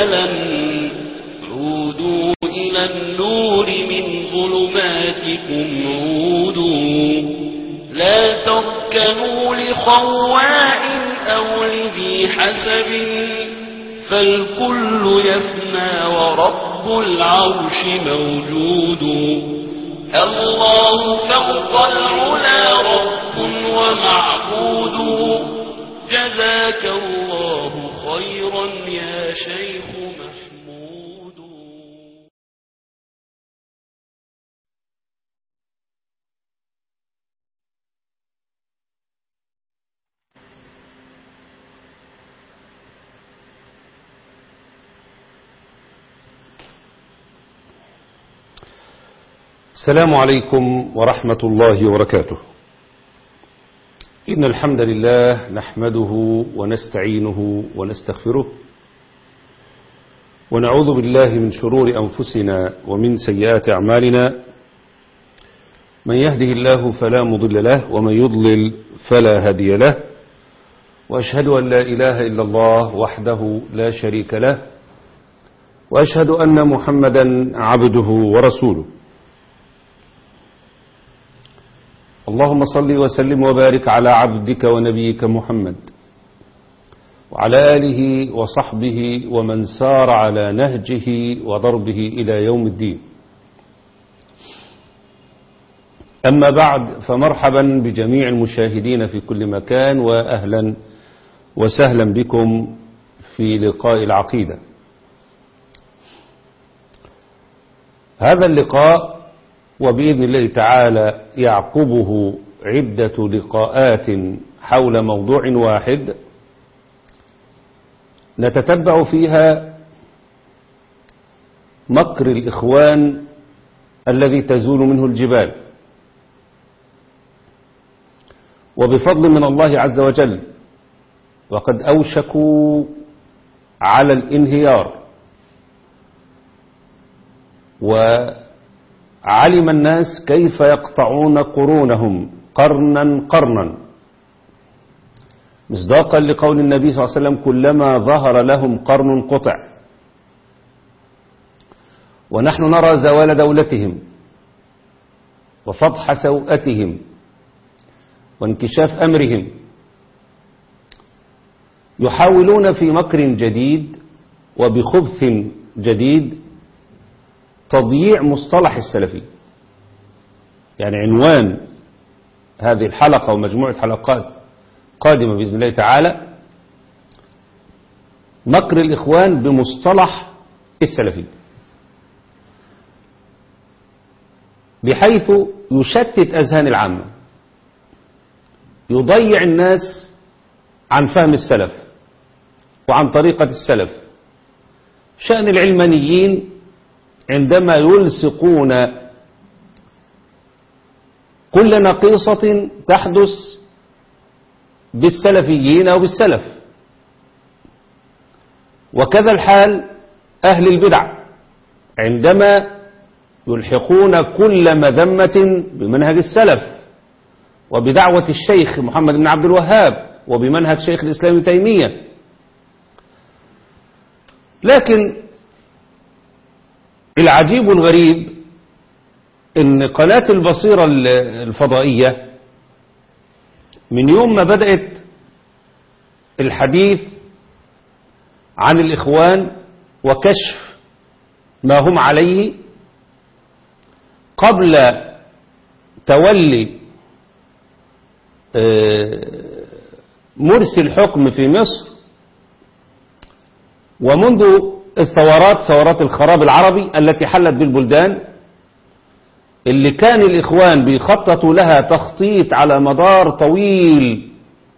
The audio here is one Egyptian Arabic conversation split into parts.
رجالا عودوا إلى النور من ظلماتكم عودوا لا تركنوا لخواء أو لذي حسب فالكل يفنى ورب العرش موجود الله فوق العلا رب ومعبود جزاك الله خيرا يا شيخ محمود السلام عليكم ورحمة الله وبركاته إن الحمد لله نحمده ونستعينه ونستغفره ونعوذ بالله من شرور أنفسنا ومن سيئات أعمالنا من يهده الله فلا مضل له ومن يضلل فلا هادي له وأشهد أن لا إله إلا الله وحده لا شريك له وأشهد أن محمدا عبده ورسوله اللهم صل وسلم وبارك على عبدك ونبيك محمد وعلى آله وصحبه ومن سار على نهجه وضربه إلى يوم الدين أما بعد فمرحبا بجميع المشاهدين في كل مكان وأهلا وسهلا بكم في لقاء العقيدة هذا اللقاء وبإذن الله تعالى يعقبه عدة لقاءات حول موضوع واحد نتتبع فيها مكر الإخوان الذي تزول منه الجبال وبفضل من الله عز وجل وقد أوشكوا على الانهيار وعلم الناس كيف يقطعون قرونهم قرنا قرنا مصداقا لقول النبي صلى الله عليه وسلم كلما ظهر لهم قرن قطع ونحن نرى زوال دولتهم وفضح سوءتهم وانكشاف أمرهم يحاولون في مكر جديد وبخبث جديد تضييع مصطلح السلفي يعني عنوان هذه الحلقة ومجموعة حلقات قادمة بإذن الله تعالى مكر الإخوان بمصطلح السلفي بحيث يشتت أذهان العامة يضيع الناس عن فهم السلف وعن طريقة السلف شأن العلمانيين عندما يلصقون كل نقيصة تحدث بالسلفيين أو بالسلف وكذا الحال أهل البدع عندما يلحقون كل مذمة بمنهج السلف وبدعوة الشيخ محمد بن عبد الوهاب وبمنهج شيخ الإسلام ابن تيمية لكن العجيب والغريب ان قناة البصيرة الفضائية من يوم ما بدأت الحديث عن الإخوان وكشف ما هم عليه قبل تولي مرسي الحكم في مصر ومنذ الثورات ثورات الخراب العربي التي حلت بالبلدان اللي كان الإخوان بيخططوا لها تخطيط على مدار طويل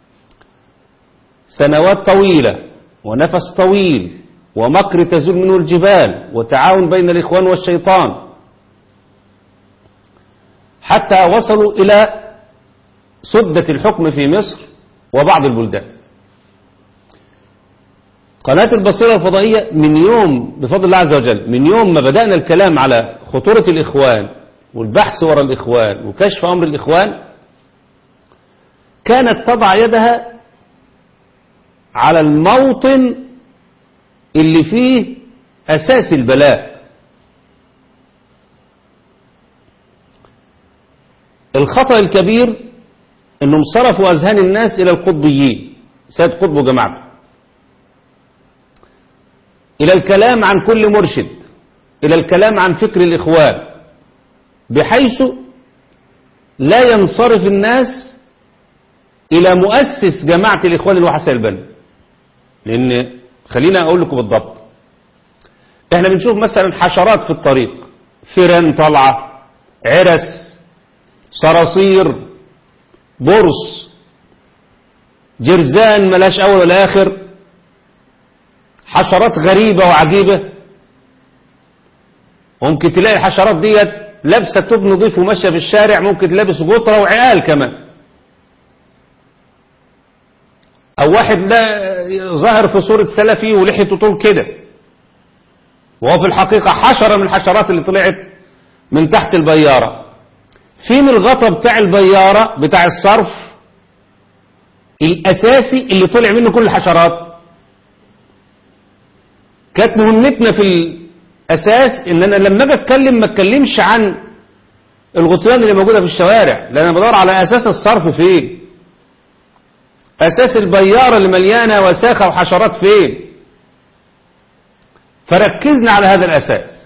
سنوات طويلة ونفس طويل ومكر تزول منه الجبال وتعاون بين الإخوان والشيطان حتى وصلوا إلى سدة الحكم في مصر وبعض البلدان قناة البصيرة الفضائية من يوم بفضل الله عز وجل من يوم ما بدأنا الكلام على خطورة الإخوان والبحث وراء الإخوان وكشف أمر الإخوان كانت تضع يدها على الموطن اللي فيه أساس البلاء الخطأ الكبير أنهم صرفوا أذهان الناس إلى القطبيين سيد قطب وجماعته إلى الكلام عن كل مرشد إلى الكلام عن فكر الإخوان بحيث لا ينصرف الناس إلى مؤسس جماعة الإخوان اللي هو حسن البنا لأن خلينا أقول لكم بالضبط احنا بنشوف مثلا حشرات في الطريق فيران طالعة عرس صراصير برص جرزان ملاش أول ولا آخر حشرات غريبة وعجيبة ممكن تلاقي الحشرات ديت لابسة توب نظيف وماشية في الشارع ممكن تلبس غطرة وعيال كمان أو واحد لا ظاهر في صورة سلفي ولحيته طول كده وهو في الحقيقة حشرة من الحشرات اللي طلعت من تحت البيارة فين الغطا بتاع البيارة بتاع الصرف الأساسي اللي طلع منه كل الحشرات كانت مهمتنا في الأساس إن أنا لما أجي أتكلم ما أتكلمش عن الغطيان اللي موجودة في الشوارع لأن أنا بدور على أساس الصرف فين أساس البيارة اللي مليانة وساخة وحشرات فين فركزنا على هذا الأساس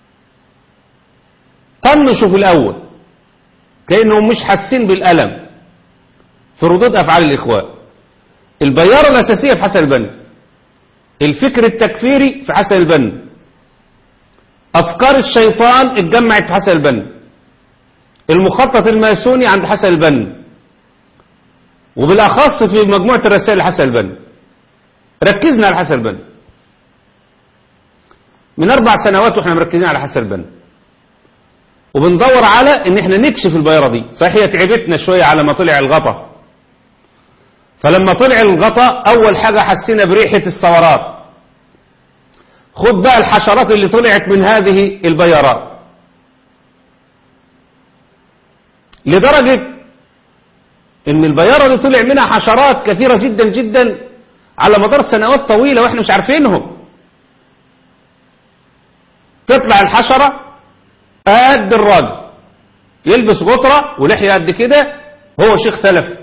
طنشوا في الأول كأنهم مش حاسين بالألم في ردود أفعال الإخوان البيارة الأساسية في حسن البنا الفكر التكفيري في حسن البنا أفكار الشيطان اتجمعت في حسن البنا المخطط الماسوني عند حسن البنا وبالأخص في مجموعة الرسائل لحسن البنا ركزنا على حسن البنا من أربع سنوات وإحنا مركزين على حسن البنا وبندور على إن إحنا نكشف البيارة دي صحيح هي تعبتنا شوية على ما طلع الغطا فلما طلع الغطا أول حاجة حسينا بريحة الثورات خد بقى الحشرات اللي طلعت من هذه البيارات لدرجة ان البيارة اللي طلع منها حشرات كثيرة جدا جدا على مدار سنوات طويلة واحنا مش عارفينهم تطلع الحشرة قد الراجل يلبس غطرة ولحية قد كده هو شيخ سلفي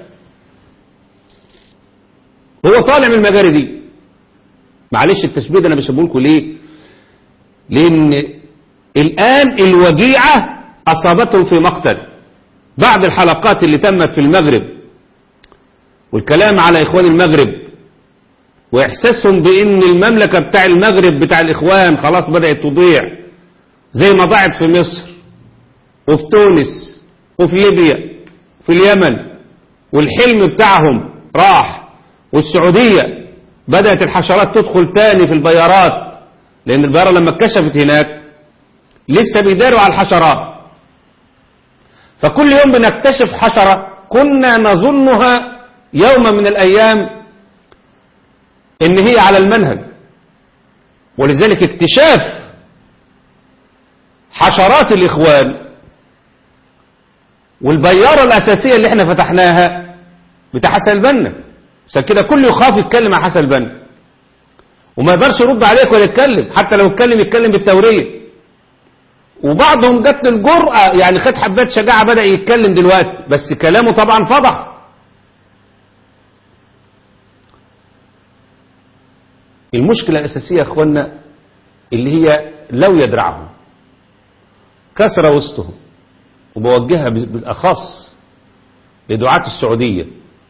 هو طالع من المجاري دي معلش التشبيه ده انا بشبه لكم ليه لان الان الوجيعة اصابتهم في مقتل بعد الحلقات اللي تمت في المغرب والكلام على إخوان المغرب وإحساسهم بأن المملكة بتاع المغرب بتاع الإخوان خلاص بدأت تضيع زي ما ضاعت في مصر وفي تونس وفي ليبيا في اليمن والحلم بتاعهم راح والسعودية بدأت الحشرات تدخل تاني في البيارات لأن البيارة لما اتكشفت هناك لسه بيداروا على الحشرات فكل يوم بنكتشف حشرة كنا نظنها يوما من الأيام إن هي على المنهج ولذلك اكتشاف حشرات الإخوان والبيارة الأساسية اللي احنا فتحناها بتاع حسن البنا عشان كده كل يخاف يتكلم عن حسن البنا وما يقدرش يرد عليك ولا يتكلم حتى لو يتكلم يتكلم بالتوريه وبعضهم جات له الجرأة يعني خد حبات شجاعة بدأ يتكلم دلوقتي بس كلامه طبعا فضح المشكلة الأساسية يا أخوانا اللي هي لو يدرعهم كسر وسطهم وبوجهها بالأخص لدعاة السعودية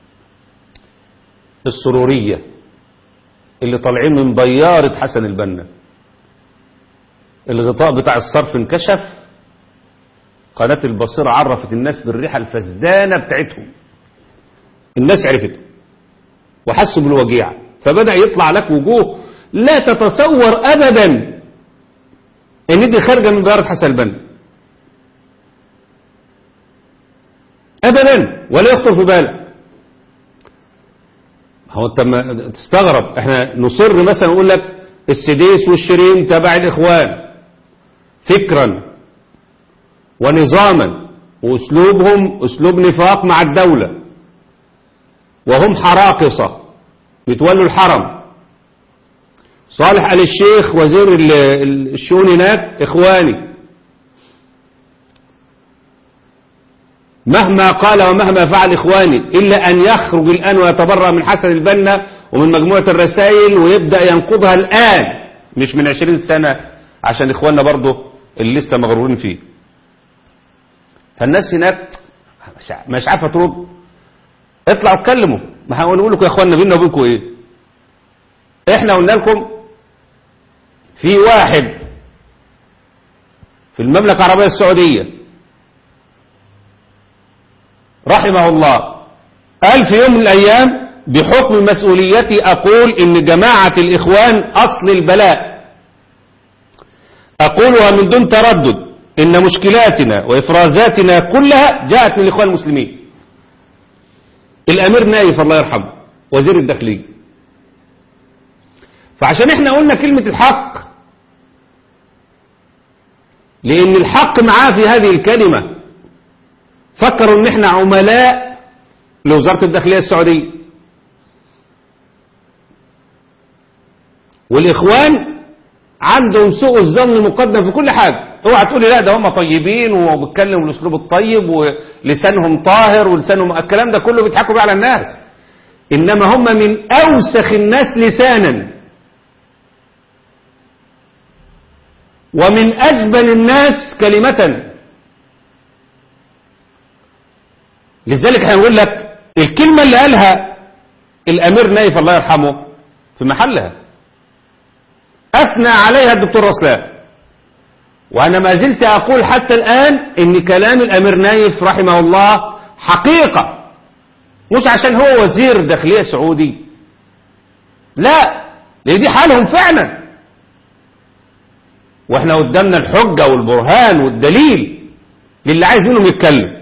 السرورية اللي طالعين من بيارة حسن البنا الغطاء بتاع الصرف انكشف قناة البصيرة عرفت الناس بالريحة الفسدانة بتاعتهم الناس عرفته وحسوا بالوجيعة فبدأ يطلع لك وجوه لا تتصور أبدا ان دي خارجة من بيارة حسن البنا أبدا ولا يخطر في بالك هو انت ما تستغرب احنا نصر مثلا نقول لك السديس والشيرين تبع الإخوان فكرا ونظاما واسلوبهم اسلوب نفاق مع الدولة وهم حراقصة بيتولوا الحرم صالح آل الشيخ وزير ال- ال- الشؤون هناك إخواني مهما قال ومهما فعل إخواني إلا أن يخرج الآن ويتبرأ من حسن البنا ومن مجموعة الرسائل ويبدأ ينقضها الآن مش من عشرين سنة عشان إخواننا برضه اللي لسه مغرورين فيه فالناس هناك مش ع- مش عارفة ترد اطلعوا اتكلموا ما هنقول لكم يا اخوانا بينا وبينكم ايه احنا قلنا لكم في واحد في المملكة العربية السعودية رحمه الله قال في يوم من الأيام بحكم مسؤوليتي أقول إن جماعة الإخوان أصل البلاء أقولها من دون تردد إن مشكلاتنا وإفرازاتنا كلها جاءت من الإخوان المسلمين الأمير نايف الله يرحمه وزير الداخلية فعشان احنا قلنا كلمة الحق لأن الحق معاه في هذه الكلمة فكروا ان احنا عملاء لوزارة الداخلية السعودية والإخوان عندهم سوء الظن مقدم في كل حاجة اوعى تقولي لا ده هم طيبين وبيتكلموا بالاسلوب الطيب ولسانهم طاهر ولسانهم الكلام ده كله بيضحكوا بيه على الناس انما هم من اوسخ الناس لسانا ومن اجبل الناس كلمة لذلك هنقول لك الكلمة اللي قالها الامير نايف الله يرحمه في محلها اثنى عليها الدكتور رسلان وانا ما زلت اقول حتى الان ان كلام الامير نايف رحمه الله حقيقة مش عشان هو وزير داخلية سعودي لا لان دي حالهم فعلا واحنا قدامنا الحجة والبرهان والدليل للي عايز منهم يتكلم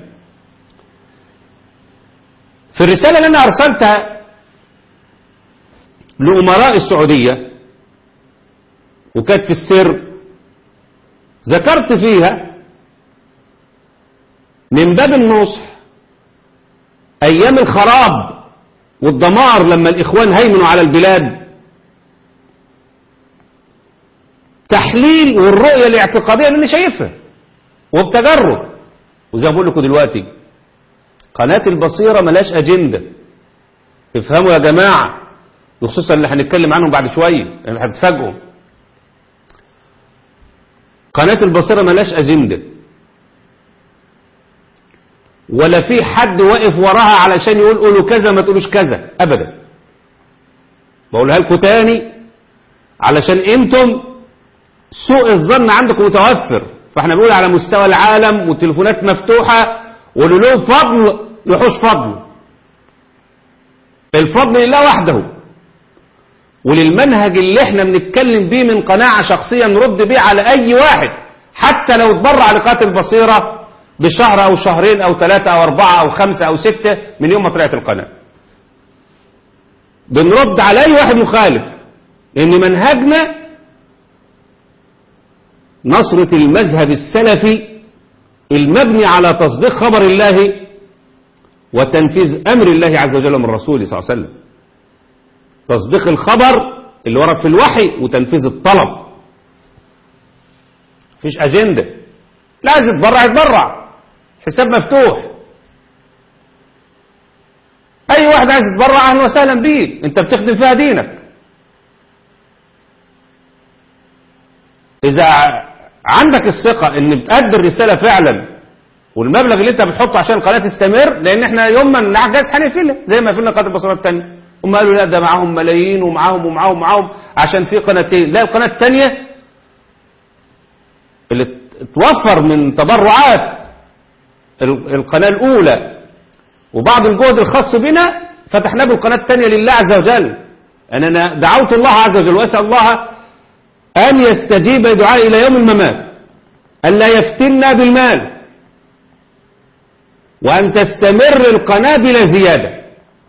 في الرسالة اللي انا ارسلتها لأمراء السعودية وكانت في السر ذكرت فيها من باب النصح أيام الخراب والدمار لما الإخوان هيمنوا على البلاد تحليل والرؤية الاعتقادية اللي شايفها وبتجرب وزي ما بقول لكم دلوقتي قناة البصيرة ملاش أجندة افهموا يا جماعة وخصوصا اللي هنتكلم عنهم بعد شوية يعني هتتفاجئوا قناة البصيرة ملاش أجندة ولا في حد واقف وراها علشان يقول قولوا كذا ما تقولوش كذا أبدا بقولها لكم تاني علشان انتم سوء الظن عندكم متوفر فاحنا بنقول على مستوى العالم والتليفونات مفتوحة واللي له فضل يحوش فضل الفضل لله وحده وللمنهج اللي احنا بنتكلم بيه من قناعة شخصية نرد بيه على اي واحد حتى لو اتبرع لقاءة البصيرة بشهر او شهرين او ثلاثة او اربعة او خمسة او ستة من يوم ما طلعت القناة بنرد على اي واحد مخالف لان منهجنا نصرة المذهب السلفي المبني على تصديق خبر الله وتنفيذ امر الله عز وجل من رسوله صلى الله عليه وسلم تصديق الخبر اللي ورد في الوحي وتنفيذ الطلب مفيش أجندة لا عايز يتبرع يتبرع حساب مفتوح أي واحد عايز يتبرع أهلا وسهلا بيه أنت بتخدم فيها دينك إذا عندك الثقة إن بتأدي الرسالة فعلا والمبلغ اللي أنت بتحطه عشان القناة تستمر لأن إحنا يوم ما نعجز هنقفلها زي ما قفلنا قناة البصرات الثانية هم قالوا لا ده معاهم ملايين ومعاهم ومعاهم ومعاهم عشان في قناتين لا القناة الثانية اللي توفر من تبرعات القناة الأولى وبعض الجهد الخاص بنا فتحنا له القناة الثانية لله عز وجل يعني أنا دعوت الله عز وجل وأسأل الله أن يستجيب دعائي إلى يوم الممات ألا يفتنا بالمال وأن تستمر القناة بلا زيادة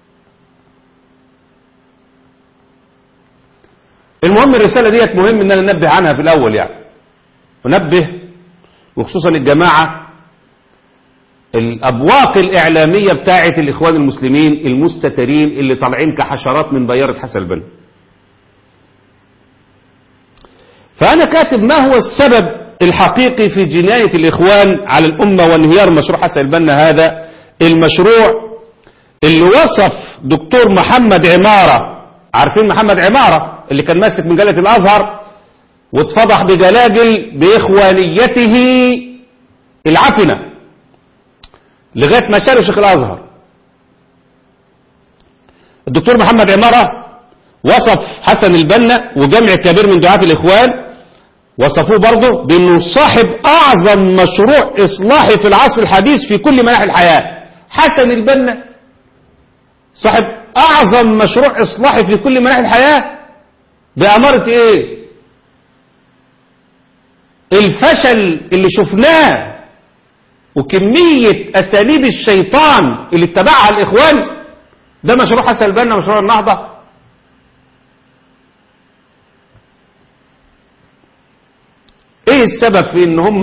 المهم الرسالة ديت مهم ان انا ننبه عنها في الاول يعني ونبه وخصوصا الجماعة الابواق الاعلامية بتاعة الاخوان المسلمين المستترين اللي طالعين كحشرات من بيارة حسن البنا فأنا كاتب ما هو السبب الحقيقي في جناية الإخوان على الأمة وانهيار مشروع حسن البنا هذا المشروع اللي وصف دكتور محمد عمارة عارفين محمد عمارة اللي كان ماسك مجلة الأزهر واتفضح بجلاجل بإخوانيته العفنة لغاية ما شال شيخ الأزهر الدكتور محمد عمارة وصف حسن البنا وجمع كبير من دعاة الإخوان وصفوه برضه بأنه صاحب أعظم مشروع إصلاحي في العصر الحديث في كل مناحي الحياة حسن البنا صاحب أعظم مشروع إصلاحي في كل مناحي الحياة بأمارة إيه الفشل اللي شفناه وكمية أساليب الشيطان اللي اتبعها الإخوان ده مشروع حسن البنا مشروع النهضة ايه السبب في ان هم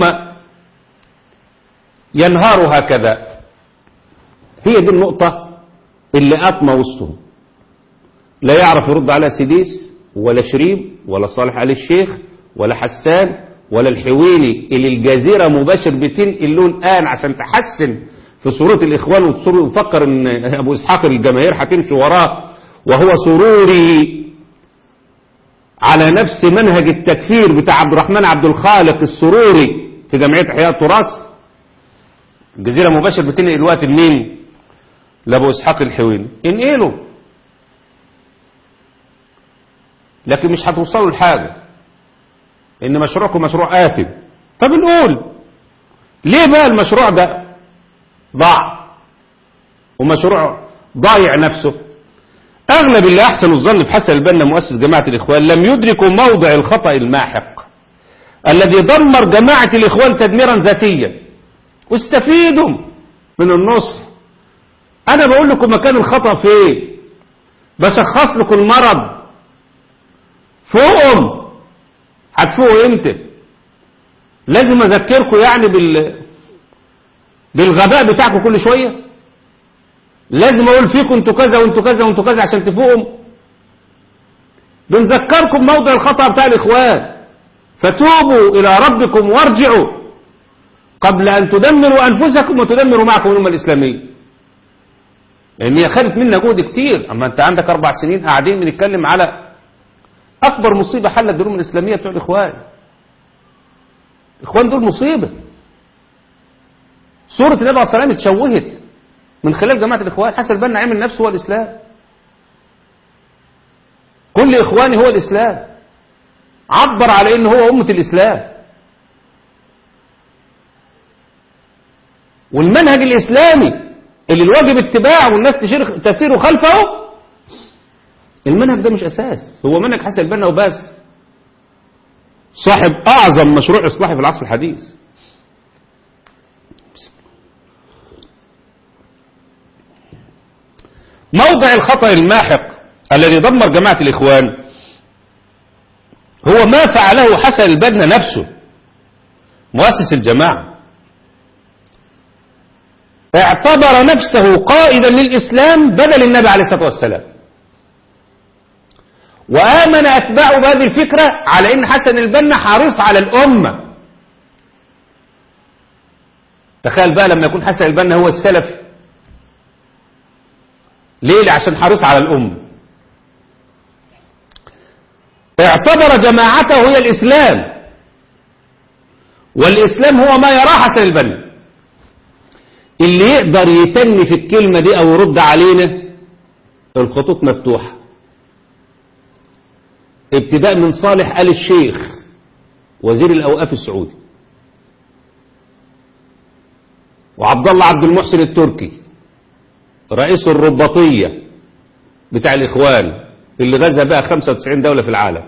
ينهاروا هكذا هي دي النقطة اللي أطمى وسطهم لا يعرف يرد على سيديس ولا شريب ولا صالح علي الشيخ ولا حسان ولا الحويني اللي الجزيرة مباشر بتنقل له الآن عشان تحسن في صورة الإخوان وتفكر إن أبو إسحاق الجماهير هتمشي وراه وهو سروري على نفس منهج التكفير بتاع عبد الرحمن عبد الخالق السروري في جمعية إحياء التراث الجزيرة مباشر بتنقل الوقت لمين؟ لأبو إسحاق الحويني انقله لكن مش هتوصلوا لحاجة إن مشروعكم مشروع آثم طب نقول ليه بقى المشروع ده ضاع ومشروع ضايع نفسه أغلب اللي أحسن الظن بحسن البنا مؤسس جماعة الإخوان لم يدركوا موضع الخطأ الماحق الذي دمر جماعة الإخوان تدميرا ذاتيا واستفيدوا من النصح أنا بقول لكم مكان الخطأ فين بشخص لكم المرض فوقهم هتفوقوا امتى لازم اذكركم يعني بال بالغباء بتاعكم كل شويه لازم اقول فيكم انتوا كذا وانتوا كذا وانتوا كذا عشان تفوقوا بنذكركم موضع الخطأ بتاع الاخوان فتوبوا الى ربكم وارجعوا قبل ان تدمروا انفسكم وتدمروا معكم الامه الاسلاميه لان هي خدت منا جهد كتير اما انت عندك اربع سنين قاعدين بنتكلم على اكبر مصيبه حلت الامه الاسلاميه بتوع الاخوان الاخوان دول مصيبه صوره النبي عليه الصلاه والسلام اتشوهت من خلال جماعه الاخوان حسن البنا عمل نفسه هو الاسلام كل اخواني هو الاسلام عبر على انه هو امه الاسلام والمنهج الاسلامي اللي الواجب اتباعه والناس تشير تسير خلفه المنهج ده مش اساس هو منهج حسن البنا وبس صاحب اعظم مشروع اصلاحي في العصر الحديث موضع الخطأ الماحق الذي دمر جماعة الإخوان هو ما فعله حسن البنا نفسه مؤسس الجماعة اعتبر نفسه قائدا للإسلام بدل النبي عليه الصلاة والسلام وآمن أتباعه بهذه الفكرة على أن حسن البنا حريص على الأمة تخيل بقى لما يكون حسن البنا هو السلف ليه عشان حريص على الأمة اعتبر جماعته هي الإسلام والإسلام هو ما يراه حسن البنا اللي يقدر يتني في الكلمة دي أو يرد علينا الخطوط مفتوحة ابتداء من صالح آل الشيخ وزير الأوقاف السعودي وعبد الله عبد المحسن التركي رئيس الرباطية بتاع الإخوان اللي غزا بقى 95 دولة في العالم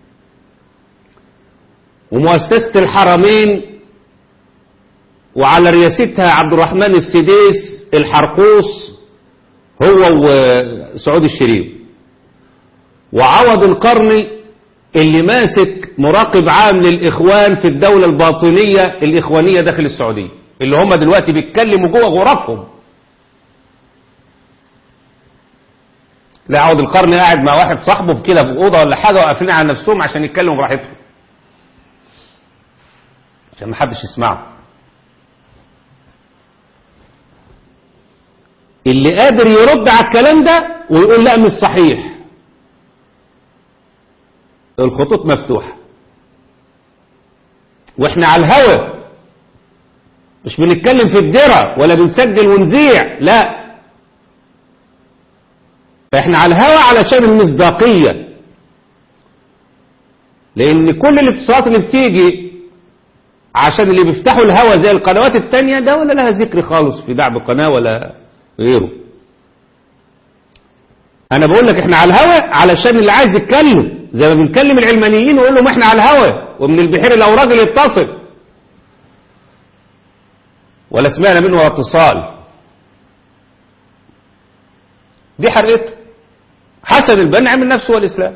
ومؤسسة الحرمين وعلى رياستها عبد الرحمن السديس الحرقوس هو وسعود الشريف وعوض القرني اللي ماسك مراقب عام للإخوان في الدولة الباطنية الإخوانية داخل السعودية اللي هم دلوقتي بيتكلموا جوه غرفهم لا عوض القرن قاعد مع واحد صاحبه في كده في اوضه ولا حاجه وقافلين على نفسهم عشان يتكلموا براحتهم عشان ما حدش يسمعه اللي قادر يرد على الكلام ده ويقول لا مش صحيح الخطوط مفتوحة واحنا على الهوى مش بنتكلم في الدرة ولا بنسجل ونذيع لا احنا على الهوى علشان المصداقية لان كل الاتصالات اللي بتيجي عشان اللي بيفتحوا الهوى زي القنوات التانية ده ولا لها ذكر خالص في دعم قناة ولا غيره انا بقول لك احنا على الهوى علشان اللي عايز يتكلم زي ما بنكلم العلمانيين ونقول لهم احنا على الهوى ومن البحير الاوراق اللي يتصل ولا سمعنا منه ولا اتصال دي حرقته حسن البنا عمل نفسه هو الاسلام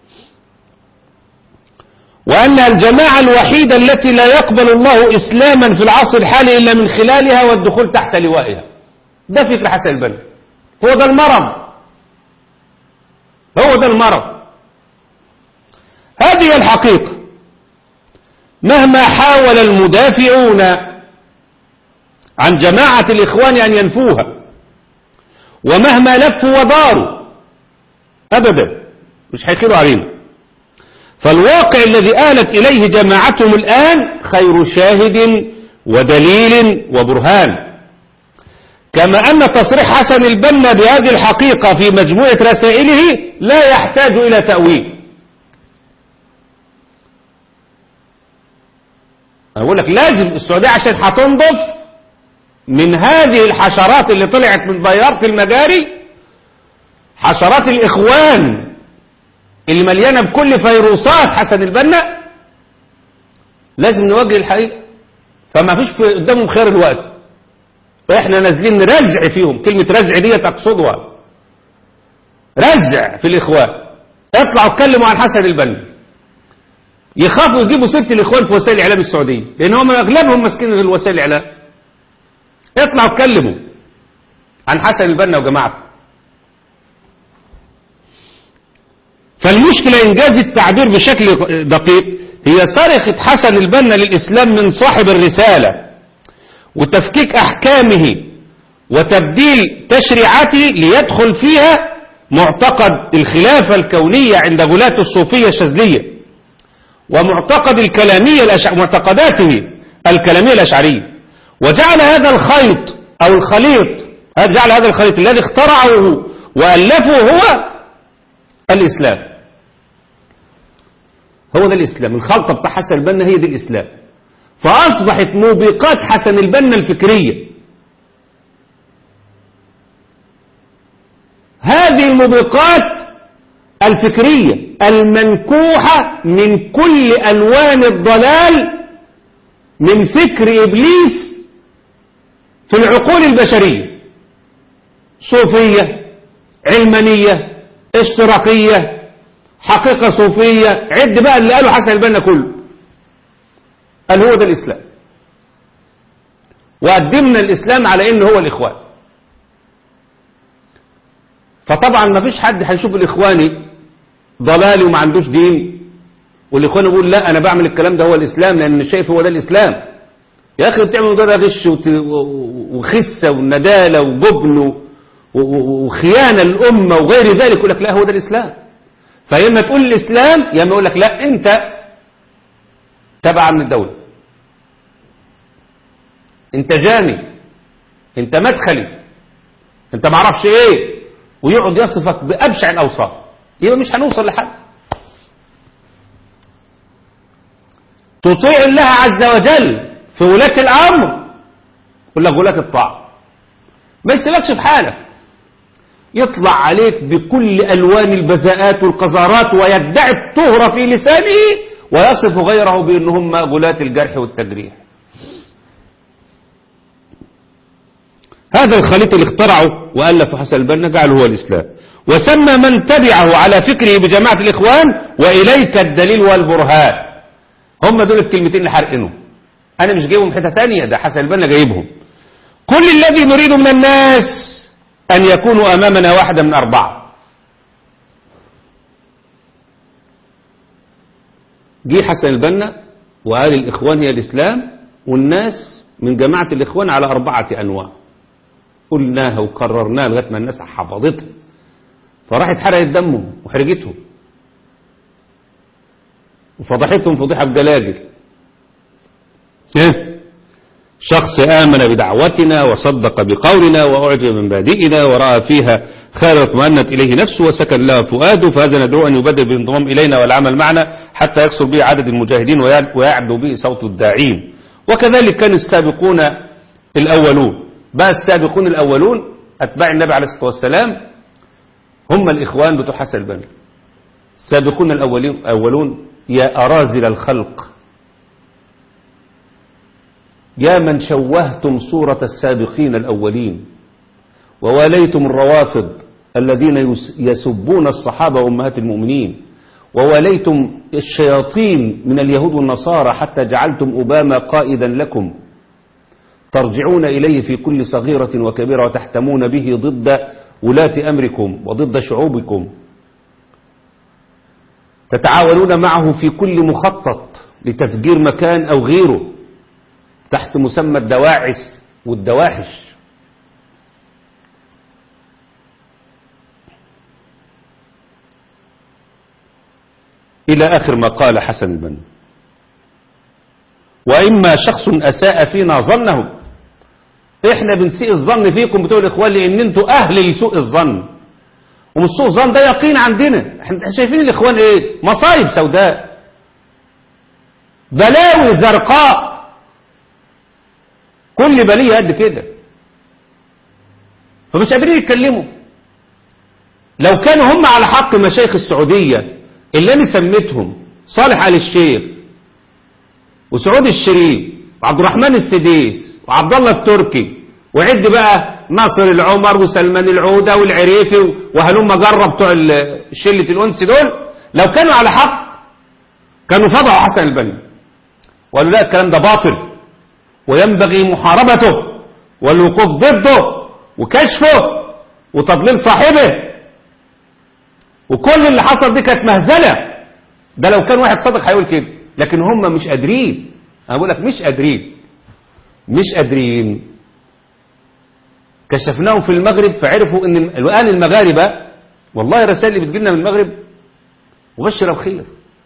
وأنها الجماعة الوحيدة التي لا يقبل الله إسلاما في العصر الحالي إلا من خلالها والدخول تحت لوائها ده فكر حسن البنا هو ده المرض هو ده المرض هذه الحقيقة مهما حاول المدافعون عن جماعة الإخوان أن ينفوها ومهما لفوا وداروا أبدا مش هيخيروا علينا فالواقع الذي آلت إليه جماعتهم الآن خير شاهد ودليل وبرهان كما أن تصريح حسن البنا بهذه الحقيقة في مجموعة رسائله لا يحتاج إلى تأويل أنا أقول لك لازم السعودية عشان هتنضف من هذه الحشرات اللي طلعت من بيارة المجاري حشرات الإخوان اللي مليانة بكل فيروسات حسن البنا لازم نواجه الحقيقة فما فيش في قدامهم خير الوقت واحنا نازلين رزع فيهم كلمة رزع دي تقصدها رزع في الإخوان اطلعوا اتكلموا عن حسن البنا يخافوا يجيبوا سيرة الإخوان في وسائل الإعلام السعودية لأن هم أغلبهم ماسكين في وسائل الإعلام اطلعوا اتكلموا عن حسن البنا وجماعته فالمشكلة إنجاز التعبير بشكل دقيق هي صرخة حسن البنا للإسلام من صاحب الرسالة وتفكيك أحكامه وتبديل تشريعاته ليدخل فيها معتقد الخلافة الكونية عند غلاة الصوفية الشاذلية ومعتقد الكلامية الأشع... معتقداته الكلامية الأشعرية وجعل هذا الخيط أو الخليط جعل هذا الخليط الذي اخترعه وألفه هو الإسلام هو ده الإسلام الخلطة بتاع حسن البنا هي دي الإسلام فأصبحت موبقات حسن البنا الفكرية هذه الموبقات الفكرية المنكوحة من كل ألوان الضلال من فكر إبليس في العقول البشرية صوفية علمانية اشتراكية حقيقة صوفية عد بقى اللي قاله حسن البنا كله قال هو ده الإسلام وقدمنا الإسلام على إنه هو الإخوان فطبعا ما فيش حد هيشوف الإخواني ضلالي وما عندوش دين والإخوان يقول لا أنا بعمل الكلام ده هو الإسلام لأن شايف هو ده الإسلام يا أخي بتعملوا ده, ده غش وخسة وندالة وجبن وخيانة الأمة وغير ذلك يقول لك لا هو ده الإسلام فيا اما تقول الإسلام يا اما يقول لك لا أنت تبع من الدولة أنت جاني أنت مدخلي أنت معرفش إيه ويقعد يصفك بأبشع الأوصاف يبقى مش هنوصل لحد تطيع الله عز وجل في ولاة الأمر يقول لك ولاة الطاعة ما يسيبكش في حالك يطلع عليك بكل ألوان البذاءات والقذارات ويدعي الطهر في لسانه ويصف غيره بأنهم غلاة الجرح والتجريح هذا الخليط اللي اخترعه وألف حسن البنا جعله هو الإسلام وسمى من تبعه على فكره بجماعة الإخوان وإليك الدليل والبرهان هم دول الكلمتين اللي حرقنهم أنا مش جايبهم حتة تانية ده حسن البنا جايبهم كل الذي نريد من الناس أن يكونوا أمامنا واحدة من أربعة جه حسن البنا وقال الإخوان هي الإسلام والناس من جماعة الإخوان على أربعة أنواع قلناها وكررناها لغاية ما الناس حفظتها فراحت حرقت دمهم وحرقتهم وفضحتهم فضيحة بجلاجل إيه؟ شخص آمن بدعوتنا وصدق بقولنا وأعجب من بادئنا ورأى فيها خير اطمأنت إليه نفسه وسكن لها فؤاده فهذا ندعو أن يبدل بالانضمام إلينا والعمل معنا حتى يكسر به عدد المجاهدين ويعدو به صوت الداعين وكذلك كان السابقون الأولون بقى السابقون الأولون أتباع النبي عليه الصلاة والسلام هم الإخوان بتوع حسن البنا السابقون الأولون يا أرازل الخلق يا من شوهتم صورة السابقين الأولين وواليتم الروافض الذين يسبون الصحابة أمهات المؤمنين وواليتم الشياطين من اليهود والنصارى حتى جعلتم أباما قائدا لكم ترجعون إليه في كل صغيرة وكبيرة وتحتمون به ضد ولاة أمركم وضد شعوبكم تتعاونون معه في كل مخطط لتفجير مكان أو غيره تحت مسمى الدواعس والدواحش إلى آخر ما قال حسن البنا وإما شخص أساء فينا ظنه إحنا بنسيء الظن فيكم بتوع الإخوان لأن أنتوا أهل لسوء الظن ومش سوء الظن ده يقين عندنا احنا شايفين الإخوان إيه مصايب سوداء بلاوي زرقاء كل بلية قد كده فمش قادرين يتكلموا لو كانوا هم على حق مشايخ السعودية اللي انا سميتهم صالح آل الشيخ وسعود الشريف وعبد الرحمن السديس وعبد الله التركي وعد بقى ناصر العمر وسلمان العودة والعريفي وهلم جرب بتوع شلة الأنس دول لو كانوا على حق كانوا فضعوا حسن البنا وقالوا لا الكلام ده باطل وينبغي محاربته والوقوف ضده وكشفه وتضليل صاحبه وكل اللي حصل دي كانت مهزلة ده لو كان واحد صادق هيقول كده لكن هم مش قادرين انا بقول لك مش قادرين مش قادرين كشفناهم في المغرب فعرفوا ان الان المغاربه والله الرسائل اللي بتجيلنا من المغرب مبشره بخير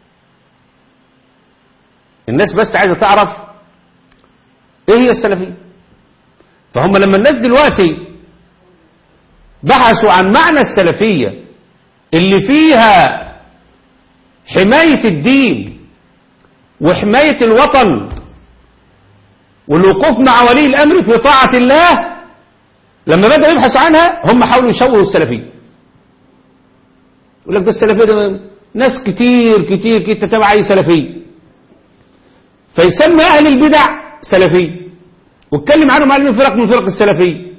الناس بس عايزه تعرف ايه هي السلفيه فهم لما الناس دلوقتي بحثوا عن معنى السلفيه اللي فيها حمايه الدين وحمايه الوطن والوقوف مع ولي الامر في طاعه الله لما بدأوا يبحثوا عنها هم حاولوا يشوهوا السلفيه يقول لك ده السلفيه ده ناس كتير كتير كتير تتابع اي سلفيه فيسمى اهل البدع سلفي واتكلم عنهم على فرق من فرق السلفيه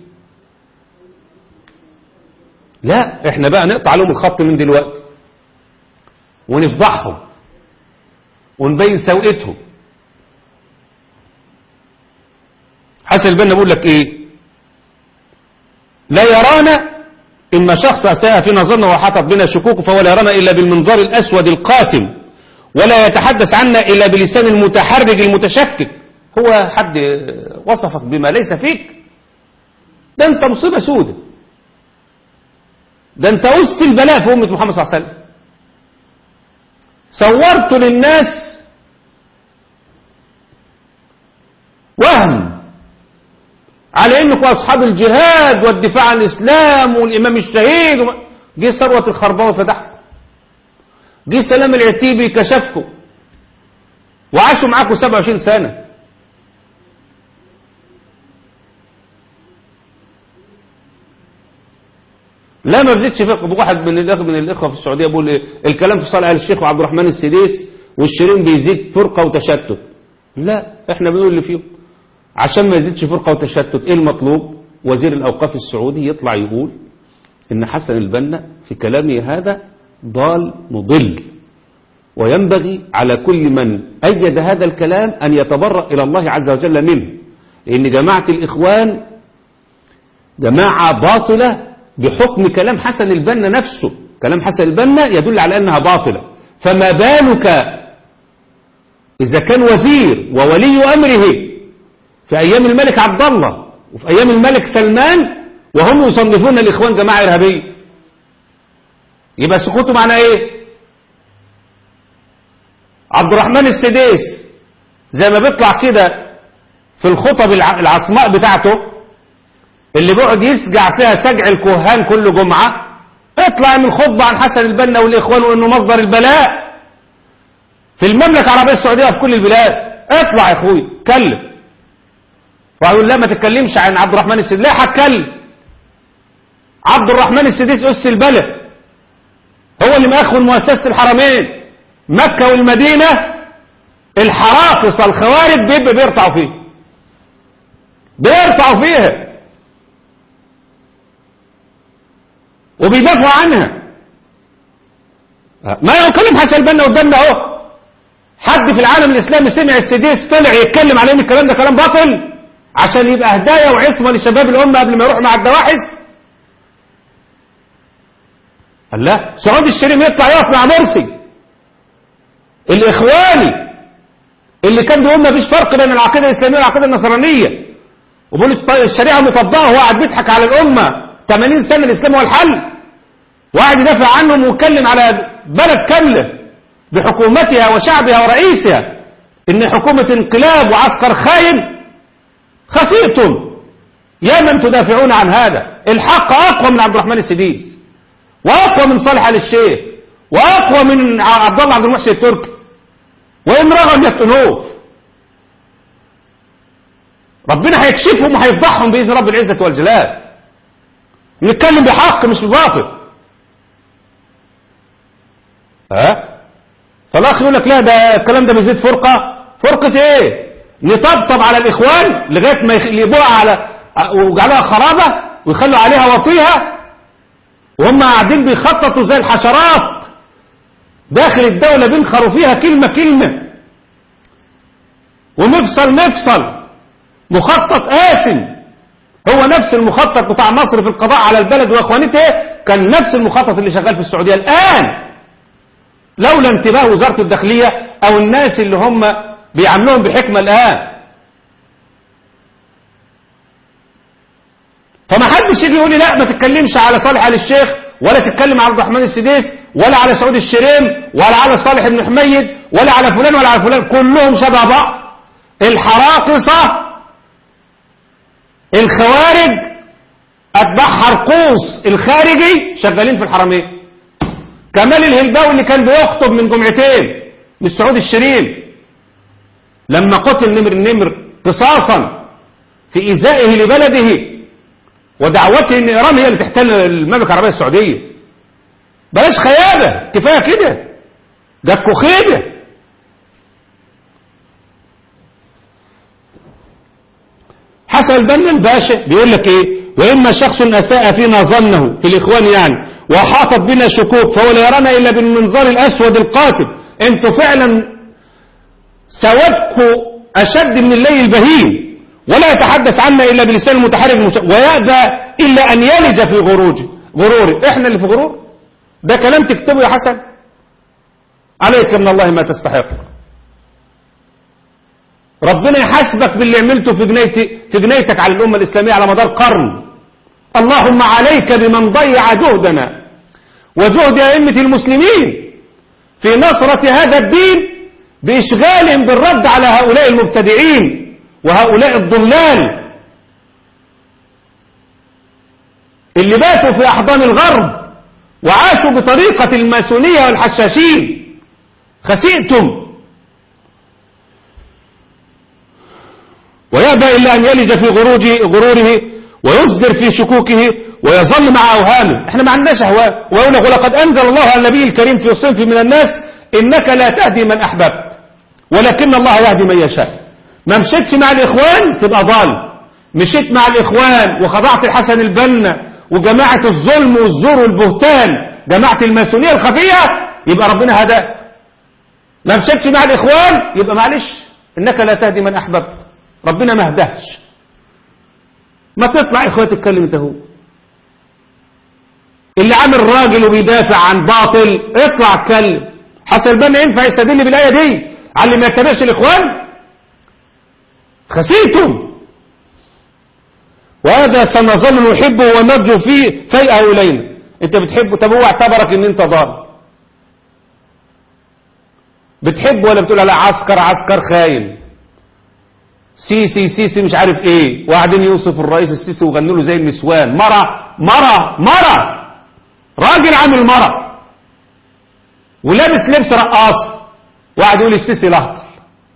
لا احنا بقى نقطع لهم الخط من دلوقتي ونفضحهم ونبين سوءتهم حسن البنا بيقول لك ايه لا يرانا إما شخص أساء في نظرنا وحطت بنا شكوك فهو لا يرانا إلا بالمنظار الأسود القاتم ولا يتحدث عنا إلا بلسان المتحرج المتشكك هو حد وصفك بما ليس فيك ده انت مصيبة سودة ده انت أس البلاء في أمة محمد صلى الله عليه وسلم صورت للناس وهم على انكم اصحاب الجهاد والدفاع عن الاسلام والامام الشهيد وما... جه ثروه الخرباوي فتحكم جه سلام العتيبي كشفكم وعاشوا معاكم 27 سنه لا ما بديتش فقه واحد من الاخوه من الاخوه في السعوديه بيقول إيه؟ الكلام في صالح ال الشيخ وعبد الرحمن السديس والشيرين بيزيد فرقه وتشتت لا احنا بنقول اللي فيهم عشان ما يزيدش فرقة وتشتت ايه المطلوب وزير الاوقاف السعودي يطلع يقول ان حسن البنا في كلامه هذا ضال مضل وينبغي على كل من أيد هذا الكلام أن يتبرأ إلى الله عز وجل منه لأن جماعة الإخوان جماعة باطلة بحكم كلام حسن البنا نفسه كلام حسن البنا يدل على أنها باطلة فما بالك إذا كان وزير وولي أمره في أيام الملك عبد الله وفي أيام الملك سلمان وهم يصنفون الإخوان جماعة إرهابية يبقى سكوته معناه إيه عبد الرحمن السديس زي ما بيطلع كده في الخطب الع- العصماء بتاعته اللي بيقعد يسجع فيها سجع الكهان كل جمعة اطلع من خطبة عن حسن البنا والإخوان وإنه مصدر البلاء في المملكة العربية السعودية في كل البلاد اطلع يا اخوي اتكلم وهيقول لا ما تتكلمش عن عبد الرحمن السديس لا هتكلم عبد الرحمن السديس أس البلد هو اللي مأخذ مؤسسة الحرمين مكة والمدينة الحرافصة الخوارج بيبقى بيرتعوا فيه بيرتعوا فيها وبيدافعوا عنها ما يكلم حسن البنا قدامنا اهو حد في العالم الاسلامي سمع السديس طلع يتكلم على ان الكلام ده كلام باطل عشان يبقى هدايا وعصمه لشباب الامه قبل ما يروح مع الدواحس قال لا سعود الشريم يطلع يقف مع مرسي الاخواني اللي كان بيقول ما فيش فرق بين العقيده الاسلاميه والعقيده النصرانيه وبيقول الط- الشريعه مطبقه وهو قاعد بيضحك على الامه 80 سنه الاسلام هو الحل وقاعد يدافع عنهم ويتكلم على بلد كامله بحكومتها وشعبها ورئيسها ان حكومه انقلاب وعسكر خاين خسئتم يا من تدافعون عن هذا الحق اقوى من عبد الرحمن السديس واقوى من صالح ال الشيخ واقوى من ع- عبد الله عبد المحسن التركي وان رغم يتنوف ربنا هيكشفهم وهيفضحهم باذن رب العزه والجلال نتكلم بحق مش بباطل ها فالاخ يقول لك لا ده الكلام ده بيزيد فرقه فرقه ايه نطبطب على الاخوان لغايه ما يخ- يقلبوها على ويجعلوها خرابه ويخلوا عليها وطيها وهم قاعدين بيخططوا زي الحشرات داخل الدولة بينخروا فيها كلمة كلمة ومفصل مفصل مخطط قاسم هو نفس المخطط بتاع مصر في القضاء على البلد واخوانته كان نفس المخطط اللي شغال في السعودية الآن لولا انتباه وزارة الداخلية أو الناس اللي هم بيعاملوهم بحكمة الآن فما حدش يجي يقول لي لا ما تتكلمش على صالح آل الشيخ ولا تتكلم على عبد الرحمن السديس ولا على سعود الشريم ولا على صالح بن حميد ولا على فلان ولا على فلان كلهم شبه بعض الحراقصة الخوارج أتباع حرقوس الخارجي شغالين في الحرمين كمال الهلباوي اللي كان بيخطب من جمعتين من سعود الشريم لما قتل نمر النمر قصاصا في إيذائه لبلده ودعوته ان ايران هي اللي تحتل المملكه العربيه السعوديه بلاش خيابه كفايه كده جاتكوا خيبه حسن البنا الباشا بيقول لك ايه واما شخص اساء فينا ظنه في الاخوان يعني واحاطت بنا شكوك فهو لا يرانا الا بالمنظار الاسود القاتل انتوا فعلا سوادكم اشد من الليل البهيم ولا يتحدث عنا إلا بلسان المتحرك المش... ويأبى إلا أن يلج في غروجه غروره إحنا اللي في غرور ده كلام تكتبه يا حسن عليك من الله ما تستحق ربنا يحاسبك باللي عملته في جنيتي في جنيتك على الأمة الإسلامية على مدار قرن اللهم عليك بمن ضيع جهدنا وجهد أئمة المسلمين في نصرة هذا الدين بإشغالهم بالرد على هؤلاء المبتدعين وهؤلاء الضلال اللي باتوا في أحضان الغرب وعاشوا بطريقة الماسونية والحشاشين خسئتم ويأبى إلا أن يلج في غروره, غروره ويصدر في شكوكه ويظل مع أوهامه احنا ما عندناش أهوام ويقول لك ولقد أنزل الله على النبي الكريم في صنف من الناس إنك لا تهدي من أحببت ولكن الله يهدي من يشاء ما مشيتش مع الإخوان تبقى ضال مشيت مع الإخوان وخضعت الحسن البنا وجماعة الظلم والزور والبهتان جماعة الماسونية الخفية يبقى ربنا هداك ما مشيتش مع الإخوان يبقى معلش إنك لا تهدي من أحببت ربنا ما هداش ما تطلع إخوات تتكلم انت هو اللي عامل راجل وبيدافع عن باطل اطلع اتكلم حسن البنا ينفع يستدل بالآية دي على اللي ما يتبعش الاخوان خسيتم وهذا سنظل نحبه ونرجو فيه فيئه الينا انت بتحبه طب هو اعتبرك ان انت ضال بتحبه ولا بتقول لا عسكر عسكر خاين سيسي سيسي مش عارف ايه وقاعدين يوصف الرئيس السيسي وغنوا له زي النسوان مرة مرة مرة راجل عامل مرة ولابس لبس رقاص وقاعد يقول السيسي لهطل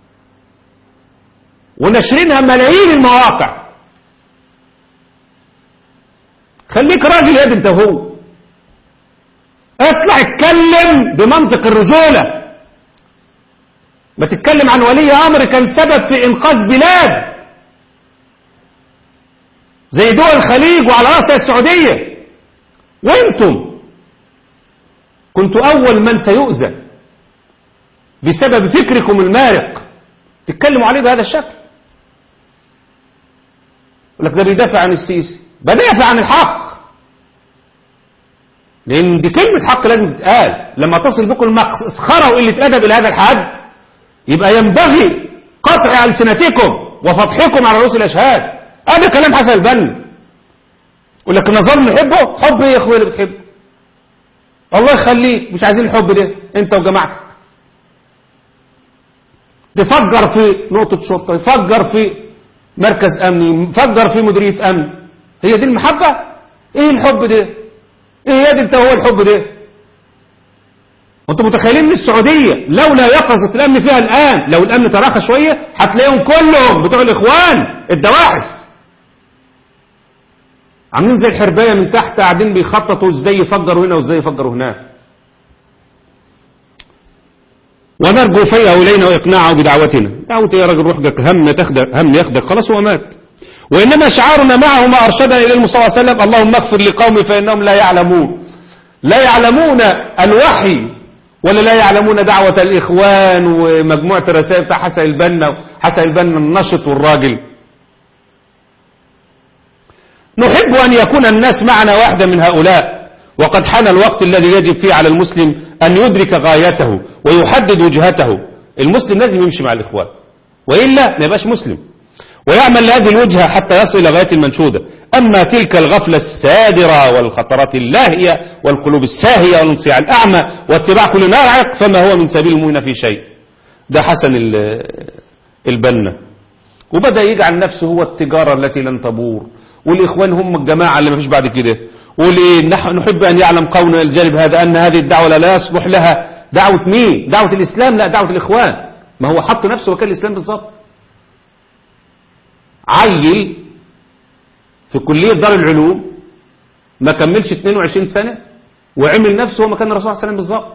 ونشرينها ملايين المواقع خليك راجل يا انت هو اطلع اتكلم بمنطق الرجولة ما تتكلم عن ولي امر كان سبب في انقاذ بلاد زي دول الخليج وعلى راسها السعودية وانتم كنتوا اول من سيؤذى بسبب فكركم المارق تتكلموا عليه بهذا الشكل يقول لك ده بيدافع عن السيسي بدافع عن الحق لان دي كلمة حق لازم تتقال لما تصل بكم المسخرة وقلة ادب الى هذا الحد يبقى ينبغي قطع ألسنتكم وفضحكم على رؤوس الأشهاد هذا كلام حسن البنا يقول لك نظل نحبه حب ايه يا اخويا اللي بتحبه الله يخليك مش عايزين الحب ده انت وجماعتك تفجر في نقطة شرطة يفجر في مركز أمني يفجر في مديرية أمن هي دي المحبة ايه الحب ده ايه يا دي انت هو الحب ده وانتم متخيلين ان السعودية لولا يقظة الامن فيها الان لو الامن تراخى شوية هتلاقيهم كلهم بتوع الاخوان الدواعش عاملين زي الحرباية من تحت قاعدين بيخططوا ازاي يفجروا هنا وازاي يفجروا هناك ونرجو فيه الينا واقناعه بدعوتنا دعوتي يا راجل روح هم تاخدك هم ياخدك خلاص هو مات وانما شعارنا معه ما ارشدنا الى المصطفى صلى الله عليه وسلم اللهم اغفر لقومي فانهم لا يعلمون لا يعلمون الوحي ولا لا يعلمون دعوة الإخوان ومجموعة الرسائل بتاع حسن البنا حسن البنا النشط والراجل نحب أن يكون الناس معنا واحدا من هؤلاء وقد حان الوقت الذي يجب فيه على المسلم أن يدرك غايته ويحدد وجهته المسلم لازم يمشي مع الإخوان وإلا ما يبقاش مسلم ويعمل لهذه الوجهة حتى يصل إلى غاية المنشودة أما تلك الغفلة السادرة والخطرات اللاهية والقلوب الساهية والانصياع الأعمى واتباع كل ناعق فما هو من سبيل المؤمن في شيء ده حسن البنا وبدأ يجعل نفسه هو التجارة التي لن تبور والإخوان هم الجماعة اللي ما فيش بعد كده وليه نحب أن يعلم قونا الجانب هذا أن هذه الدعوة لا يصلح لها دعوة مين دعوة الإسلام لا دعوة الإخوان ما هو حط نفسه وكان الإسلام بالظبط عيل في كلية دار العلوم ما كملش 22 سنة وعمل نفسه هو مكان الرسول صلى الله عليه وسلم بالظبط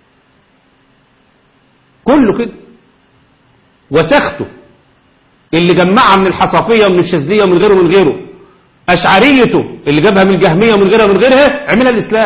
كله كده وسخته اللي جمعها من الحصافية ومن الشاذلية ومن غيره ومن غيره أشعريته اللي جابها من الجهمية ومن غيرها ومن غيرها عملها الإسلام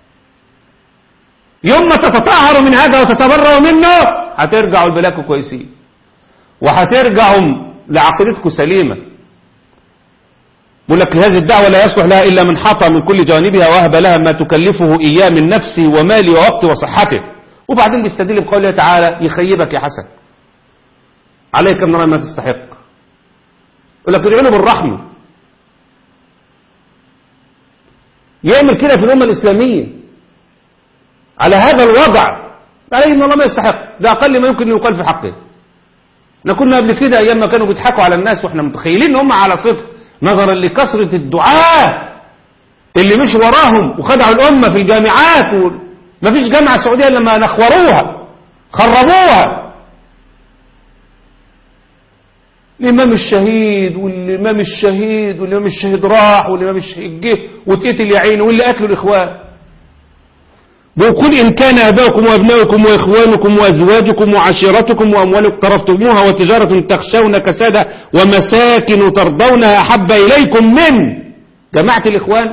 يوم ما تتطهروا من هذا وتتبرأوا منه هترجعوا لبلاكم كويسين وهترجعوا لعقيدتكم سليمة بقول لك هذه الدعوة لا يصلح لها إلا من حطى من كل جوانبها وهب لها ما تكلفه إياه من نفسه وماله ووقته وصحته وبعدين بيستدل بقوله تعالى يخيبك يا حسن عليك من ما تستحق يقول لك ادعوا بالرحمة يعمل كده في الأمة الإسلامية على هذا الوضع عليه من الله ما يستحق ده أقل ما يمكن أن يقال في حقه احنا كنا قبل كده ايام ما كانوا بيضحكوا على الناس واحنا متخيلين ان هم على صدق نظرا لكثرة الدعاة اللي مش وراهم وخدعوا الأمة في الجامعات و... مفيش جامعة سعودية لما نخوروها خربوها الإمام الشهيد والإمام الشهيد والإمام الشهيد راح والإمام الشهيد جه واتقتل يا عيني واللي قتلوا الإخوان وقل إن كان أباؤكم وأبناؤكم وإخوانكم وأزواجكم وعشيرتكم وأموال اقترفتموها وتجارة تخشون كسادة ومساكن ترضونها أحب إليكم من جماعة الإخوان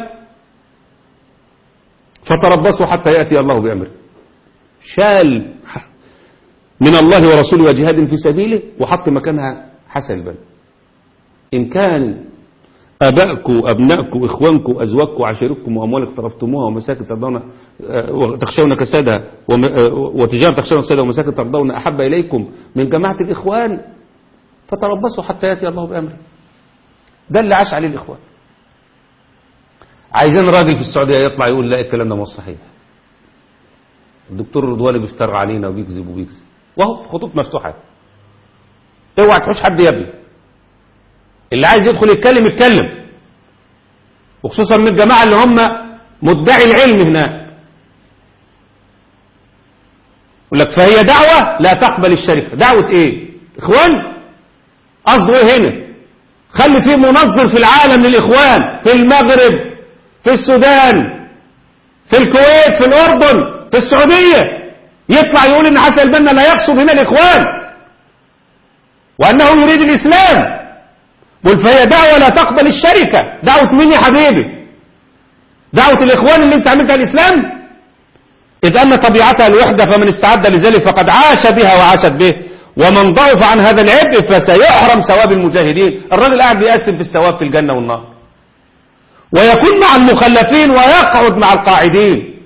فتربصوا حتى يأتي الله بأمره شال من الله ورسوله وجهاد في سبيله وحط مكانها حسن البن إن كان أبائكم وأبنائكم وإخوانكم وأزواجكم وعشيرتكم وأموال اقترفتموها ومساكن ترضون آه، تخشون كسادها وم- آه، وتجارة تخشون كسادها ومساكن ترضون أحب إليكم من جماعة الإخوان فتربصوا حتى يأتي الله بأمره ده اللي عاش عليه الإخوان عايزين راجل في السعودية يطلع يقول لا الكلام ده مش صحيح الدكتور رضواني بيفتر علينا وبيكذب وبيكذب وهو خطوط مفتوحة اوعى تحوش حد يا ابني اللي عايز يدخل يتكلم يتكلم وخصوصا من الجماعة اللي هم مدعي العلم هناك يقول لك فهي دعوة لا تقبل الشركة دعوة ايه اخوان قصده ايه هنا خلي فيه منظم في العالم للاخوان في المغرب في السودان في الكويت في الاردن في السعودية يطلع يقول ان حسن البنا لا يقصد هنا الاخوان وانه يريد الاسلام قل فهي دعوة لا تقبل الشركة دعوة مين يا حبيبي دعوة الإخوان اللي انت عملتها الإسلام إذ أن طبيعتها الوحدة فمن استعد لذلك فقد عاش بها وعاشت به ومن ضعف عن هذا العبء فسيحرم ثواب المجاهدين الراجل قاعد بيقسم في الثواب في الجنة والنار ويكون مع المخلفين ويقعد مع القاعدين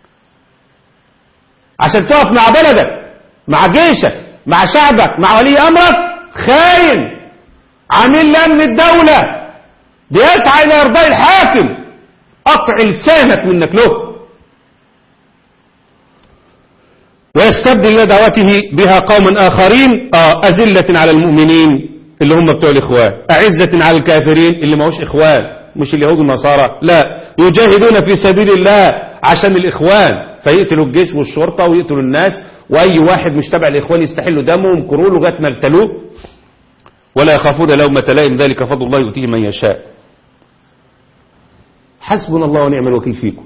عشان تقف مع بلدك مع جيشك مع شعبك مع ولي أمرك خاين عامل لأمن الدولة بيسعى إلى إرضاء الحاكم قطع لسانك منك له ويستبدل إلى دعوته بها قوما آخرين آه أزلة على المؤمنين اللي هم بتوع الإخوان أعزة على الكافرين اللي ما هوش إخوان مش اليهود والنصارى لا يجاهدون في سبيل الله عشان الإخوان فيقتلوا الجيش والشرطة ويقتلوا الناس وأي واحد مش تبع الإخوان يستحلوا دمه ويمكروا له لغاية ما يقتلوه ولا يخافون لومة لائم ذلك فضل الله يؤتيه من يشاء حسبنا الله ونعم الوكيل فيكم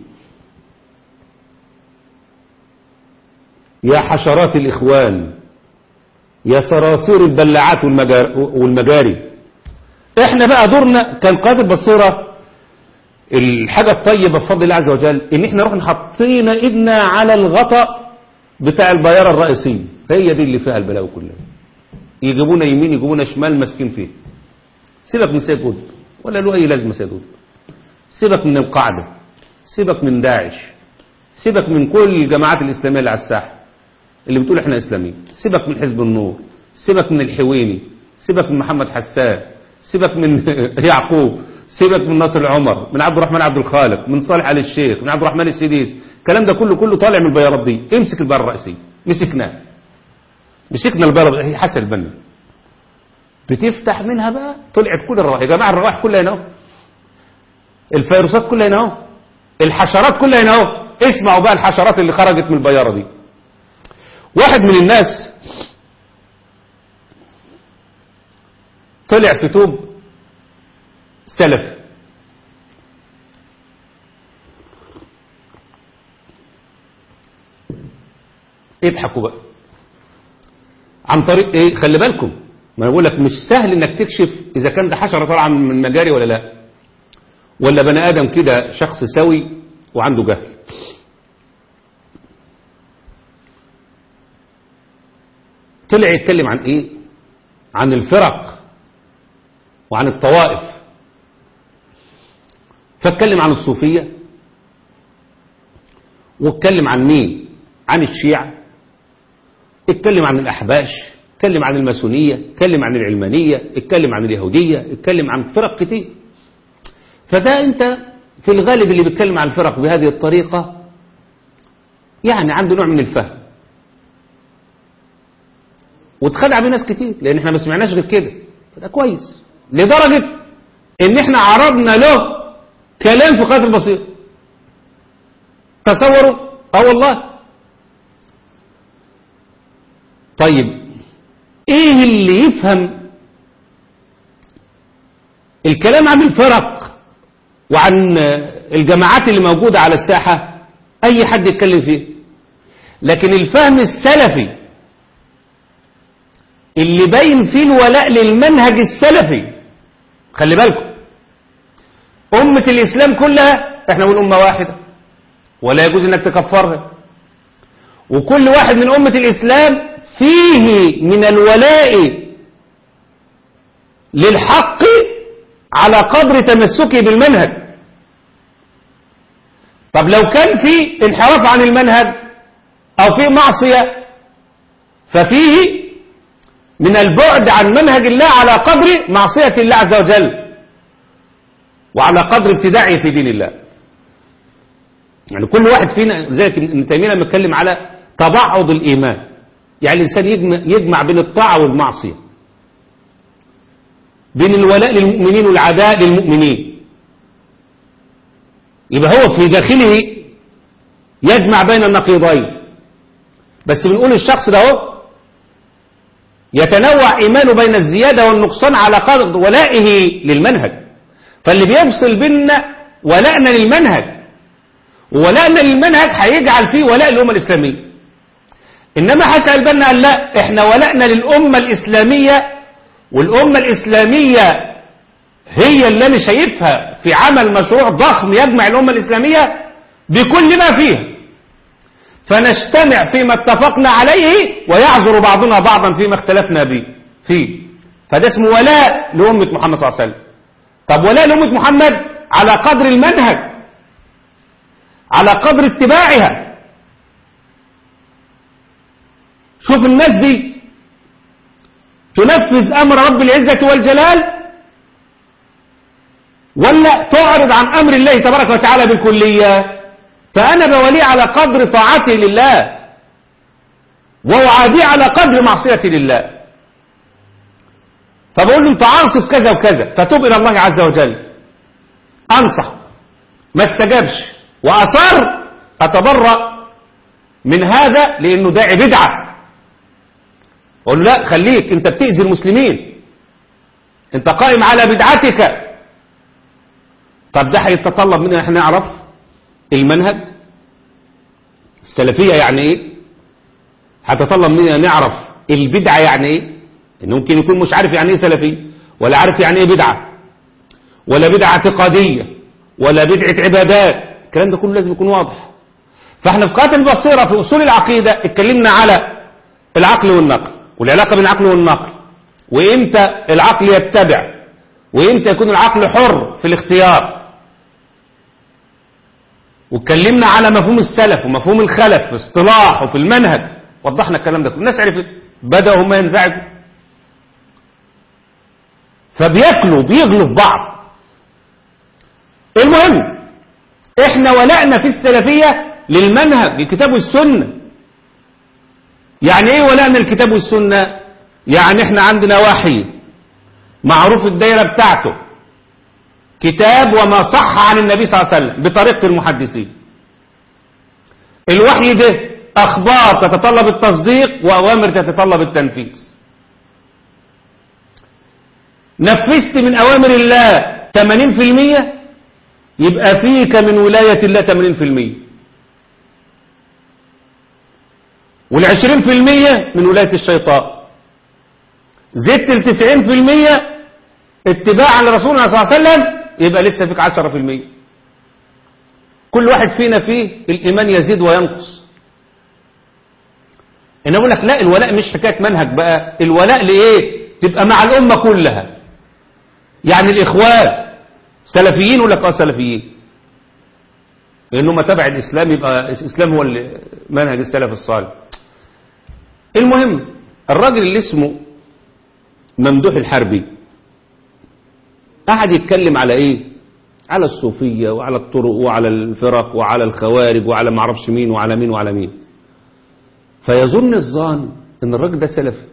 يا حشرات الإخوان يا صراصير البلاعات والمجار- والمجاري احنا بقى دورنا كان قادر بصيرة الحاجة الطيبة بفضل الله عز وجل ان احنا رحنا حطينا ايدنا على الغطاء بتاع البيارة الرئيسية هي دي اللي فيها البلاوي كلها يجيبونا يمين يجيبونا شمال ماسكين فيه سيبك من سيد قطب ولا له اي لازمه سيد قطب سيبك من القاعده سيبك من داعش سيبك من كل الجماعات الاسلاميه اللي على الساحه اللي بتقول احنا اسلاميين سيبك من حزب النور سيبك من الحويني سيبك من محمد حسان سيبك من يعقوب سيبك من ناصر عمر من عبد الرحمن عبد الخالق من صالح آل الشيخ من عبد الرحمن السديس الكلام ده كله كله طالع من البيارات دي امسك البيارة الرئيسية مسكناه مسكنا البلد هي حسن البنا بتفتح منها بقى طلعت كل الروائح يا جماعه الروائح كلها هنا اهو الفيروسات كلها هنا اهو الحشرات كلها هنا اهو اسمعوا بقى الحشرات اللي خرجت من البياره دي واحد من الناس طلع في توب سلف اضحكوا بقى عن طريق ايه خلي بالكم ما انا بقول لك مش سهل انك تكشف اذا كان ده حشره طالعه من مجاري ولا لا ولا بني ادم كده شخص سوي وعنده جهل طلع يتكلم عن ايه عن الفرق وعن الطوائف فاتكلم عن الصوفيه واتكلم عن مين عن الشيعه اتكلم عن الأحباش اتكلم عن الماسونية اتكلم عن العلمانية اتكلم عن اليهودية اتكلم عن فرق كتير فده انت في الغالب اللي بيتكلم عن الفرق بهذه الطريقة يعني عنده نوع من الفهم واتخدع بيه ناس كتير لان احنا ما سمعناش غير كده فده كويس لدرجة ان احنا عرضنا له كلام في قدر البسيط تصوروا اه والله طيب ايه اللي يفهم الكلام عن الفرق وعن الجماعات اللي موجودة على الساحة اي حد يتكلم فيه لكن الفهم السلفي اللي باين فيه الولاء للمنهج السلفي خلي بالكم أمة الإسلام كلها احنا نقول أمة واحدة ولا يجوز انك تكفرها وكل واحد من أمة الإسلام فيه من الولاء للحق على قدر تمسكه بالمنهج طب لو كان في انحراف عن المنهج او في معصية ففيه من البعد عن منهج الله على قدر معصية الله عز وجل وعلى قدر ابتداعه في دين الله يعني كل واحد فينا زي ابن تيمية لما اتكلم على تبعض الإيمان يعني الإنسان يجمع, يجمع بين الطاعة والمعصية بين الولاء للمؤمنين والعداء للمؤمنين يبقى هو في داخله يجمع بين النقيضين بس بنقول الشخص ده هو يتنوع إيمانه بين الزيادة والنقصان على قدر ولائه للمنهج فاللي بيفصل بيننا ولائنا للمنهج وولائنا للمنهج هيجعل فيه ولاء للأمة الإسلامية إنما حسن البنا قال لا إحنا ولائنا للأمة الإسلامية والأمة الإسلامية هي اللي أنا شايفها في عمل مشروع ضخم يجمع الأمة الإسلامية بكل ما فيها فنجتمع فيما اتفقنا عليه ويعذر بعضنا بعضا فيما اختلفنا به فيه فده اسمه ولاء لأمة محمد صلى الله عليه وسلم طب ولاء لأمة محمد على قدر المنهج على قدر اتباعها شوف الناس دي تنفذ أمر رب العزة والجلال ولا تعرض عن أمر الله تبارك وتعالى بالكلية فأنا بولي على قدر طاعتي لله وأعادي على قدر معصيتي لله فبقول له انت عاصب كذا وكذا فتوب إلى الله عز وجل أنصح ما استجابش وأصر أتبرأ من هذا لأنه داعي بدعة أقول له لا خليك أنت بتأذي المسلمين أنت قائم على بدعتك طب ده هيتطلب مننا احنا نعرف المنهج السلفية يعني ايه هتطلب مننا نعرف البدعة يعني ايه ان ممكن يكون مش عارف يعني ايه سلفي ولا عارف يعني ايه بدعة ولا بدعة اعتقادية ولا بدعة عبادات الكلام ده كله لازم يكون واضح فاحنا في قاتل البصيرة في اصول العقيدة اتكلمنا على العقل والنقل والعلاقة بين العقل والنقل وامتى العقل يتبع وامتى يكون العقل حر في الاختيار واتكلمنا على مفهوم السلف ومفهوم الخلف في اصطلاح وفي المنهج وضحنا الكلام ده كله الناس عرفت بدأوا هم ينزعجوا فبياكلوا بيغلوا في بعض المهم احنا ولأنا في السلفية للمنهج الكتاب والسنة يعني ايه ولأنا الكتاب والسنة يعني احنا عندنا وحي معروف الدايرة بتاعته كتاب وما صح عن النبي صلى الله عليه وسلم بطريقة المحدثين الوحي ده أخبار تتطلب التصديق وأوامر تتطلب التنفيذ نفذت من أوامر الله 80% يبقى فيك من ولاية الله 80% والعشرين في المية من ولاية الشيطان زدت التسعين في المية اتباعا لرسولنا صلى الله عليه وسلم يبقى لسه فيك عشرة في المية كل واحد فينا فيه الإيمان يزيد وينقص أنا أقول لك لا الولاء مش حكاية منهج بقى الولاء لإيه تبقى مع الأمة كلها يعني الإخوان سلفيين ولا اه سلفيين لأنه ما تبع الإسلام يبقى الإسلام هو منهج السلف الصالح المهم الراجل اللي اسمه ممدوح الحربي قعد يتكلم على ايه على الصوفية وعلى الطرق وعلى الفرق وعلى الخوارج وعلى معرفش مين وعلى مين وعلى مين فيظن الظان ان الراجل ده سلفي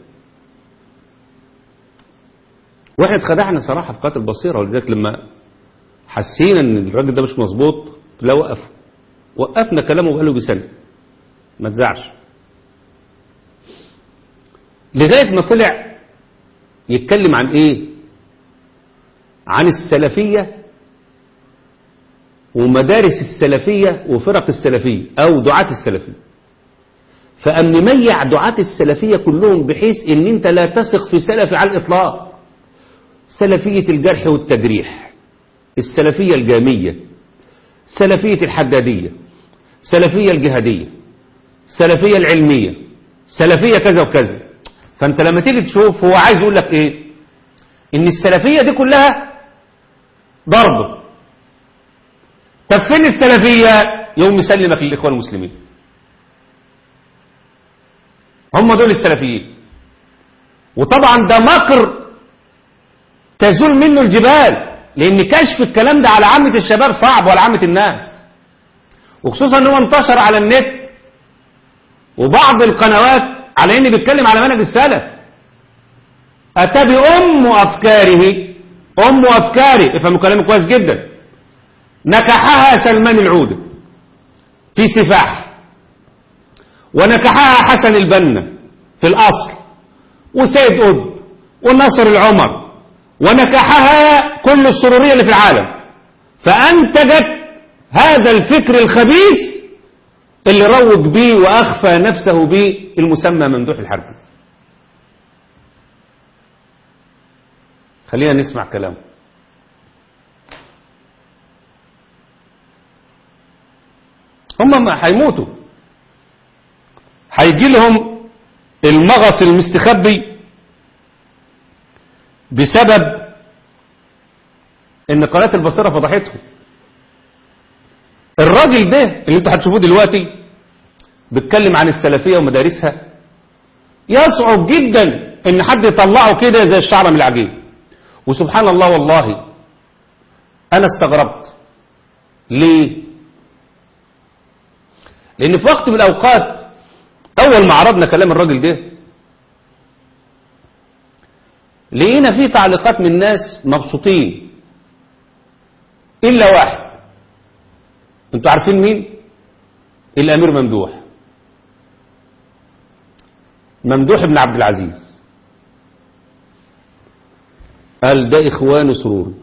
واحنا اتخدعنا صراحة في قاتل البصيرة ولذلك لما حسينا ان الراجل ده مش مظبوط لا وقف وقفنا كلامه بقاله بسنة ما تزعش لغاية ما طلع يتكلم عن ايه عن السلفية ومدارس السلفية وفرق السلفية او دعاة السلفية فأم نميع دعاة السلفية كلهم بحيث ان انت لا تثق في سلفي على الاطلاق سلفية الجرح والتجريح السلفية الجامية سلفية الحدادية سلفية الجهادية سلفية العلمية سلفية كذا وكذا فانت لما تيجي تشوف هو عايز يقول لك ايه ان السلفية دي كلها ضرب طب فين السلفية يوم يسلمك للإخوان المسلمين هم دول السلفيين وطبعا ده مكر تزول منه الجبال لأن كشف الكلام ده على عامة الشباب صعب وعلى عامة الناس وخصوصا ان هو انتشر على النت وبعض القنوات على اني بيتكلم على منهج السلف اتى بام افكاره ام افكاره افهموا كلامي كويس جدا نكحها سلمان العودة في سفاح ونكحها حسن البنا في الاصل وسيد قطب ونصر العمر ونكحها كل السرورية اللي في العالم فانتجت هذا الفكر الخبيث اللي روج بيه وأخفى نفسه به المسمى ممدوح الحرب خلينا نسمع كلامه هم ما هيموتوا هيجي لهم المغص المستخبي بسبب ان قناة البصيرة فضحتهم الراجل ده اللي انتوا هتشوفوه دلوقتي بيتكلم عن السلفية ومدارسها يصعب جدا ان حد يطلعه كده زي الشعر من العجين وسبحان الله والله انا استغربت ليه لان في وقت من الاوقات اول ما عرضنا كلام الراجل ده لقينا فيه تعليقات من الناس مبسوطين الا واحد انتوا عارفين مين الامير ممدوح ممدوح بن عبد العزيز قال ده اخوان سرور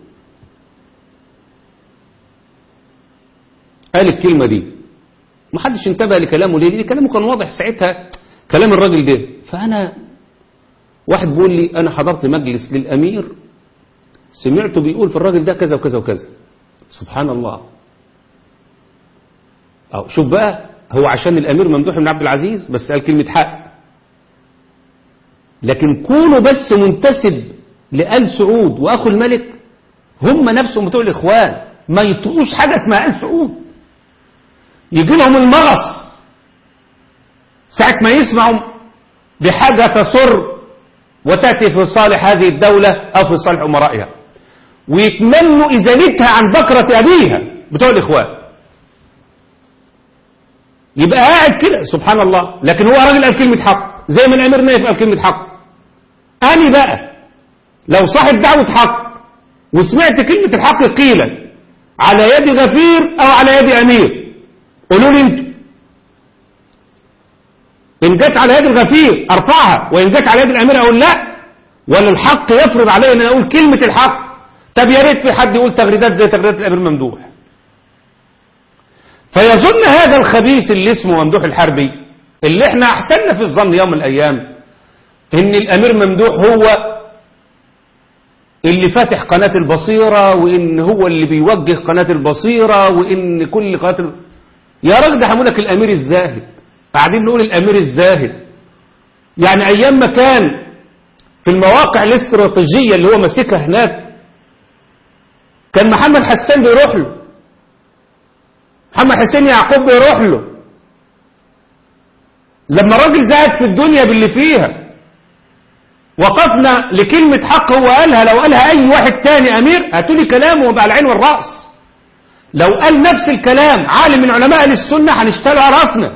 قال الكلمة دي ما حدش انتبه لكلامه ليه لان كلامه كان واضح ساعتها كلام الراجل ده فانا واحد بيقول لي انا حضرت مجلس للامير سمعته بيقول في الراجل ده كذا وكذا وكذا سبحان الله أو شوف بقى هو عشان الأمير ممدوح بن عبد العزيز بس قال كلمة حق لكن كونه بس منتسب لآل سعود وأخو الملك هم نفسهم بتوع الإخوان ما يطقوش حاجة اسمها آل سعود يجي لهم المغص ساعة ما يسمعوا بحاجة تسر وتأتي في صالح هذه الدولة أو في صالح أمرائها ويتمنوا إزالتها عن بكرة أبيها بتوع الإخوان يبقى قاعد كده سبحان الله لكن هو راجل قال كلمة حق زي ما الأمير نايف قال كلمة حق أنا بقى لو صاحب دعوة حق وسمعت كلمة الحق قيلا على يد غفير أو على يد أمير قولوا لي انتوا إن جت على يد الغفير أرفعها وإن جت على يد الأمير أقول لا ولا الحق يفرض علي أن أقول كلمة الحق طب يا ريت في حد يقول تغريدات زي تغريدات الأمير ممدوح فيظن هذا الخبيث اللي اسمه ممدوح الحربي اللي احنا احسننا في الظن يوم من الايام ان الامير ممدوح هو اللي فاتح قناة البصيرة وان هو اللي بيوجه قناة البصيرة وان كل قناة ال... يا راجل ده حمولك الامير الزاهد قاعدين نقول الامير الزاهد يعني ايام ما كان في المواقع الاستراتيجية اللي هو ماسكها هناك كان محمد حسان بيروح له محمد حسين يعقوب بيروح له لما راجل زهد في الدنيا باللي فيها وقفنا لكلمة حق هو قالها لو قالها أي واحد تاني أمير هاتوا لي كلامه وبقى العين والرأس لو قال نفس الكلام عالم من علماء أهل السنة هنشتغل على راسنا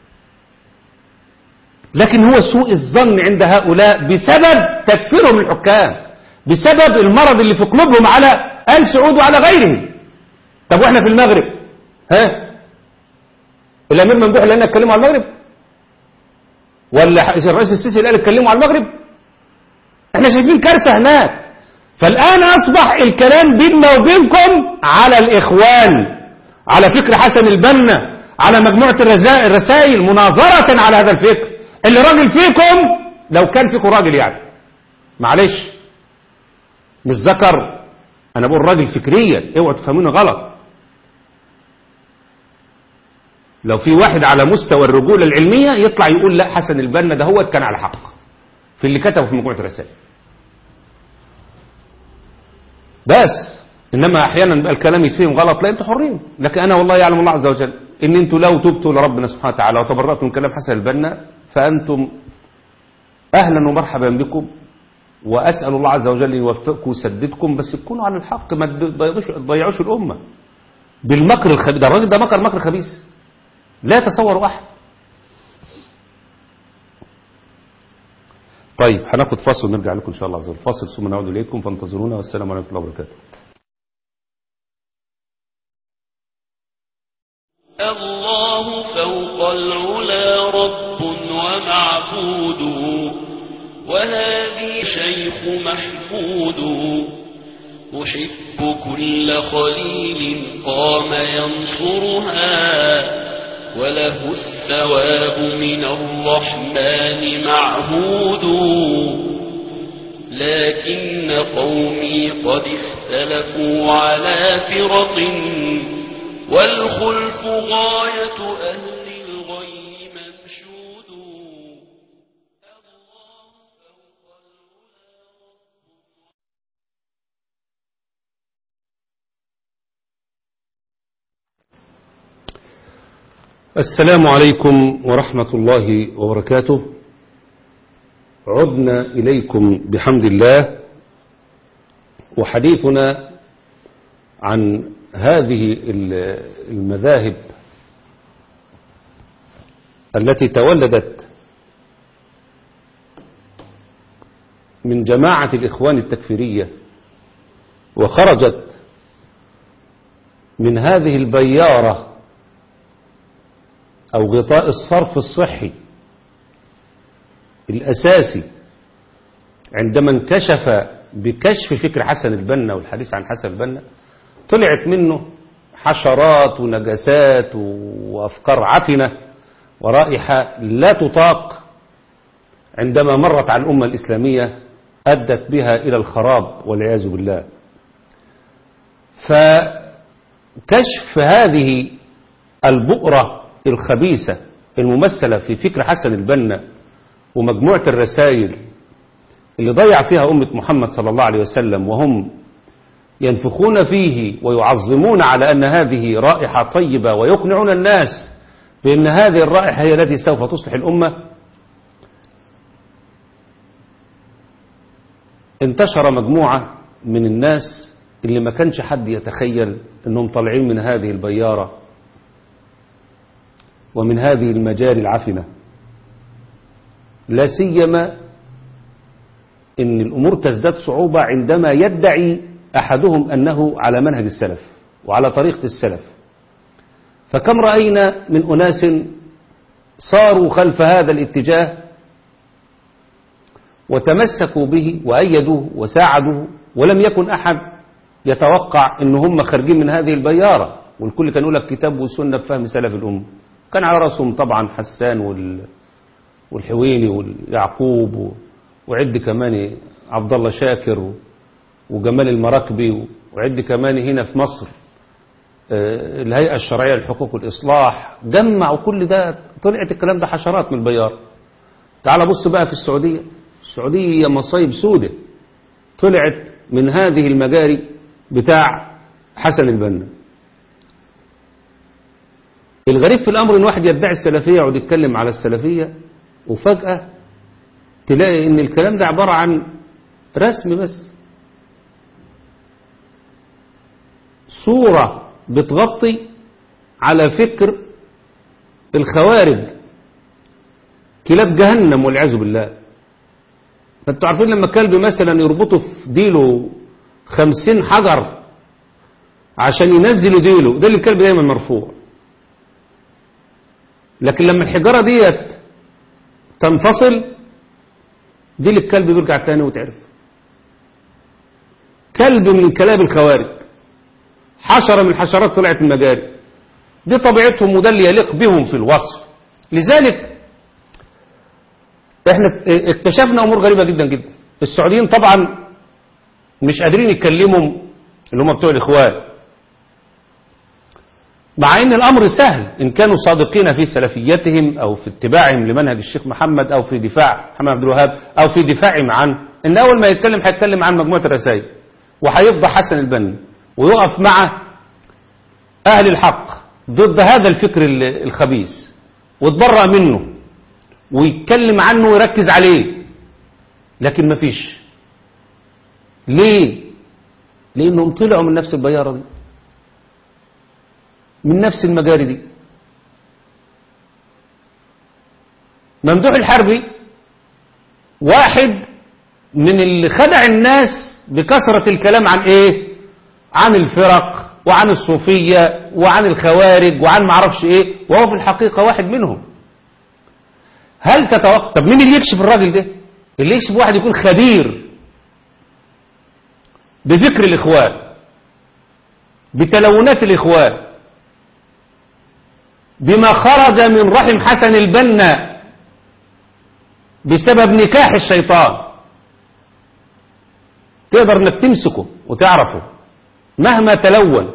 لكن هو سوء الظن عند هؤلاء بسبب تكفيرهم الحكام بسبب المرض اللي في قلوبهم على آل سعود وعلى غيرهم طب واحنا في المغرب ها الامير ممدوح اللي قال اتكلموا على المغرب ولا الرئيس السيسي اللي قال اتكلموا على المغرب احنا شايفين كارثه هناك فالان اصبح الكلام بيننا وبينكم على الاخوان على فكر حسن البنا على مجموعه الرسائل مناظره على هذا الفكر اللي راجل فيكم لو كان فيكم راجل يعني معلش مش ذكر انا بقول راجل فكريا اوعوا تفهموني غلط لو في واحد على مستوى الرجولة العلمية يطلع يقول لا حسن البنا ده هو كان على حق في اللي كتبه في مجموعة رسائل بس إنما أحيانا بقى الكلام يتفهم غلط لا أنتوا حرين لكن أنا والله يعلم الله عز وجل إن أنتوا لو تبتوا لربنا سبحانه وتعالى وتبرأتوا من كلام حسن البنا فأنتم أهلا ومرحبا بكم وأسأل الله عز وجل أن يوفقكم ويسددكم بس تكونوا على الحق ما تضيعوش تضيعوش الأمة بالمكر الخبيث ده الراجل ده مكر مكر خبيث لا يتصور أحد طيب هناخد فاصل ونرجع لكم إن شاء الله عز وجل فاصل ثم نعود إليكم فانتظرونا والسلام عليكم ورحمة الله وبركاته الله فوق العلا رب ومعبود وهذه شيخ محمود أحب كل خليل قام ينصرها وله الثواب من الرحمن معهود لكن قومي قد اختلفوا على فرق والخلف غاية أهل الغي منشود السلام عليكم ورحمة الله وبركاته عدنا إليكم بحمد الله وحديثنا عن هذه المذاهب التي تولدت من جماعة الإخوان التكفيرية وخرجت من هذه البيارة أو غطاء الصرف الصحي الأساسي عندما انكشف بكشف فكر حسن البنا والحديث عن حسن البنا طلعت منه حشرات ونجسات وأفكار عفنة ورائحة لا تطاق عندما مرت على الأمة الإسلامية أدت بها إلى الخراب والعياذ بالله فكشف هذه البؤرة الخبيثة الممثلة في فكر حسن البنا ومجموعة الرسائل اللي ضيع فيها أمة محمد صلى الله عليه وسلم وهم ينفخون فيه ويعظمون على أن هذه رائحة طيبة ويقنعون الناس بأن هذه الرائحة هي التي سوف تصلح الأمة انتشر مجموعة من الناس اللي ما كانش حد يتخيل أنهم طالعين من هذه البيارة ومن هذه المجاري العفنة لا سيما ان الامور تزداد صعوبة عندما يدعي احدهم انه على منهج السلف وعلى طريقة السلف فكم رأينا من اناس صاروا خلف هذا الاتجاه وتمسكوا به وأيدوه وساعدوه ولم يكن أحد يتوقع ان هم خارجين من هذه البيارة والكل كان يقول لك كتاب وسنة بفهم سلف الأمة كان على رأسهم طبعا حسان وال والحويني واليعقوب و... وعد كمان عبد الله شاكر و... وجمال المراكبي و... وعد كمان هنا في مصر آه الهيئة الشرعية للحقوق والإصلاح جمعوا كل ده طلعت الكلام ده حشرات من البيار تعال بص بقى في السعودية السعودية مصايب سودة طلعت من هذه المجاري بتاع حسن البنا الغريب في الأمر إن واحد يدعي السلفية يقعد يتكلم على السلفية وفجأة تلاقي إن الكلام ده عبارة عن رسم بس صورة بتغطي على فكر الخوارج كلاب جهنم والعياذ بالله فانتوا عارفين لما كلب مثلا يربطه في ديله خمسين حجر عشان ينزل ديله ده اللي الكلب دايما مرفوع لكن لما الحجارة ديت تنفصل دي الكلب بيرجع تاني وتعرف كلب من كلاب الخوارج حشرة من الحشرات طلعت من المجاري دي طبيعتهم وده اللي يليق بهم في الوصف لذلك احنا اكتشفنا امور غريبة جدا جدا السعوديين طبعا مش قادرين يتكلموا اللي هم بتوع الاخوان مع ان الامر سهل ان كانوا صادقين في سلفيتهم او في اتباعهم لمنهج الشيخ محمد او في دفاع محمد عبد الوهاب او في دفاعهم عن ان اول ما يتكلم هيتكلم عن مجموعه الرسائل وهيفضح حسن البنا ويقف مع أهل الحق ضد هذا الفكر ال- الخبيث وتبرأ منه ويتكلم عنه ويركز عليه لكن مفيش ليه لأنهم طلعوا من نفس البيارة دي من نفس المجاري دي ممدوح الحربي واحد من اللي خدع الناس بكثرة الكلام عن ايه عن الفرق وعن الصوفية وعن الخوارج وعن معرفش ايه وهو في الحقيقة واحد منهم هل تتوقع طب مين اللي يكشف الراجل ده اللي يكشف واحد يكون خبير بفكر الإخوان بتلونات الإخوان بما خرج من رحم حسن البنا بسبب نكاح الشيطان تقدر انك تمسكه وتعرفه مهما تلون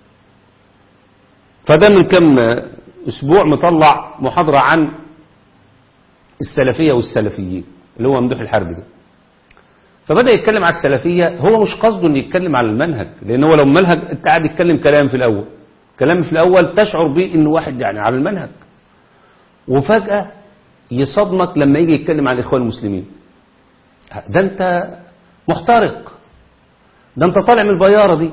فده من كم اسبوع مطلع محاضرة عن السلفية والسلفيين اللي هو ممدوح الحرب ده فبدأ يتكلم على السلفية هو مش قصده انه يتكلم على المنهج لان هو لو منهج انت قاعد يتكلم كلام في الاول كلام في الاول تشعر به انه واحد يعني على المنهج وفجأة يصدمك لما يجي يتكلم عن الاخوان المسلمين ده انت محترق ده انت طالع من البيارة دي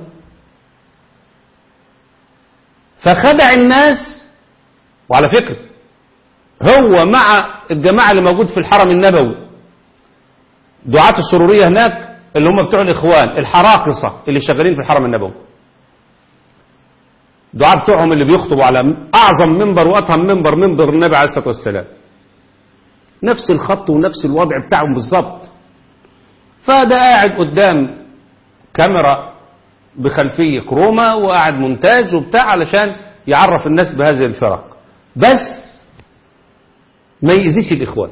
فخدع الناس وعلى فكرة هو مع الجماعة اللي موجود في الحرم النبوي دعاة السرورية هناك اللي هم بتوع الإخوان الحراقصة اللي شغالين في الحرم النبوي دعاة بتوعهم اللي بيخطبوا على أعظم منبر وأطهم منبر منبر النبي عليه الصلاة والسلام نفس الخط ونفس الوضع بتاعهم بالظبط فده قاعد قدام كاميرا بخلفية كروما وقاعد مونتاج وبتاع علشان يعرف الناس بهذه الفرق بس ما يأذيش الإخوان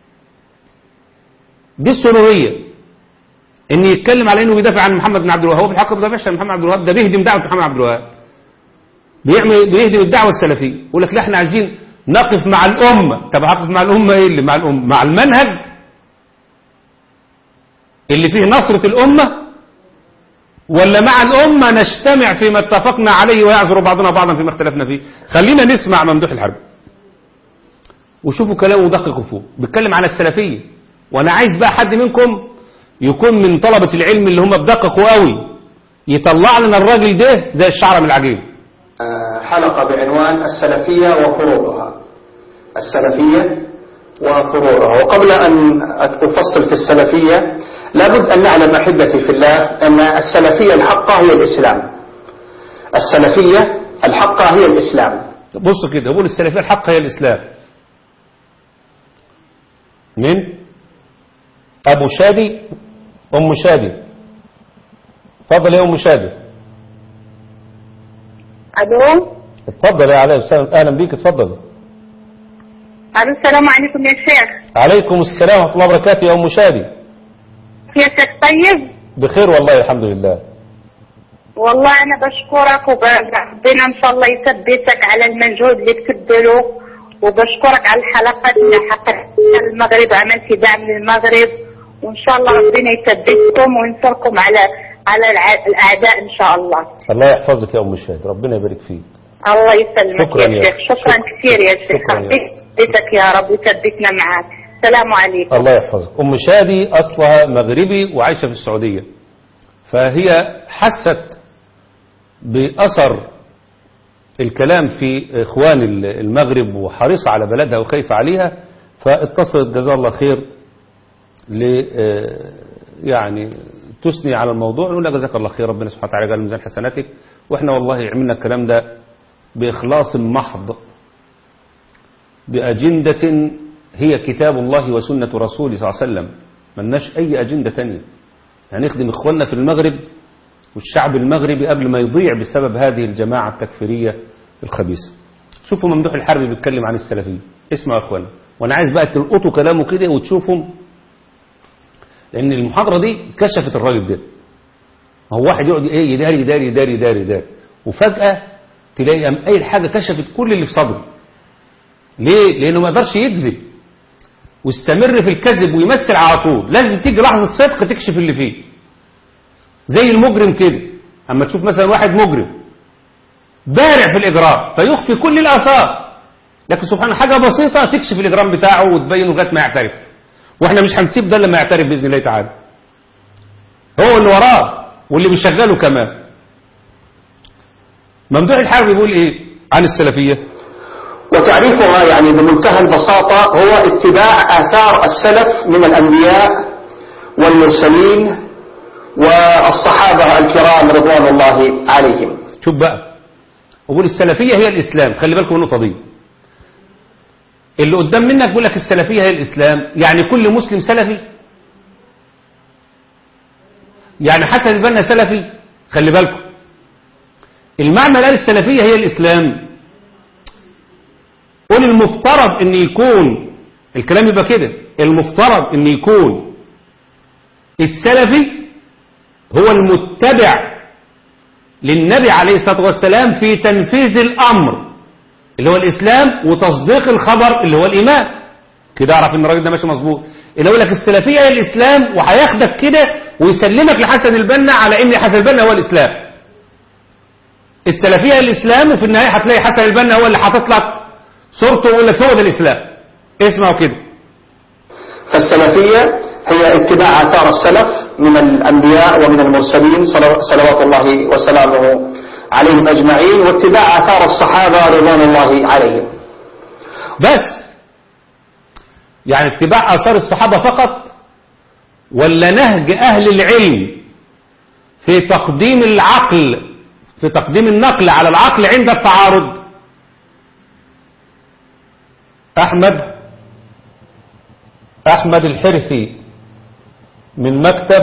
دي السرورية ان يتكلم على انه بيدافع عن محمد بن عبد الوهاب هو في الحقيقه ما بيدافعش عن محمد عبد الوهاب ده بيهدم دعوه محمد عبد الوهاب بيعمل بيهدم الدعوه السلفيه يقول لك لا احنا عايزين نقف مع الامه طب هقف مع الامه ايه اللي مع الامه مع المنهج اللي فيه نصره الامه ولا مع الامه نجتمع فيما اتفقنا عليه ويعذر بعضنا بعضا فيما اختلفنا فيه خلينا نسمع ممدوح الحرب وشوفوا كلامه ودققوا فيه بيتكلم على السلفيه وانا عايز بقى حد منكم يكون من طلبة العلم اللي هم بدققوا قوي يطلع لنا الراجل ده زي الشعر من العجين حلقة بعنوان السلفية وفروضها السلفية وفروضها وقبل أن أفصل في السلفية لابد أن نعلم أحبتي في الله أن السلفية الحقة هي الإسلام السلفية الحقة هي الإسلام بصوا كده بقول السلفية الحق هي الإسلام من أبو شادي أم شادي اتفضل يا أم شادي الو اتفضل يا علاء وسهلا أهلا بيك اتفضل الو السلام عليكم يا شيخ عليكم السلام ورحمة الله وبركاته يا أم شادي كيفك طيب بخير والله الحمد لله والله انا بشكرك وربنا ان شاء الله يثبتك على المجهود اللي بتبذله وبشكرك على الحلقات اللي حققت المغرب عملت دعم للمغرب وان شاء الله ربنا يثبتكم وينصركم على على الع- الاعداء ان شاء الله الله يحفظك يا أم شادي ربنا يبارك فيك الله يسلمك شكراً يا يا- شيخ شكرا شك- كثير يا شيخ شكراً يا- ربي يثبتك يا رب ويثبتنا معك السلام عليكم الله يحفظك أم شادي أصلها مغربي وعايشة في السعودية فهي حست بأثر الكلام في إخوان المغرب وحريصة على بلدها وخايفة عليها فاتصلت جزاها الله خير ل يعني تثني على الموضوع نقول لها جزاك الله خير ربنا سبحانه وتعالى يجعل ميزان حسناتك واحنا والله عملنا الكلام ده بإخلاص محض بأجندة هي كتاب الله وسنة رسوله صلى الله عليه وسلم ملناش أي أجندة تانية يعني نخدم إخواننا في المغرب والشعب المغربي قبل ما يضيع بسبب هذه الجماعة التكفيرية الخبيثة شوفوا ممدوح الحربي بيتكلم عن السلفية اسمعوا يا إخوانا وأنا عايز بقى تلقطوا كلامه كده وتشوفوا لأن المحاضرة دي كشفت الراجل ده هو واحد يقعد ايه يداري يداري يداري يداري يداري وفجأة تلاقي قام أي حاجة كشفت كل اللي في صدره ليه؟ لأنه ما يقدرش يكذب واستمر في الكذب ويمثل على طول لازم تيجي لحظة صدق تكشف اللي فيه زي المجرم كده اما تشوف مثلا واحد مجرم بارع في الاجرام فيخفي كل الاثار لكن سبحان الله حاجه بسيطه تكشف الاجرام بتاعه وتبينه لغايه ما يعترف واحنا مش هنسيب ده لما يعترف باذن الله تعالى هو اللي وراه واللي بيشغله كمان ممدوح الحرب بيقول ايه عن السلفيه وتعريفها يعني بمنتهى البساطة هو اتباع آثار السلف من الأنبياء والمرسلين والصحابة الكرام رضوان الله عليهم شوف بقى بقول السلفيه هي الاسلام خلي بالكم من النقطه دي اللي قدام منك بيقول لك السلفيه هي الاسلام يعني كل مسلم سلفي يعني حسن البنا سلفي خلي بالكم المعنى اللي قال السلفيه هي الاسلام قول المفترض ان يكون الكلام يبقى كده المفترض ان يكون السلفي هو المتبع للنبي عليه الصلاة والسلام في تنفيذ الأمر اللي هو الإسلام وتصديق الخبر اللي هو الإيمان كده أعرف إن الراجل ده ماشي مظبوط اللي يقول لك السلفية هي الإسلام وهياخدك كده ويسلمك لحسن البنا على إن حسن البنا هو الإسلام السلفية هي الإسلام وفي النهاية هتلاقي حسن البنا هو اللي حاطط لك صورته ويقول لك هو ده الإسلام اسمعوا كده فالسلفية هي اتباع آثار السلف من الأنبياء ومن المرسلين صلو- صلوات الله وسلامه عليهم أجمعين واتباع آثار الصحابة رضوان الله عليهم بس يعني اتباع آثار الصحابة فقط ولا نهج أهل العلم في تقديم العقل في تقديم النقل على العقل عند التعارض أحمد أحمد الحرثي من مكتب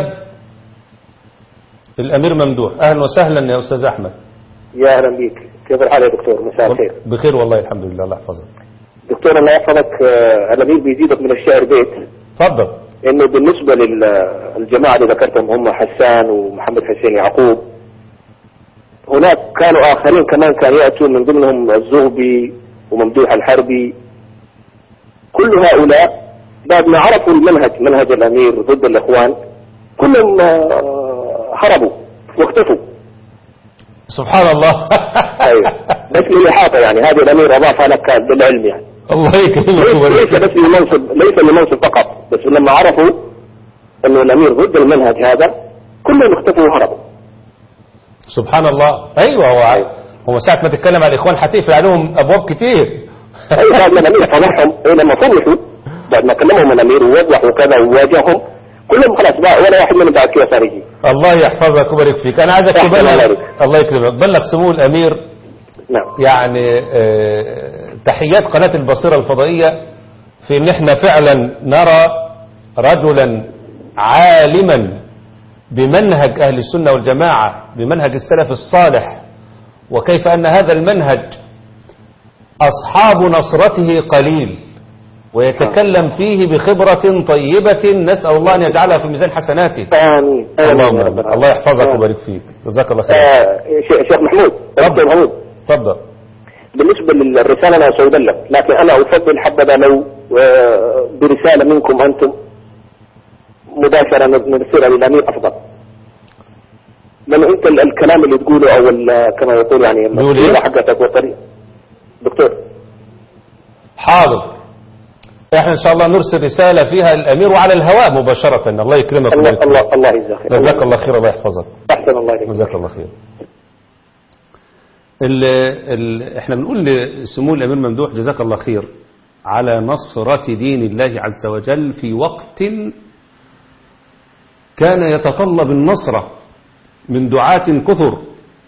الأمير ممدوح أهلا وسهلا يا أستاذ أحمد يا اهلا بيك كيف الحال يا دكتور مساء الخير بخير والله الحمد لله الله يحفظك دكتور الله يحفظك آه، الامير بيزيدك من الشعر بيت اتفضل انه بالنسبه للجماعه اللي ذكرتهم هم حسان ومحمد حسين يعقوب هناك كانوا اخرين كمان كانوا ياتون من ضمنهم الزغبي وممدوح الحربي كل هؤلاء بعد ما عرفوا المنهج منهج الامير ضد الاخوان كلهم آه، هربوا واختفوا سبحان الله ايوه بس للإحاطة يعني هذه الأمير أضافها لك بالعلم يعني الله يكرمك ليس ويبارك ليس بس لمنصب ليس لمنصب فقط بس لما عرفوا أنه الأمير ضد المنهج هذا كلهم اختفوا وهربوا سبحان الله ايوه هو هو ساعه ما تتكلم عن الاخوان هتقفل عليهم ابواب كتير أي بعد ما الأمير فضحهم إيه لما فضحوا بعد ما كلمهم الأمير ووضحوا كذا وواجههم كلهم خلاص بقى ولا واحد منهم بعد كده صار يجي الله يحفظك ويبارك فيك انا عايزك أحسن تبلغ عليك. الله يكرمك بلغ سمو الامير نعم يعني آه، تحيات قناه البصيره الفضائيه في ان احنا فعلا نرى رجلا عالما بمنهج اهل السنه والجماعه بمنهج السلف الصالح وكيف ان هذا المنهج اصحاب نصرته قليل ويتكلم فيه بخبرة طيبة نسأل الله أن يجعلها في ميزان حسناته آمين آمين اللهم يا رب آمين. العالمين. الله يحفظك آه. ويبارك فيك جزاك الله خير آه، شيخ شيخ محمود دكتور محمود تفضل بالنسبة للرسالة أنا سأود لك لكن أنا أفضل حبذا لو آه، برسالة منكم أنتم مباشرة نرسلها للأمير أفضل لأنه أنت ال- الكلام اللي تقوله أو ال- كما يقول يعني بيقول إيه؟ السيرة حقتك والطريقة دكتور حاضر احنا ان شاء الله نرسل رسالة فيها الامير وعلى الهواء مباشرة الله يكرمك الله ويبارك فيك. الله الله يجزاك خير جزاك الله خير الله يحفظك أحسن الله إليك جزاك الله خير ال ال احنا بنقول لسمو الامير ممدوح جزاك الله خير على نصرة دين الله عز وجل في وقت كان يتطلب النصرة من دعاة كثر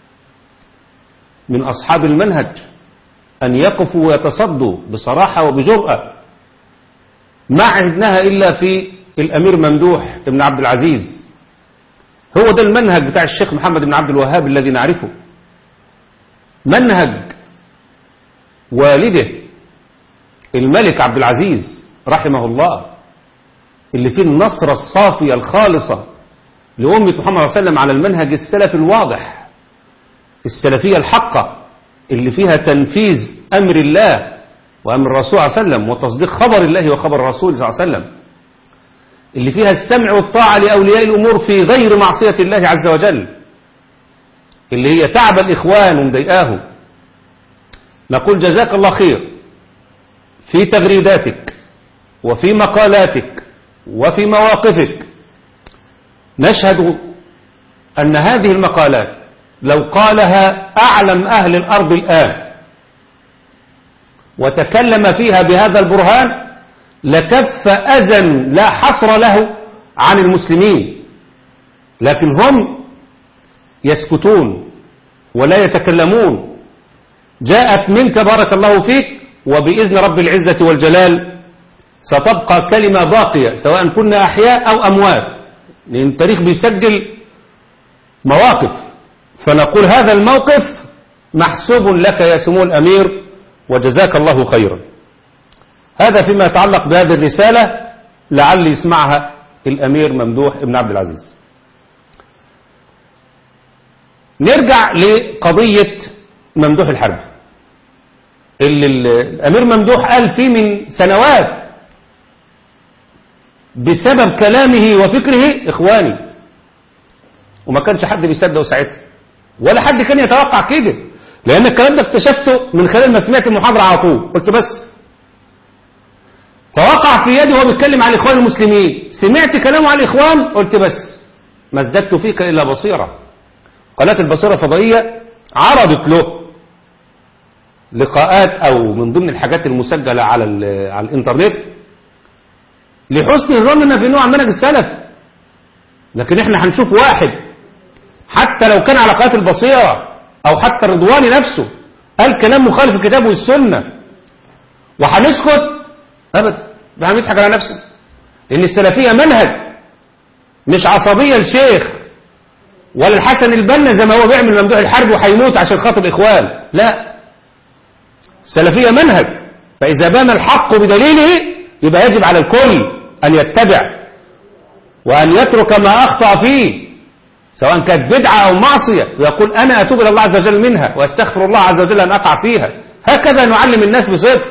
من أصحاب المنهج أن يقفوا ويتصدوا بصراحة وبجرأة ما عهدناها إلا في الأمير ممدوح بن عبد العزيز هو ده المنهج بتاع الشيخ محمد بن عبد الوهاب الذي نعرفه منهج والده الملك عبد العزيز رحمه الله اللي فيه النصرة الصافية الخالصة لأمة محمد صلى الله عليه وسلم على المنهج السلفي الواضح السلفية الحقة اللي فيها تنفيذ أمر الله وأمر الرسول صلى الله عليه وسلم وتصديق خبر الله وخبر الرسول صلى الله عليه وسلم اللي فيها السمع والطاعة لأولياء الأمور في غير معصية الله عز وجل اللي هي تعب الإخوان ومضايقاهم نقول جزاك الله خير في تغريداتك وفي مقالاتك وفي مواقفك نشهد أن هذه المقالات لو قالها أعلم أهل الأرض الآن وتكلم فيها بهذا البرهان لكف أذى لا حصر له عن المسلمين لكن هم يسكتون ولا يتكلمون جاءت منك بارك الله فيك وبإذن رب العزة والجلال ستبقى كلمة باقية سواء كنا أحياء أو أموات لأن التاريخ بيسجل مواقف فنقول هذا الموقف محسوب لك يا سمو الأمير وجزاك الله خيرا هذا فيما يتعلق بهذه الرسالة لعل يسمعها الأمير ممدوح ابن عبد العزيز نرجع لقضية ممدوح الحرب اللي الأمير ممدوح قال فيه من سنوات بسبب كلامه وفكره إخواني وما كانش حد بيصدقه ساعتها ولا حد كان يتوقع كده لأن الكلام ده اكتشفته من خلال ما سمعت المحاضرة على طول قلت بس فوقع في يدي وهو بيتكلم عن الإخوان المسلمين سمعت كلامه عن الإخوان قلت بس ما ازددت فيك إلا بصيرة قناة البصيرة الفضائية عرضت له لقاءات أو من ضمن الحاجات المسجلة على, على الإنترنت لحسن ظننا في نوع منهج السلف لكن احنا هنشوف واحد حتى لو كان على قناة البصيرة أو حتى الرضواني نفسه قال كلام مخالف الكتاب والسنة وهنسكت أبدا ده بيضحك على نفسه لأن السلفية منهج مش عصبية لشيخ ولا الحسن البنا زي ما هو بيعمل ممدوح الحرب وهيموت عشان خاطر الإخوان لا السلفية منهج فإذا بان الحق بدليله يبقى يجب على الكل أن يتبع وأن يترك ما أخطأ فيه سواء كانت بدعة أو معصية ويقول أنا أتوب إلى الله عز وجل منها وأستغفر الله عز وجل أن أقع فيها هكذا نعلم الناس بصدق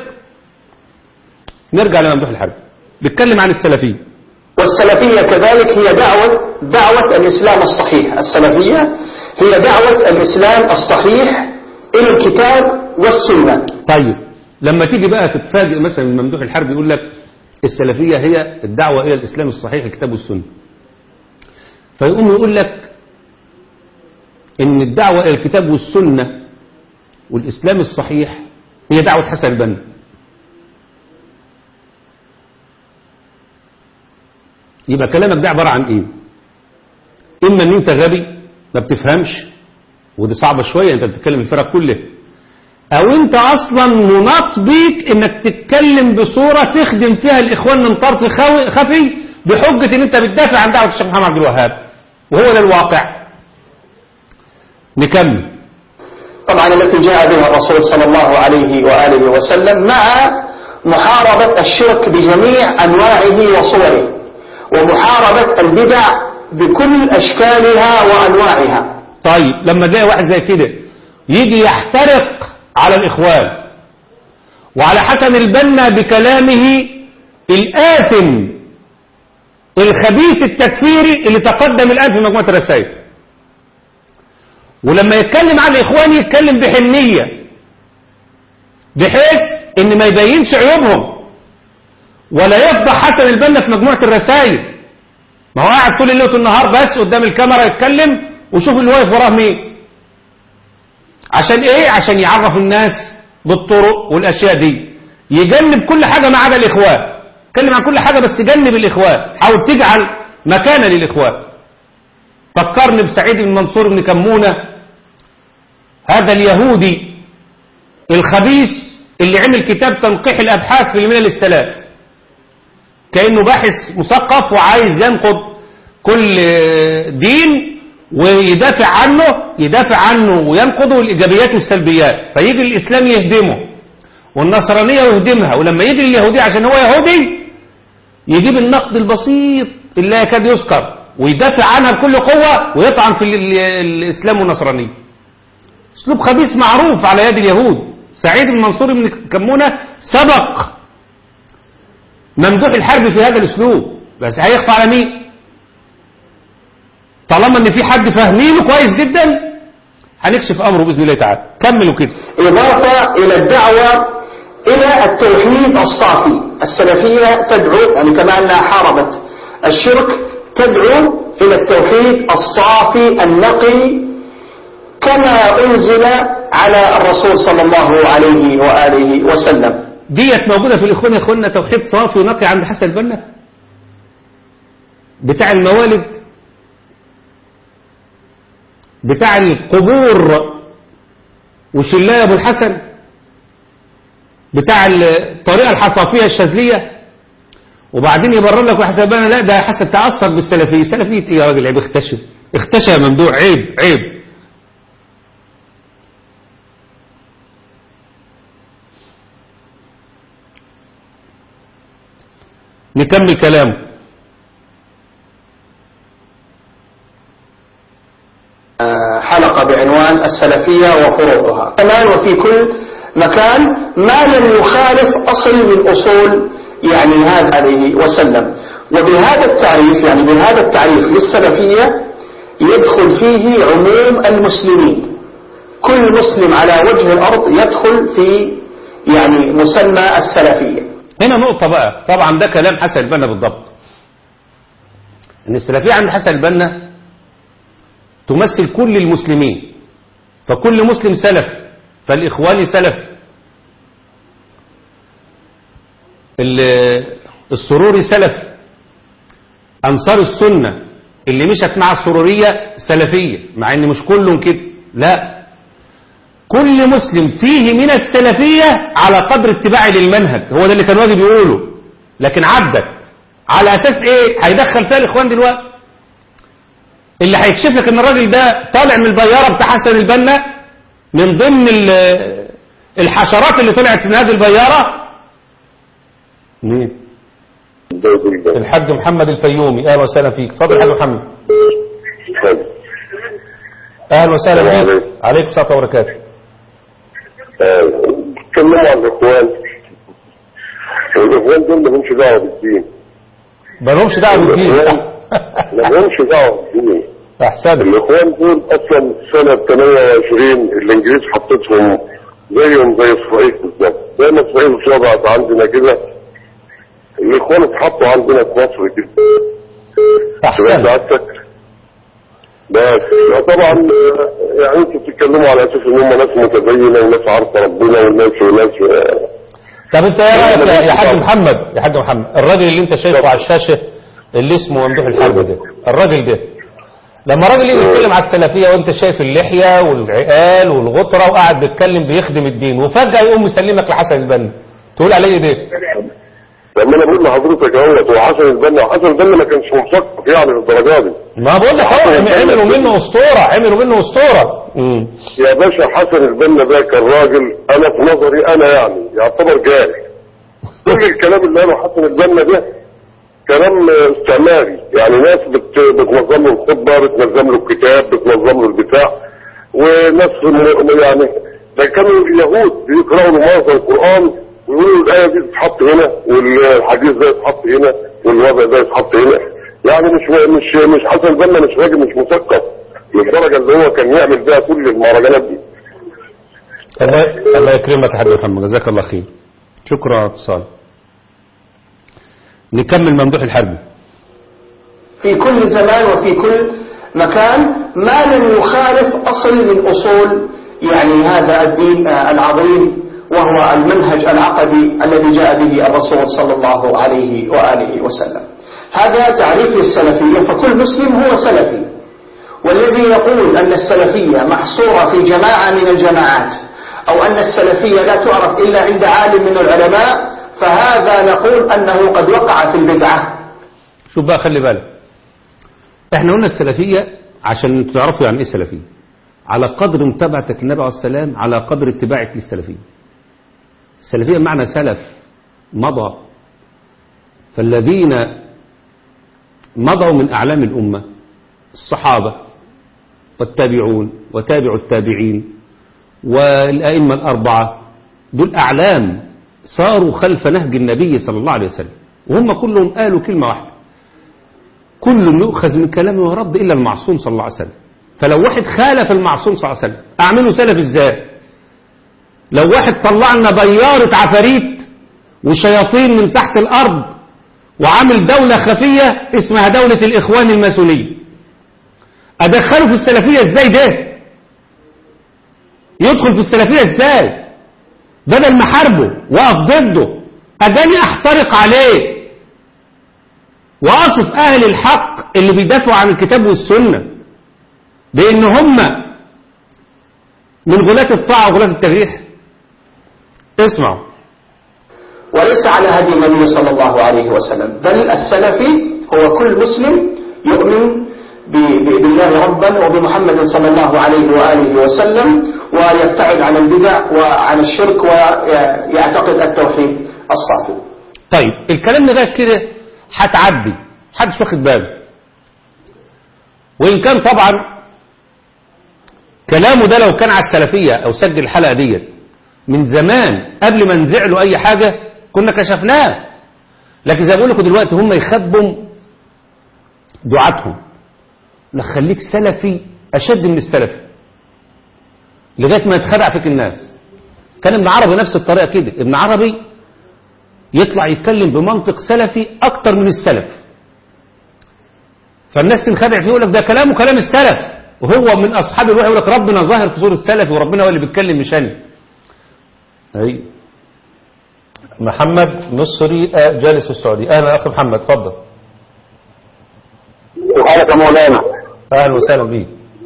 نرجع لممدوح الحرب بيتكلم عن السلفية والسلفية كذلك هي دعوة دعوة الإسلام الصحيح السلفية هي دعوة الإسلام الصحيح إلى الكتاب والسنة طيب لما تيجي بقى تتفاجئ مثلا من ممدوح الحرب يقول لك السلفية هي الدعوة إلى الإسلام الصحيح الكتاب والسنة فيقوم يقول لك إن الدعوة إلى الكتاب والسنة والإسلام الصحيح هي دعوة حسن البنا يبقى كلامك ده عبارة عن إيه إما إن أنت غبي ما بتفهمش ودي صعبة شوية أنت بتتكلم الفرق كلها او انت اصلا مناط بيك انك تتكلم بصورة تخدم فيها الاخوان من طرف خفي بحجة ان انت بتدافع عن دعوة الشيخ محمد عبد الوهاب وهو ده الواقع نكمل طبعا التي جاء بها الرسول صلى الله عليه وآله وسلم مع محاربة الشرك بجميع أنواعه وصوره ومحاربة البدع بكل أشكالها وأنواعها طيب لما تلاقي واحد زي كده يجي يحترق على الإخوان وعلى حسن البنا بكلامه الآثم الخبيث التكفيري اللي تقدم الآن في مجموعة الرسائل ولما يتكلم عن الإخوان يتكلم بحنية بحيث ان ما يبينش عيوبهم ولا يفضح حسن البنا في مجموعة الرسائل ما هو قاعد طول الليل والنهار بس قدام الكاميرا يتكلم وشوف اللي واقف وراه مين عشان ايه عشان يعرف الناس بالطرق والاشياء دي يجنب كل حاجة ما عدا الاخوان اتكلم عن كل حاجة بس جنب الاخوان حاول تجعل مكانة للاخوان فكرني بسعيد بن منصور بن كمونة هذا اليهودي الخبيث اللي عمل كتاب تنقيح الابحاث في الملل الثلاث كأنه باحث مثقف وعايز ينقض كل دين ويدافع عنه يدافع عنه وينقضه الإيجابيات والسلبيات فيجي الإسلام يهدمه والنصرانية يهدمها ولما يجي اليهودي عشان هو يهودي يجيب النقد البسيط اللي لا يكاد يذكر ويدافع عنها بكل قوة ويطعن في الإسلام والنصرانية اسلوب خبيث معروف على يد اليهود سعيد بن منصور بن كمونة سبق ممدوح الحرب في هذا الاسلوب بس هيخفى على مين طالما ان في حد فاهمينه كويس جدا هنكشف أمره بإذن الله تعالى كملوا كده إضافة إلى الدعوة إلى التوحيد الصافي السلفية تدعو يعني كما أنها حاربت الشرك تدعو إلى التوحيد الصافي النقي كما أنزل على الرسول صلى الله عليه وآله وسلم ديت موجودة في الإخوان يا إخواننا توحيد صافي ونقي عند حسن البنا بتاع الموالد بتاع القبور وشلاية أبو الحسن بتاع الطريقة الحصافية الشاذلية وبعدين يبرر لك حسن البنا لا ده حسن تأثر بالسلفية سلفية ايه يا راجل عيب اختشى اختشى يا ممدوح عيب عيب نكمل كلامه حلقة بعنوان السلفية وفروعها كمان وفي كل مكان ما لم يخالف أصل من أصول يعني هذا عليه وسلم وبهذا التعريف يعني بهذا التعريف للسلفية يدخل فيه عموم المسلمين كل مسلم على وجه الأرض يدخل في يعني مسمى السلفية هنا نقطة بقى طبعا ده كلام حسن البنا بالضبط ان السلفية عند حسن البنا تمثل كل المسلمين فكل مسلم سلف فالإخواني سلف ال- السروري سلف أنصار السنة اللي مشت مع السرورية سلفية مع ان مش كلهم كده لا كل مسلم فيه من السلفية على قدر اتباعه للمنهج هو ده اللي كان واجب يقوله لكن عدت على أساس ايه هيدخل فيها الإخوان دلوقتي اللي هيكشف لك ان الراجل ده طالع من البيارة بتاع حسن البنا من ضمن ال- الحشرات اللي طلعت من هذه البيارة مين الحاج محمد الفيومي اهلا وسهلا فيك اتفضل يا حاج محمد اهلا وسهلا السلام بيك عليكم. عليكم السلام وبركاته اتكلموا عن الاخوان الاخوان دول مالهمش دعوه بالدين ما لهمش دعوه بالدين مالهمش دعوه بالدين احسن الاخوان دول اصلا سنه 28 الانجليز حطتهم زيهم زي اسرائيل بالظبط زي ما اسرائيل شبعت عندنا كده الاخوان اتحطوا عندنا في مصر كده احسن سعادتك بس طبعا يعني انتوا بتتكلموا على اساس ان هم ناس متدينه وناس عارفه ربنا وناس وناس طب انت ايه رايك يا- يا حاج محمد يا حاج محمد الراجل اللي انت شايفه على الشاشه اللي اسمه ممدوح الحرب ده الراجل ده لما راجل يجي يتكلم على السلفيه وانت شايف اللحيه والعقال والغطره وقاعد بيتكلم بيخدم الدين وفجاه يقوم مسلمك لحسن البنا تقول عليه ايه ده لما انا بقول لحضرتك اهوت هو حسن البنا حسن البنا ما كانش مثقف يعني للدرجه دي ما بقول لك هو عملوا منه اسطوره عملوا منه اسطوره امم يا باشا حسن البنا ده كان راجل انا في نظري انا يعني يعتبر جاهل كل الكلام اللي قاله حسن البنا ده كلام استعماري يعني ناس بت- بتنظم له الخطبه بتنظم له الكتاب بتنظم له البتاع وناس م- يعني ده كانوا اليهود بيقراوا له معظم القران ويقولوا الايه دي تتحط هنا والحديث ده يتحط هنا والوضع ده يتحط هنا يعني مش مش مش حسن البنا مش راجل مش مثقف للدرجه اللي هو كان يعمل بيها كل المهرجانات دي الله الله يكرمك يا حاج محمد جزاك الله خير شكرا على الاتصال نكمل ممدوح الحربي في كل زمان وفي كل مكان ما لم يخالف أصل من أصول يعني هذا الدين آه، العظيم وهو المنهج العقدي الذي جاء به الرسول صلى الله عليه وآله وسلم هذا تعريف للسلفية فكل مسلم هو سلفي والذي يقول أن السلفية محصورة في جماعة من الجماعات أو أن السلفية لا تعرف إلا عند عالم من العلماء فهذا نقول أنه قد وقع في البدعة شوف بقى خلي بالك احنا قلنا السلفية عشان تعرفوا يعني ايه السلفية على قدر متابعتك للنبي عليه السلام على قدر اتباعك للسلفية السلفية معنى سلف مضى فالذين مضوا من أعلام الأمة الصحابة والتابعون وتابع التابعين والأئمة الأربعة دول أعلام صاروا خلف نهج النبي صلى الله عليه وسلم وهم كلهم قالوا كلمة واحدة كل يؤخذ من كلامه ورد إلا المعصوم صلى الله عليه وسلم فلو واحد خالف المعصوم صلى الله عليه وسلم اعمله سلف ازاي لو واحد طلع لنا بيارة عفاريت وشياطين من تحت الارض وعامل دولة خفية اسمها دولة الاخوان الماسونية ادخله في السلفية ازاي ده يدخل في السلفية ازاي بدل ما حاربه واقف ضده اداني احترق عليه واصف اهل الحق اللي بيدافعوا عن الكتاب والسنة بان هم من غلاة الطاعة وغلاة التجريح اسمعوا وليس على هدي النبي صلى الله عليه وسلم بل السلفي هو كل مسلم يؤمن ب- ب- بالله ربا وبمحمد صلى الله عليه وآله وسلم ويبتعد عن البدع وعن الشرك ويعتقد التوحيد الصافي طيب الكلام ده كده هتعدي محدش واخد باله وإن كان طبعا كلامه ده لو كان على السلفية أو سجل الحلقة ديت من زمان قبل ما نزع له أي حاجة كنا كشفناه لكن زي ما بقول لكم دلوقتي هم يخبوا دعاتهم لا خليك سلفي أشد من السلفي لغاية ما يتخدع فيك الناس كان ابن عربي نفس الطريقة كده ابن عربي يطلع يتكلم بمنطق سلفي أكتر من السلف فالناس تنخدع فيه يقول لك ده كلامه كلام السلف وهو من أصحاب الوحي يقول لك ربنا ظاهر في سورة السلف وربنا هو اللي بيتكلم مش أنا أي محمد مصري آه، جالس في السعودية أهلا أخي محمد اتفضل سبحانك يا مولانا أهلا وسهلا بيك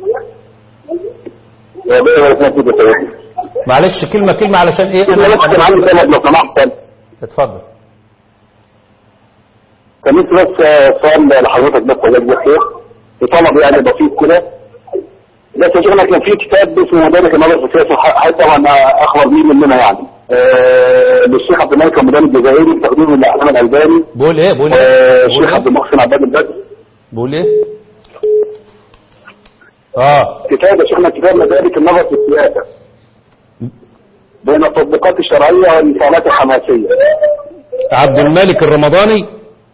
ربنا يبارك فيك يا سيدي معلش كلمة كلمة علشان إيه انا بس كان عندي سند لو سمحت اتفضل كان لسه بس سؤال لحضرتك بس الله يجزاك خير وطلب يعني بسيط كده بس يا شيخنا كان في كتاب اسمه مدارك النظر في السياسه حتى وانا اخبر مين مننا يعني آه، للشيخ عبد الملك رمضان الجزائري تقديم الاحلام الالباني بقول إيه بقول إيه آه، بقول الشيخ عبد إيه المحسن عباد البدر بقول إيه آه كتاب يا شيخنا كتاب مدارك النظر في السياسه بين التطبيقات الشرعيه والانفعالات الحماسيه عبد الملك الرمضاني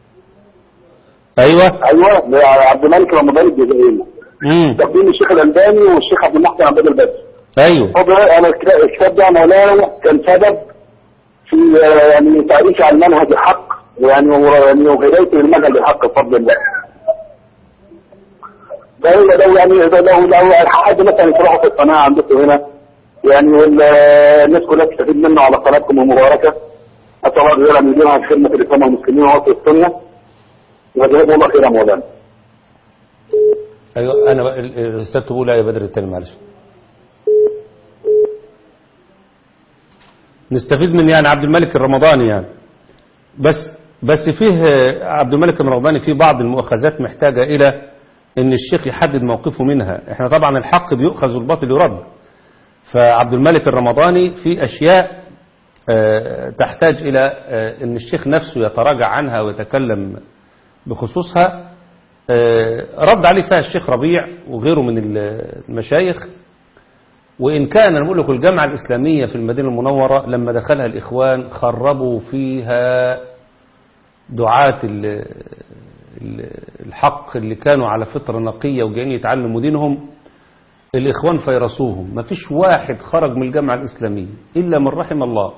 أيوه ايوه عبد الملك رمضان الجزائري امم تقديم الشيخ الالباني والشيخ عبد المحسن عباد البدر أيوه طب انا الكتاب الكتاب ده يا مولانا كان سبب في آه، يعني تعريفي على المنهج الحق ويعني يعني وهدايتي للمنهج الحق بفضل الله. ده هو ده يعني ده لو لو حد مثلا يشرحه في القناه عندكم هنا يعني وال- الناس كلها تستفيد منه على قناتكم المباركه. اسال الله جل ان يديمها خدمه الاسلام والمسلمين ووصل السنه. وجزاكم الله خيرا يا مولانا. ايوه انا بقى- ال- ال- الاستاذ تقول لا يا بدر التاني معلش نستفيد من يعني عبد الملك الرمضاني يعني بس بس فيه آه، عبد الملك الرمضاني فيه بعض المؤاخذات محتاجة إلى إن الشيخ يحدد موقفه منها إحنا طبعا الحق بيؤخذ والباطل يرد فعبد الملك الرمضاني في أشياء آه، تحتاج إلى آه، إن الشيخ نفسه يتراجع عنها ويتكلم بخصوصها آه، رد عليه فيها الشيخ ربيع وغيره من المشايخ وإن كان أنا بقول لكم الجامعة الإسلامية في المدينة المنورة لما دخلها الإخوان خربوا فيها دعاة ال- ال- الحق اللي كانوا على فطرة نقية وجايين يتعلموا دينهم الإخوان فيرسوهم ما فيش واحد خرج من الجامعة الإسلامية إلا من رحم الله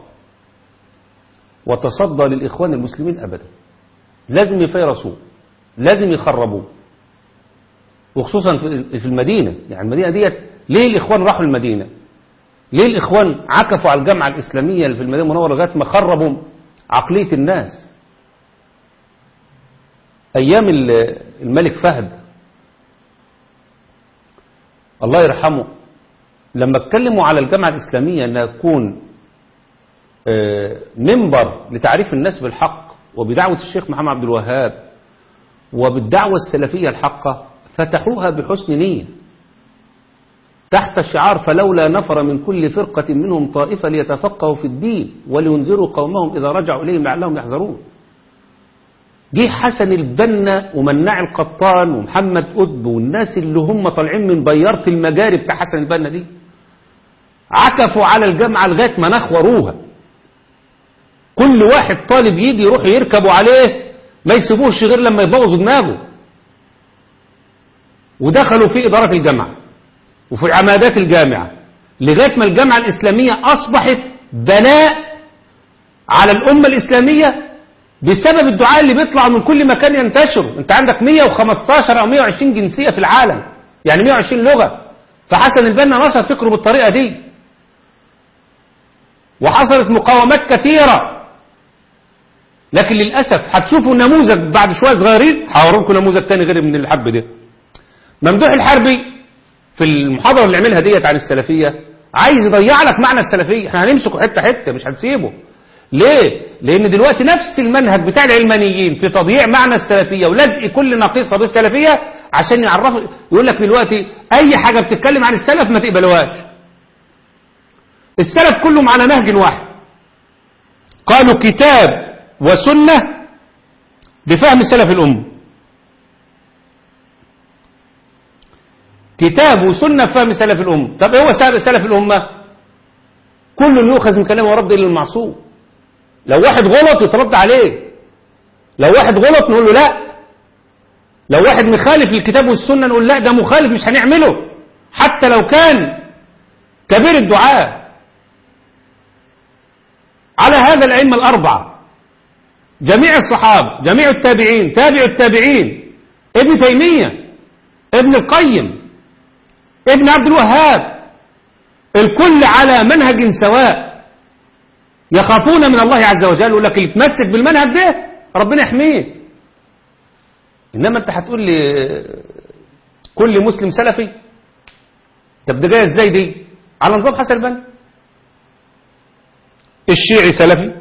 وتصدى للإخوان المسلمين أبدا لازم يفيرسوه لازم يخربوه وخصوصا في في المدينة يعني المدينة ديت ليه الإخوان راحوا المدينة ليه الإخوان عكفوا على الجامعة الإسلامية اللي في المدينة المنورة لغاية ما خربوا عقلية الناس أيام ال- الملك فهد الله يرحمه لما اتكلموا على الجامعة الإسلامية أنها تكون آه، منبر لتعريف الناس بالحق وبدعوة الشيخ محمد عبد الوهاب وبالدعوة السلفية الحقة فتحوها بحسن نية تحت شعار فلولا نفر من كل فرقة منهم طائفة ليتفقهوا في الدين ولينذروا قومهم إذا رجعوا إليهم لعلهم يحذرون جه حسن البنا ومناع القطان ومحمد قطب والناس اللي هم طالعين من بيارة المجاري بتاع حسن البنا دي عكفوا على الجامعة لغاية ما نخوروها كل واحد طالب يجي يروح يركبوا عليه ما يسيبوهش غير لما يبوظوا دماغه ودخلوا في إدارة الجامعة وفي عمادات الجامعة لغاية ما الجامعة الإسلامية أصبحت بلاء على الأمة الإسلامية بسبب الدعاء اللي بيطلع من كل مكان ينتشر انت عندك 115 او 120 جنسية في العالم يعني 120 لغة فحسن البنا نشر فكره بالطريقة دي وحصلت مقاومات كثيرة لكن للأسف هتشوفوا نموذج بعد شوية صغيرين هوريكم نموذج تاني غير من الحب ده ممدوح الحربي في المحاضرة اللي عملها ديت عن السلفية عايز يضيع لك معنى السلفية احنا هنمسكه حتة حتة مش هنسيبه ليه؟ لأن دلوقتي نفس المنهج بتاع العلمانيين في تضييع معنى السلفية ولزق كل نقيصة بالسلفية عشان يعرفوا يقول لك دلوقتي أي حاجة بتتكلم عن السلف ما تقبلوهاش السلف كلهم على نهج واحد قالوا كتاب وسنة بفهم سلف الأمة كتاب وسنة بفهم سلف الأمة طب ايه هو سلف الأمة كل يؤخذ من كلامه ورد إلى المعصوم لو واحد غلط يترد عليه لو واحد غلط نقول له لا لو واحد مخالف للكتاب والسنة نقول لا ده مخالف مش هنعمله حتى لو كان كبير الدعاء على هذا الأئمة الأربعة جميع الصحابة جميع التابعين تابع التابعين ابن تيمية ابن القيم ابن عبد الوهاب الكل على منهج سواء يخافون من الله عز وجل يقول لك يتمسك بالمنهج ده ربنا يحميه انما انت هتقول لي كل مسلم سلفي طب ده جايه ازاي دي على نظام حسن البنا الشيعي سلفي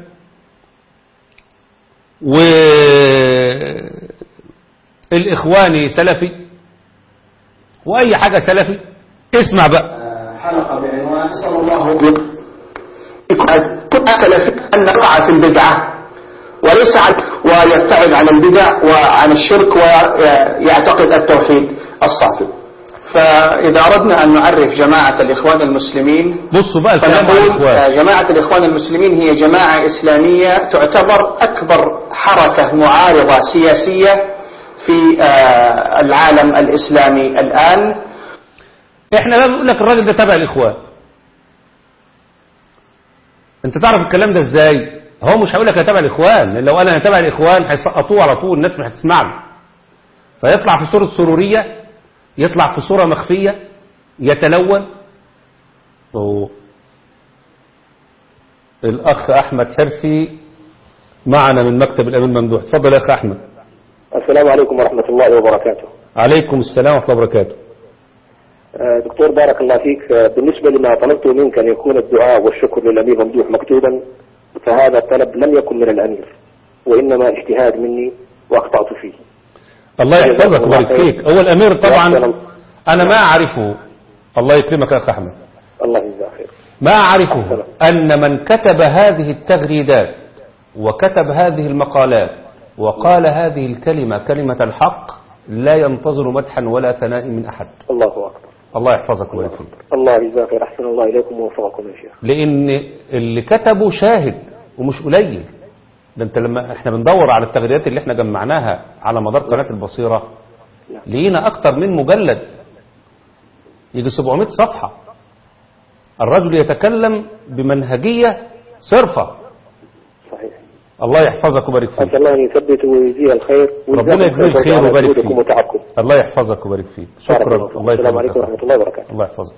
والاخواني سلفي واي حاجه سلفي اسمع بقى حلقه بعنوان نسال الله كل سلفي ان نقع في البدعه وليس عن ويبتعد عن البدع وعن الشرك ويعتقد التوحيد الصافي فإذا أردنا أن نعرف جماعة الإخوان المسلمين بصوا بقى الكلام عن فنقول الإخوان جماعة الإخوان المسلمين هي جماعة إسلامية تعتبر أكبر حركة معارضة سياسية في آه، العالم الإسلامي الآن احنا بقى بنقول لك الراجل ده تبع الإخوان انت تعرف الكلام ده ازاي هو مش هيقول لك انا تبع الإخوان لأن لو قال انا تبع الإخوان هيسقطوه على طول الناس مش هتسمع له فيطلع في صورة سرورية يطلع في صورة مخفية يتلون أهو. الأخ أحمد حرفي معنا من مكتب الأمين ممدوح اتفضل يا أخ أحمد السلام عليكم ورحمة الله وبركاته عليكم السلام ورحمة الله وبركاته آه، دكتور بارك الله فيك آه، بالنسبة لما طلبته منك أن يكون الدعاء والشكر للأمير ممدوح مكتوبا فهذا الطلب لم يكن من الأمير وإنما اجتهاد مني وأخطأت فيه الله يحفظك الله ويبارك خير. فيك هو الأمير طبعا وأحسن- أنا ما أعرفه الله يكرمك يا أخ أحمد الله يجزاه خير ما أعرفه أن من كتب هذه التغريدات وكتب هذه المقالات وقال هذه الكلمة كلمة الحق لا ينتظر مدحا ولا ثناء من أحد الله أكبر الله يحفظك ويبارك فيك الله يجزاه خير أحسن الله إليكم ووفقكم يا شيخ لأن اللي كتبه شاهد ومش قليل ده انت لما احنا بندور على التغريدات اللي احنا جمعناها على مدار قناة البصيرة لقينا اكتر من مجلد يجي 700 صفحة الرجل يتكلم بمنهجية صرفة صحيح الله يحفظك ويبارك فيك أسأل الله أن يثبت ويجزيه الخير ربنا يجزيه ويجزاكم الخير على ويبارك جهودكم فيك وتعبكم الله يحفظك ويبارك فيك بارك شكرا الله فيكم. الله السلام يكرمك عليكم يا ورحمة أخي. الله وبركاته الله يحفظك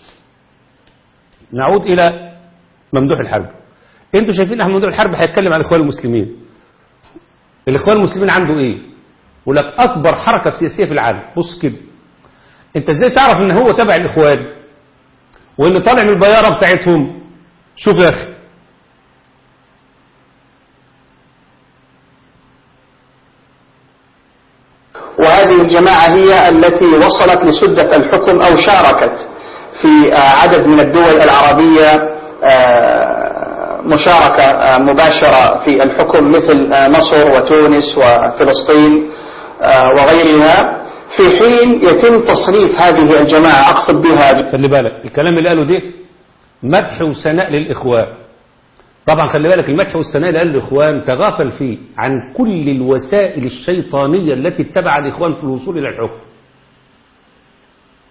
نعود إلى ممدوح الحرب انتوا شايفين احمد ممدوح الحرب هيتكلم عن الاخوان المسلمين الاخوان المسلمين عنده ايه يقول لك اكبر حركه سياسيه في العالم بص كده انت ازاي تعرف ان هو تبع الاخوان وان طالع من البياره بتاعتهم شوف يا اخي وهذه الجماعة هي التي وصلت لسدة الحكم أو شاركت في آه، عدد من الدول العربية آه، مشاركة آه، مباشرة في الحكم مثل آه، مصر وتونس وفلسطين آه، وغيرها في حين يتم تصريف هذه الجماعة أقصد بها خلي بالك الكلام اللي قاله ده مدح وثناء للاخوان طبعا خلي بالك المدح والثناء اللي قاله الاخوان تغافل فيه عن كل الوسائل الشيطانيه التي اتبع الاخوان في الوصول الى الحكم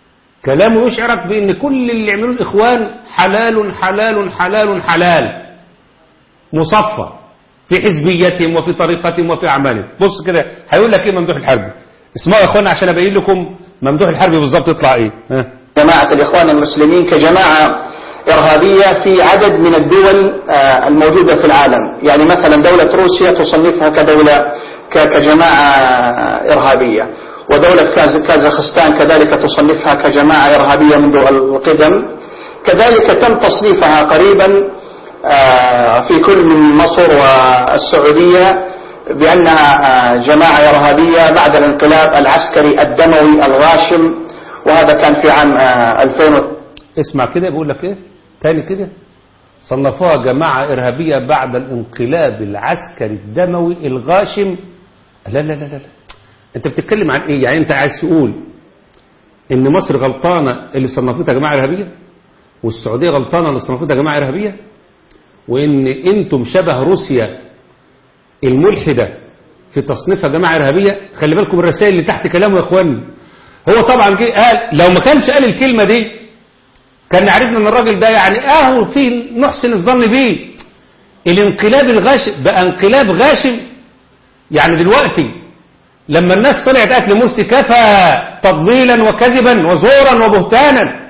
كلامه يشعرك بأن كل اللي يعملوه الإخوان حلال حلال حلال حلال مصفى في حزبيتهم وفي طريقتهم وفي أعمالهم بص كده هيقول لك إيه ممدوح الحربي اسمعوا يا إخوانا عشان أبين لكم ممدوح الحربي بالظبط يطلع إيه ها جماعة الإخوان المسلمين كجماعة إرهابية في عدد من الدول آه، الموجودة في العالم يعني مثلا دولة روسيا تصنفها كدولة ك- كجماعة إرهابية ودولة كاز- كازاخستان كذلك تصنفها كجماعة إرهابية منذ القدم كذلك تم تصنيفها قريبا آه، في كل من مصر والسعودية بأنها آه، جماعة إرهابية بعد الانقلاب العسكري الدموي الغاشم وهذا كان في عام آه، 2000 اسمع كده بيقول لك إيه تاني كده صنفوها جماعة إرهابية بعد الانقلاب العسكري الدموي الغاشم لا لا لا لا, لا. أنت بتتكلم عن إيه يعني أنت عايز تقول إن مصر غلطانة اللي صنفتها جماعة إرهابية والسعودية غلطانة اللي صنفتها جماعة إرهابية وإن أنتم شبه روسيا الملحدة في تصنيفها جماعة إرهابية خلي بالكم الرسائل اللي تحت كلامه يا إخواني هو طبعا جه قال لو ما كانش قال الكلمة دي كان عرفنا ان الراجل ده يعني اهو في نحسن الظن بيه الانقلاب الغاشم بقى انقلاب غاشم يعني دلوقتي لما الناس طلعت قتل مرسي كفى تضليلا وكذبا وزورا وبهتانا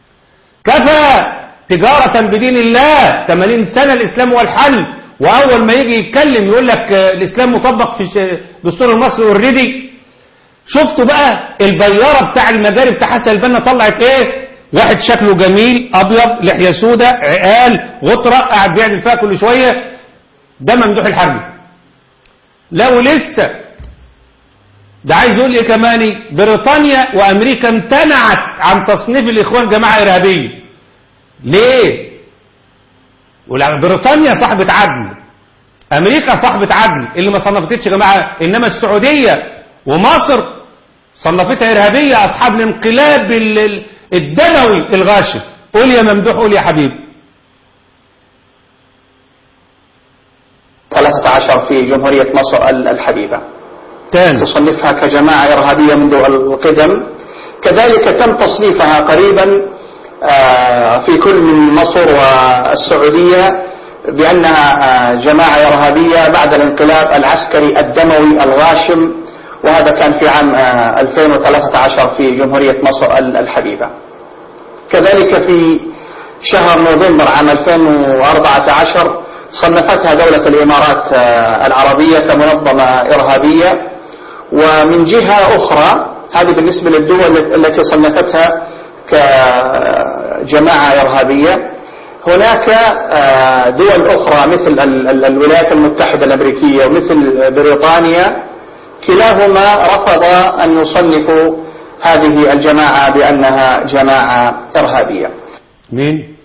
كفى تجارة بدين الله 80 سنة الإسلام هو الحل وأول ما يجي يتكلم يقول لك آه، الإسلام مطبق في ش- الدستور المصري اوريدي شفتوا بقى البيارة بتاع المجاري بتاع حسن البنا طلعت ايه واحد شكله جميل ابيض لحية سودة عقال غطرة قاعد بيعمل فيها كل شوية ده ممدوح الحربي لا ولسه ده عايز يقول ايه كمان بريطانيا وامريكا امتنعت عن تصنيف الاخوان جماعة ارهابية ليه ولا بريطانيا صاحبة عدل امريكا صاحبة عدل اللي ما صنفتش جماعة انما السعودية ومصر صنفتها ارهابية اصحاب الانقلاب ال- ال- الدموي الغاشم قول يا ممدوح قول يا حبيبي 13 في جمهورية مصر ال- الحبيبة تاني تصنفها كجماعة إرهابية منذ القدم كذلك تم تصنيفها قريبا آه، في كل من مصر والسعودية بأنها آه، جماعة إرهابية بعد الانقلاب العسكري الدموي الغاشم وهذا كان في عام آه، 2013 في جمهورية مصر ال- الحبيبة كذلك في شهر نوفمبر عام 2014 صنفتها دولة الإمارات آه، العربية كمنظمة إرهابية ومن جهة أخرى هذه بالنسبة للدول التي صنفتها كجماعة إرهابية هناك آه، دول أخرى مثل ال- ال- الولايات المتحدة الأمريكية ومثل بريطانيا كلاهما رفض أن يصنفوا هذه الجماعة بأنها جماعة إرهابية مين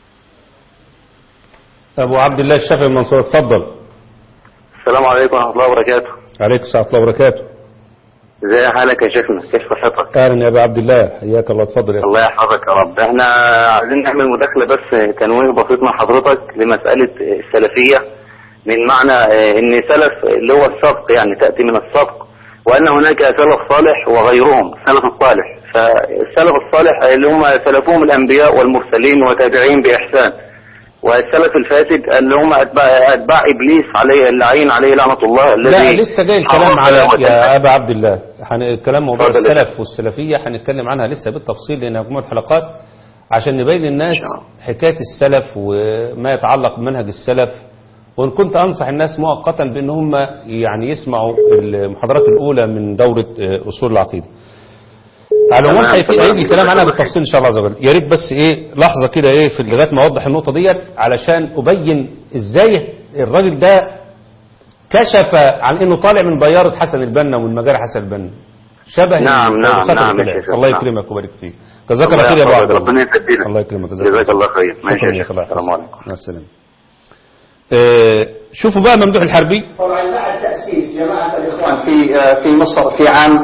ابو عبد الله الشافعي من منصور اتفضل السلام عليكم ورحمة الله وبركاته عليكم السلام ورحمه الله وبركاته ازي حالك يا شيخنا كيف صحتك اهلا يا ابو عبد الله حياك الله اتفضل يا الله يحفظك يا رب احنا عايزين نعمل مداخلة بس تنويه بسيط مع حضرتك لمسألة السلفية من معنى اه، ان سلف اللي هو السبق يعني تأتي من السبق وان هناك سلف صالح وغيرهم السلف الصالح فالسلف الصالح اللي هم سلفهم الانبياء والمرسلين وتابعين باحسان والسلف الفاسد اللي هم اتباع, أتباع ابليس عليه اللعين عليه لعنة الله الذي لا لسه جاي الكلام حرم على وتنهى. يا ابا عبد الله حن... الكلام موضوع اتفضل يا السلف والسلفيه هنتكلم عنها لسه بالتفصيل لانها مجموعه حلقات عشان نبين للناس حكايه السلف وما يتعلق بمنهج السلف وان كنت انصح الناس مؤقتا بان هم يعني يسمعوا المحاضرات الاولى من دوره آه، اصول العقيده على العموم تمام، هيجي تمام. هيجي الكلام عنها بالتفصيل ان شاء الله عز وجل يا ريت بس ايه لحظه كده ايه في لغايه ما اوضح النقطه ديت علشان ابين ازاي الراجل ده كشف عن انه طالع من بيارة حسن البنا ومن مجاري حسن البنا شبه نعم، نعم، الخطر نعم، طلع. يا شيخ، الله نعم. يكرمك ويبارك فيك جزاك الله خير يا ابو عبد ربنا الله يسددك الله يكرمك جزاك الله خير ماشي شكرا يا يا شيخ الله السلام عليكم مع السلامه آه، شوفوا بقى ممدوح الحربي طبعا بعد تأسيس جماعة الإخوان في في مصر في عام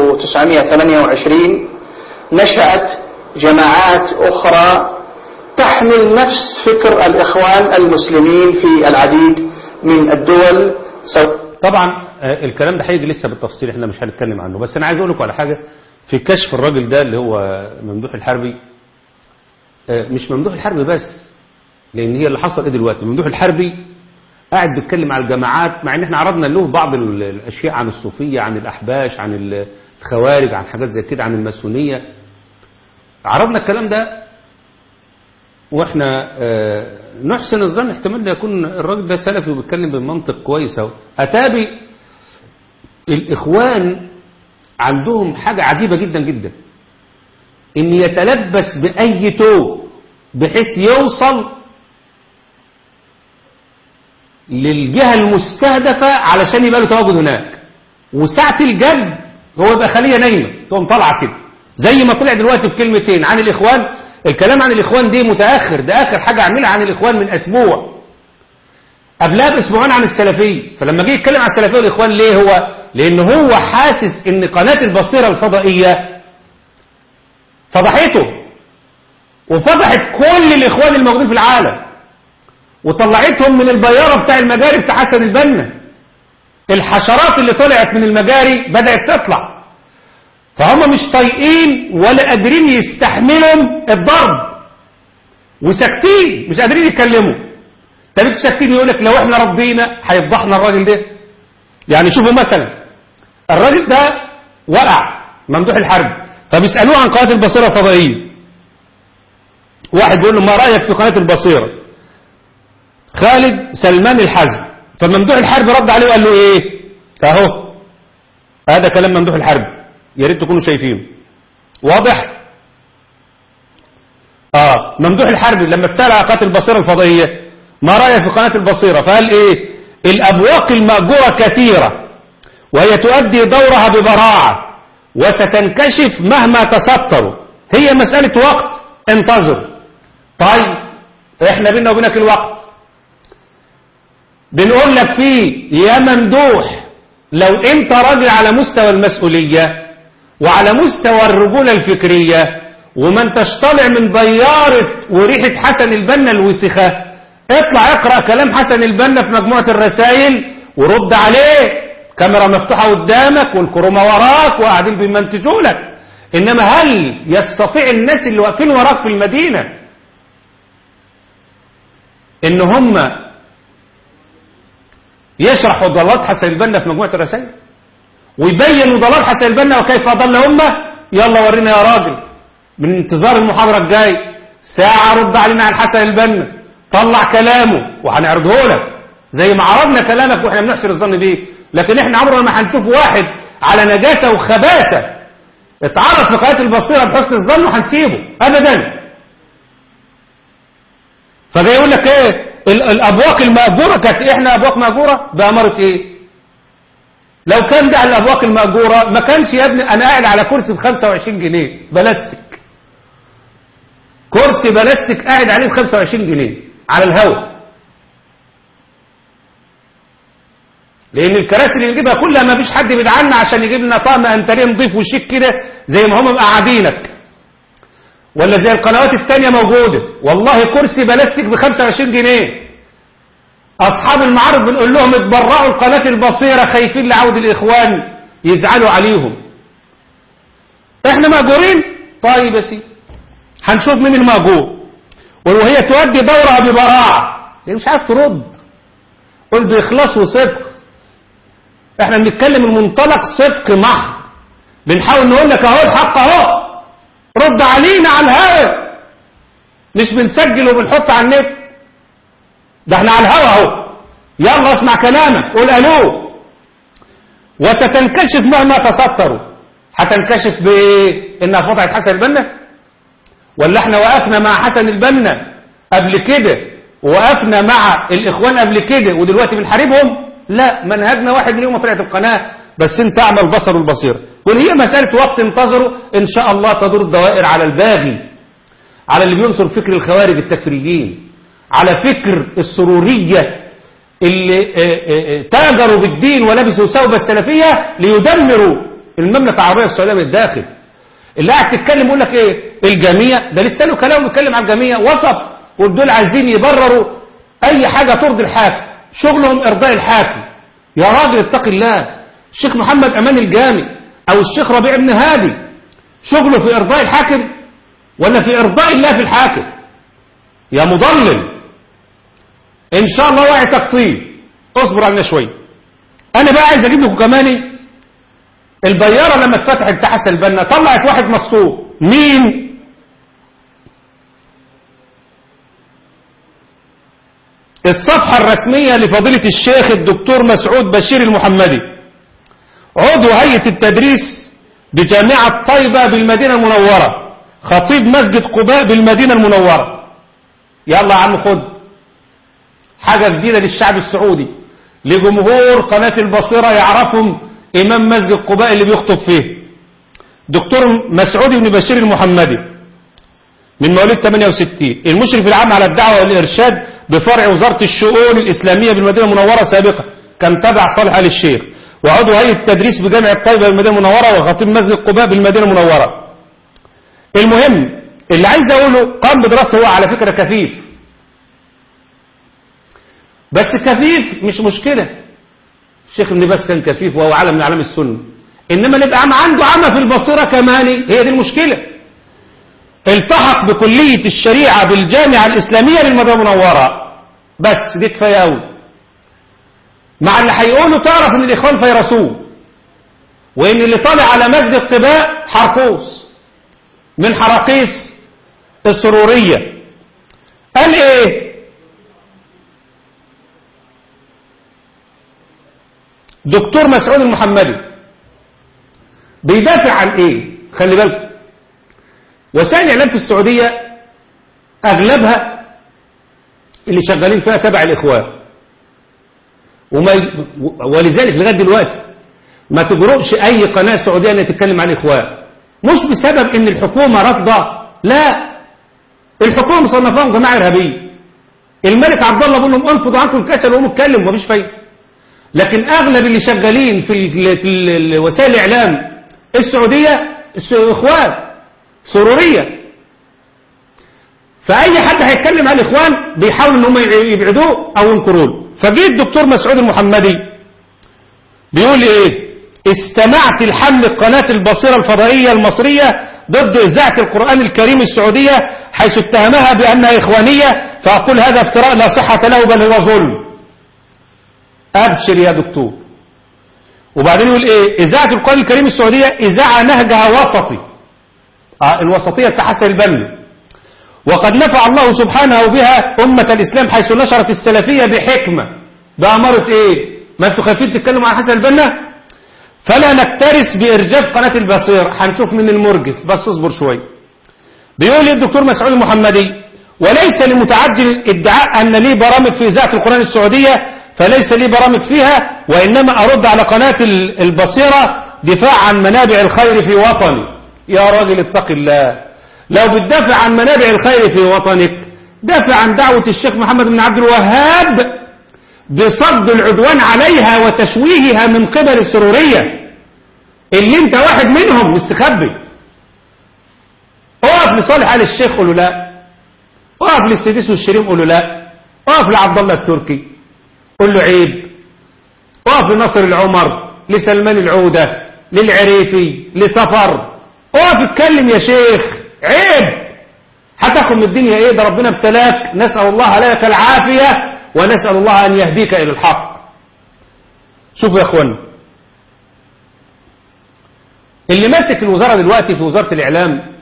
1928 نشأت جماعات أخرى تحمل نفس فكر الإخوان المسلمين في العديد من الدول سواء طبعا آه، الكلام ده هيجي لسه بالتفصيل احنا مش هنتكلم عنه بس انا عايز اقول لكم على حاجه في كشف الراجل ده اللي هو ممدوح الحربي آه، مش ممدوح الحربي بس لان هي اللي حصل ايه دلوقتي ممدوح الحربي قاعد بيتكلم على الجماعات مع ان احنا عرضنا له بعض ال- الاشياء عن الصوفيه عن الاحباش عن ال- الخوارج عن حاجات زي كده عن الماسونيه عرضنا الكلام ده واحنا آه، نحسن الظن احتمال يكون الراجل ده سلفي وبيتكلم بمنطق كويس اهو اتابي الاخوان عندهم حاجه عجيبه جدا جدا ان يتلبس باي تو بحيث يوصل للجهه المستهدفه علشان يبقى له تواجد هناك وساعه الجد هو يبقى خليه نايمه تقوم طالعه كده زي ما طلع دلوقتي بكلمتين عن الاخوان الكلام عن الاخوان دي متاخر ده اخر حاجه عملها عن الاخوان من اسبوع قبلها باسبوعين عن السلفيه فلما جه يتكلم عن السلفيه والاخوان ليه هو لان هو حاسس ان قناه البصيره الفضائيه فضحته وفضحت كل الاخوان الموجودين في العالم وطلعتهم من البياره بتاع المجاري بتاع حسن البنا الحشرات اللي طلعت من المجاري بدات تطلع فهم مش طايقين ولا قادرين يستحملوا الضرب وساكتين مش قادرين يتكلموا طب انتوا ساكتين يقول لك لو احنا رضينا هيفضحنا الراجل ده يعني شوفوا مثلا الراجل ده وقع ممدوح الحرب فبيسالوه عن قناه البصيره الفضائيه واحد بيقول له ما رايك في قناه البصيره خالد سلمان الحزم فممدوح الحرب رد عليه وقال له ايه اهو هذا كلام ممدوح الحرب يا ريت تكونوا شايفينه واضح اه ممدوح الحرب لما اتسال على قناه البصيره الفضائيه ما رايك في قناه البصيره فقال ايه الابواق الماجوره كثيره وهي تؤدي دورها ببراعه وستنكشف مهما تستروا هي مساله وقت انتظر طيب احنا بينا وبينك الوقت بنقول لك فيه يا ممدوح لو انت راجل على مستوى المسؤولية وعلى مستوى الرجولة الفكرية وما انتش طالع من بيارة وريحة حسن البنا الوسخة اطلع اقرأ كلام حسن البنا في مجموعة الرسائل ورد عليه كاميرا مفتوحة قدامك والكرومة وراك وقاعدين بيمنتجوا لك انما هل يستطيع الناس اللي واقفين وراك في المدينة ان هم يشرح ضلالات حسن البنا في مجموعة الرسائل ويبين ضلال حسن البنا وكيف أضل أمة يلا ورينا يا راجل من انتظار المحاضرة الجاي ساعة رد علينا عن حسن البنا طلع كلامه وهنعرضه لك زي ما عرضنا كلامك واحنا بنحسن الظن بيه لكن احنا عمرنا ما هنشوف واحد على نجاسة وخباثة اتعرض في قناة البصيرة بحسن الظن وهنسيبه ابدا فجاي يقول لك ايه ال- الابواق المأجورة كانت احنا ابواق مأجورة بأمارة ايه لو كان ده على الابواق المأجورة ما كانش يا ابني انا قاعد على كرسي ب 25 جنيه بلاستيك كرسي بلاستيك قاعد عليه ب 25 جنيه على الهواء لان الكراسي اللي نجيبها كلها ما فيش حد بيدعنا عشان يجيب لنا طقم انتريه نضيف وشيك كده زي ما هم مقعدينك ولا زي القنوات التانية موجودة والله كرسي بلاستيك ب 25 جنيه أصحاب المعارض بنقول لهم اتبرعوا القناة البصيرة خايفين لعود الإخوان يزعلوا عليهم احنا مأجورين طيب يا سيدي هنشوف مين المأجور وهي تؤدي دورها ببراعة هي مش عارف ترد قول بإخلاص وصدق احنا بنتكلم من منطلق صدق محض بنحاول نقول لك اهو الحق اهو رد علينا على الهوا مش بنسجل وبنحط على النت ده احنا على الهوا اهو يلا اسمع كلامك قول الو وستنكشف مهما تستروا هتنكشف بايه انها فضحت حسن البنا ولا احنا وقفنا مع حسن البنا قبل كده ووقفنا مع الاخوان قبل كده ودلوقتي بنحاربهم لا منهجنا واحد من يوم ما طلعت القناه بس انت اعمل بصر البصير وهي مساله وقت انتظروا ان شاء الله تدور الدوائر على الباغي على اللي بينصر فكر الخوارج التكفيريين على فكر السروريه اللي اه اه اه تاجروا بالدين ولبسوا ثوب السلفيه ليدمروا المملكه العربيه السعوديه من الداخل اللي قاعد تتكلم يقول لك ايه الجميع ده لسه له كلام بيتكلم عن الجميع وصف ودول عايزين يبرروا اي حاجه ترضي الحاكم شغلهم ارضاء الحاكم يا راجل اتق الله الشيخ محمد امان الجامي او الشيخ ربيع بن هادي شغله في إرضاء الحاكم ولا في إرضاء الله في الحاكم يا مضلل إن شاء الله واعي تقطيع اصبر علينا شوية أنا بقى عايز أجيب لكم كمان البيارة لما اتفتحت بتاع حسن البنا طلعت واحد مسطور مين الصفحة الرسمية لفضيلة الشيخ الدكتور مسعود بشير المحمدي عضو هيئة التدريس بجامعة طيبة بالمدينة المنورة خطيب مسجد قباء بالمدينة المنورة يلا يا عم خد حاجة جديدة للشعب السعودي لجمهور قناة البصيرة يعرفهم إمام مسجد قباء اللي بيخطب فيه دكتور مسعود بن بشير المحمدي من مواليد 68 المشرف العام على الدعوة والإرشاد بفرع وزارة الشؤون الإسلامية بالمدينة المنورة سابقا كان تبع صالح آل الشيخ وعضو هيئة التدريس بجامعة طيبة بالمدينة المنورة وخطيب مسجد قباء بالمدينة المنورة المهم اللي عايز أقوله قام بدراسة هو على فكرة كفيف بس كفيف مش مشكلة الشيخ ابن باز كان كفيف وهو علم من أعلام السنة إنما اللي يبقى عنده عمى في البصيرة كمان هي دي المشكلة التحق بكلية الشريعة بالجامعة الإسلامية للمدينة المنورة بس دي كفاية أوي مع اللي هيقولوا تعرف إن الإخوان فيرسوه وإن اللي طالع على مسجد قباء حرقوس من حراقيس السرورية قال إيه دكتور مسعود المحمدي بيدافع عن ايه خلي بالكم وسائل الاعلام في السعوديه اغلبها اللي شغالين فيها تبع الاخوان وما ي... ولذلك لغايه دلوقتي ما تجرؤش اي قناه سعوديه انها تتكلم عن الاخوان مش بسبب ان الحكومه رافضه لا الحكومه مصنفاهم جماعه ارهابيه الملك عبد الله بيقول لهم انفضوا عنكم الكسل وقوموا اتكلموا مفيش فايده لكن اغلب اللي شغالين في ال- ال- وسائل الاعلام السعوديه الس- اخوان سروريه فاي حد هيتكلم عن الاخوان بيحاول ان هم يبعدوه او ينكروه له. فجه الدكتور مسعود المحمدي بيقول ايه استمعت الحمل قناة البصيرة الفضائية المصرية ضد إذاعة القرآن الكريم السعودية حيث اتهمها بأنها إخوانية فأقول هذا افتراء لا صحة له بل هو ظلم أبشر يا دكتور وبعدين يقول إيه إذاعة القرآن الكريم السعودية إذاعة نهجها وسطي آه الوسطية تحسن البن وقد نفع الله سبحانه بها أمة الإسلام حيث نشرت السلفية بحكمة ده أمرت إيه ما أنتوا خايفين تتكلموا عن حسن البنا فلا نكترث بإرجاف قناة البصير هنشوف من المرجف بس اصبر شوي بيقول لي الدكتور مسعود المحمدي وليس لمتعجل ادعاء أن لي برامج في إذاعة القرآن السعودية فليس لي برامج فيها وإنما أرد على قناة ال- البصيرة دفاع عن منابع الخير في وطني يا راجل اتق الله لو بتدافع عن منابع الخير في وطنك دافع عن دعوة الشيخ محمد بن عبد الوهاب بصد العدوان عليها وتشويهها من قبل السرورية اللي انت واحد منهم مستخبي اقف لصالح آل الشيخ قولوا لا اقف للسديس والشريم قولوا لا اقف لعبد الله التركي قول له عيب اقف لنصر العمر لسلمان العودة للعريفي لسفر اقف اتكلم يا شيخ عيب هتاخد من الدنيا ايه ده ربنا ابتلاك نسأل الله لك العافية ونسأل الله أن يهديك إلى الحق شوفوا يا أخوانا اللي ماسك الوزارة دلوقتي في وزارة الإعلام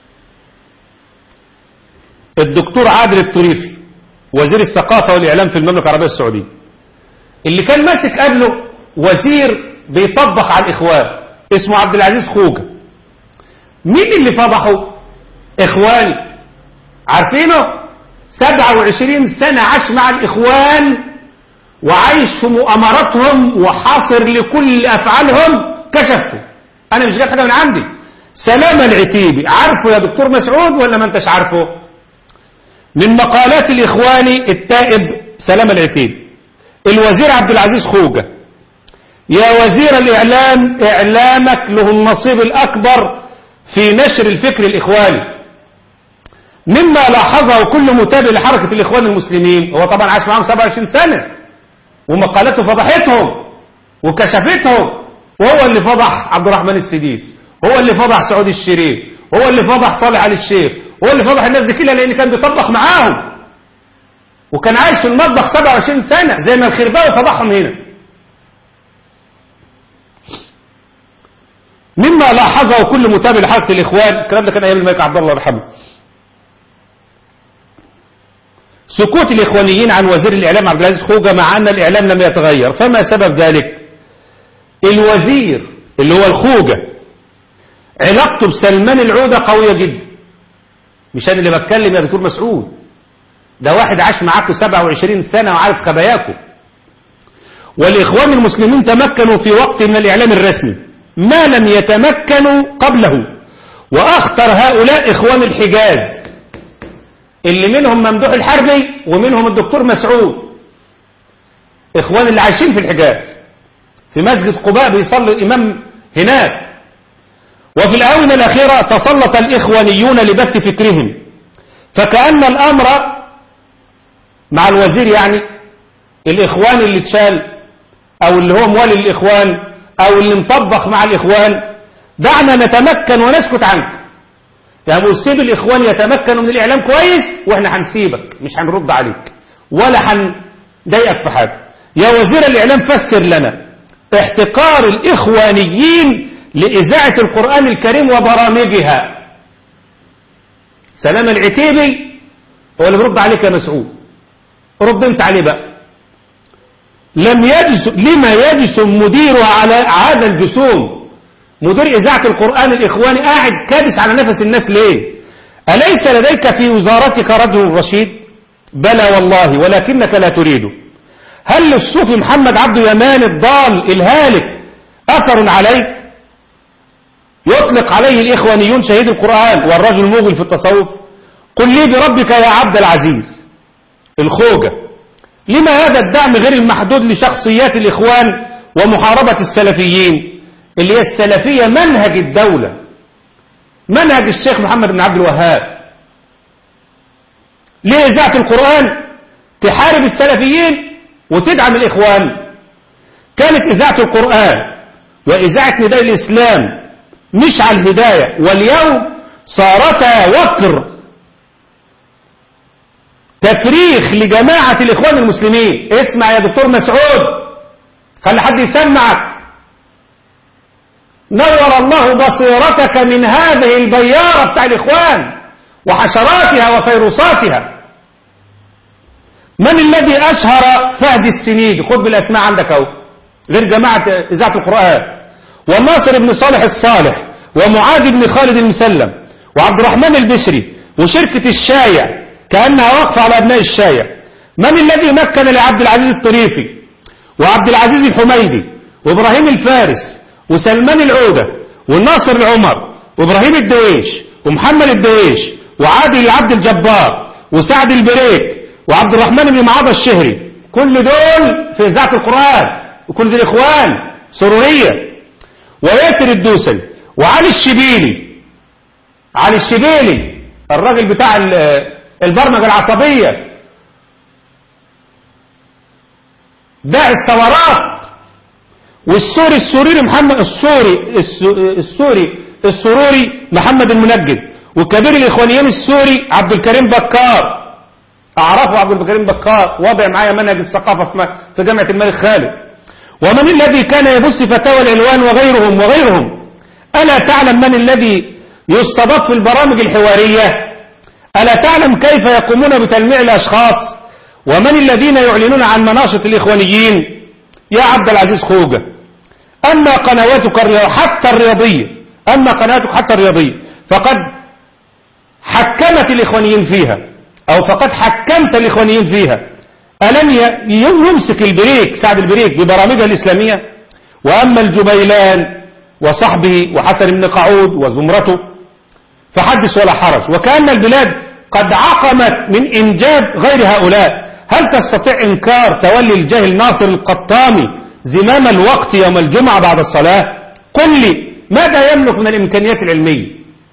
الدكتور عادل الطريفي وزير الثقافة والإعلام في المملكة العربية السعودية اللي كان ماسك قبله وزير بيطبق على الإخوان اسمه عبد العزيز خوجة مين اللي فضحه إخوان عارفينه 27 سنة عاش مع الإخوان وعايش في مؤامراتهم وحاصر لكل أفعالهم كشفته أنا مش جايب حاجة من عندي سلامة العتيبي عارفه يا دكتور مسعود ولا ما انتش عارفه من مقالات الإخواني التائب سلامة العتيبي الوزير عبد العزيز خوجة يا وزير الإعلام إعلامك له النصيب الأكبر في نشر الفكر الإخواني مما لاحظه كل متابع لحركة الإخوان المسلمين هو طبعا عاش معاهم 27 سنة ومقالته فضحتهم وكشفتهم وهو اللي فضح عبد الرحمن السديس هو اللي فضح سعود الشريف هو اللي فضح صالح علي الشيخ هو اللي فضح الناس دي كلها لان كان بيطبخ معاهم وكان عايش في المطبخ 27 سنة زي ما الخرباوي فضحهم هنا مما لاحظه كل متابع لحركة الإخوان الكلام ده كان أيام الملك عبد الله يرحمه سكوت الإخوانيين عن وزير الإعلام عبد العزيز خوجة مع أن الإعلام لم يتغير فما سبب ذلك الوزير اللي هو الخوجة علاقته بسلمان العودة قوية جدا مش أنا اللي بتكلم يا دكتور مسعود ده واحد عاش معاكم 27 سنة وعارف خباياكم والإخوان المسلمين تمكنوا في وقت من الإعلام الرسمي ما لم يتمكنوا قبله وأخطر هؤلاء إخوان الحجاز اللي منهم ممدوح الحربي ومنهم الدكتور مسعود إخوان اللي عايشين في الحجاز في مسجد قباء بيصلي الإمام هناك وفي الآونة الأخيرة تسلط الإخوانيون لبث فكرهم فكأن الأمر مع الوزير يعني الإخوان اللي اتشال أو اللي هو موالي الإخوان أو اللي مطبخ مع الإخوان دعنا نتمكن ونسكت عنك يعني سيب الإخوان يتمكنوا من الإعلام كويس وإحنا هنسيبك مش هنرد عليك ولا هنضايقك في حاجة يا وزير الإعلام فسر لنا احتقار الإخوانيين لإذاعة القرآن الكريم وبرامجها سلام العتيبي هو اللي بيرد عليك يا مسعود رد انت عليه بقى لم يجسم لما يجسم مديرها على هذا الجسوم مدير إذاعة القرآن الإخواني قاعد كابس على نفس الناس ليه أليس لديك في وزارتك رجل رشيد بلى والله ولكنك لا تريده هل للصوفي محمد عبد يمان الضال الهالك أثر عليك يطلق عليه الإخوانيون شهيد القرآن والرجل الموغل في التصوف قل لي بربك يا عبد العزيز الخوجة لما هذا الدعم غير المحدود لشخصيات الإخوان ومحاربة السلفيين اللي هي السلفية منهج الدولة منهج الشيخ محمد بن عبد الوهاب ليه إذاعة القرآن تحارب السلفيين وتدعم الإخوان كانت إذاعة القرآن وإذاعة نداء الإسلام مش على الهداية واليوم صارتا وكر تفريخ لجماعة الإخوان المسلمين اسمع يا دكتور مسعود خلي حد يسمعك نور الله بصيرتك من هذه البيارة بتاع الإخوان وحشراتها وفيروساتها من الذي أشهر فهد السنيد خد بالأسماء عندك أهو غير جماعة إذاعة القرآن والناصر بن صالح الصالح ومعاذ بن خالد المسلم وعبد الرحمن البشري وشركة الشايع كأنها واقفة على أبناء الشايع من الذي مكن لعبد العزيز الطريفي وعبد العزيز الحميدي وإبراهيم الفارس وسلمان العودة والناصر العمر وإبراهيم الدويش ومحمد الدويش وعادل العبد الجبار وسعد البريك وعبد الرحمن بن معاذ الشهري كل دول في إذاعة القرآن وكل دول إخوان سرورية وياسر الدوسري وعلي الشبيلي علي الشبيلي الراجل بتاع البرمجة العصبية باع الثورات والسوري السوري محمد السوري السوري السروري محمد المنجد وكبير الاخوانيين السوري عبد الكريم بكار اعرفه عبد الكريم بكار وضع معايا منهج الثقافه في في جامعه الملك خالد ومن الذي كان يبث فتاوى العلوان وغيرهم وغيرهم الا تعلم من الذي يستضاف في البرامج الحواريه الا تعلم كيف يقومون بتلميع الاشخاص ومن الذين يعلنون عن مناشط الاخوانيين يا عبد العزيز خوجة أما قنواتك حتى الرياضية أما قنواتك حتى الرياضية فقد حكمت الإخوانيين فيها أو فقد حكمت الإخوانيين فيها ألم يمسك البريك سعد البريك ببرامجها الإسلامية وأما الجبيلان وصحبه وحسن بن قعود وزمرته فحدث ولا حرج وكأن البلاد قد عقمت من إنجاب غير هؤلاء هل تستطيع إنكار تولي الجاهل ناصر القطامي زمام الوقت يوم الجمعة بعد الصلاة قل لي ماذا يملك من الإمكانيات العلمية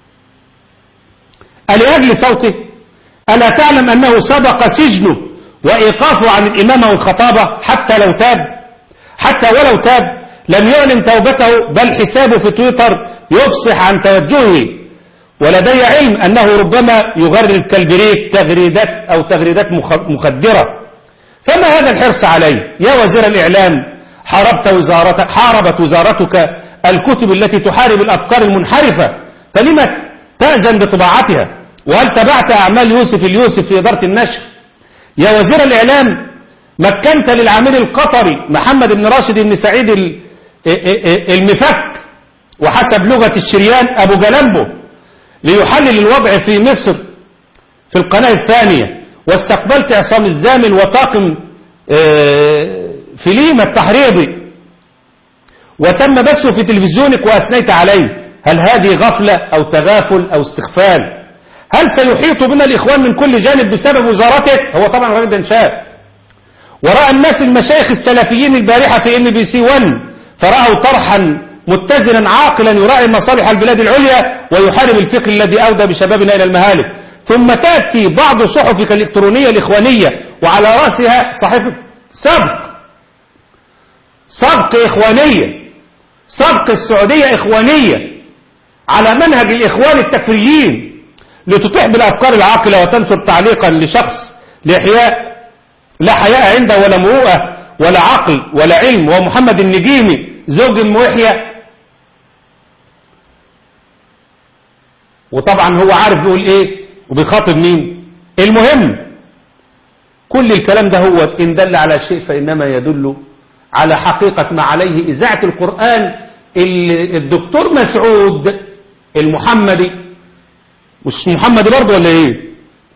ألأجل صوته ألا تعلم أنه سبق سجنه وإيقافه عن الإمامة والخطابة حتى لو تاب حتى ولو تاب لم يعلن توبته بل حسابه في تويتر يفصح عن توجهه ولدي علم أنه ربما يغرد كالبريك تغريدات أو تغريدات مخ- مخدرة فما هذا الحرص عليه يا وزير الإعلام حاربت وزارتك حاربت وزارتك الكتب التي تحارب الأفكار المنحرفة فلما تأذن بطباعتها وهل تبعت أعمال يوسف اليوسف في إدارة النشر يا وزير الإعلام مكنت للعميل القطري محمد بن راشد بن سعيد ال- المفك وحسب لغة الشريان أبو جلمبو ليحلل الوضع في مصر في القناة الثانية واستقبلت عصام الزامل وطاقم آه، فيليم التحريضي وتم بثه في تلفزيونك وأثنيت عليه هل هذه غفلة أو تغافل أو استغفال هل سيحيط بنا الإخوان من كل جانب بسبب وزارتك هو طبعا الراجل ده انشاء ورأى الناس المشايخ السلفيين البارحة في ام بي سي 1 فرأوا طرحا متزنا عاقلا يراعي مصالح البلاد العليا ويحارب الفكر الذي أودى بشبابنا إلى المهالك ثم تأتي بعض صحفك الإلكترونية الإخوانية وعلى رأسها صحيفة سبق سبق إخوانية سبق السعودية إخوانية على منهج الإخوان التكفيريين لتطيح بالأفكار العاقلة وتنشر تعليقا لشخص لإحياء لا حياء عنده ولا مروءة ولا عقل ولا علم ومحمد النجيمي زوج ام يحيى وطبعا هو عارف بيقول ايه وبيخاطب مين المهم كل الكلام ده هو ان دل على شيء فانما يدل على حقيقة ما عليه اذاعة القرآن اللي الدكتور مسعود المحمدي مش محمدي برضه ولا ايه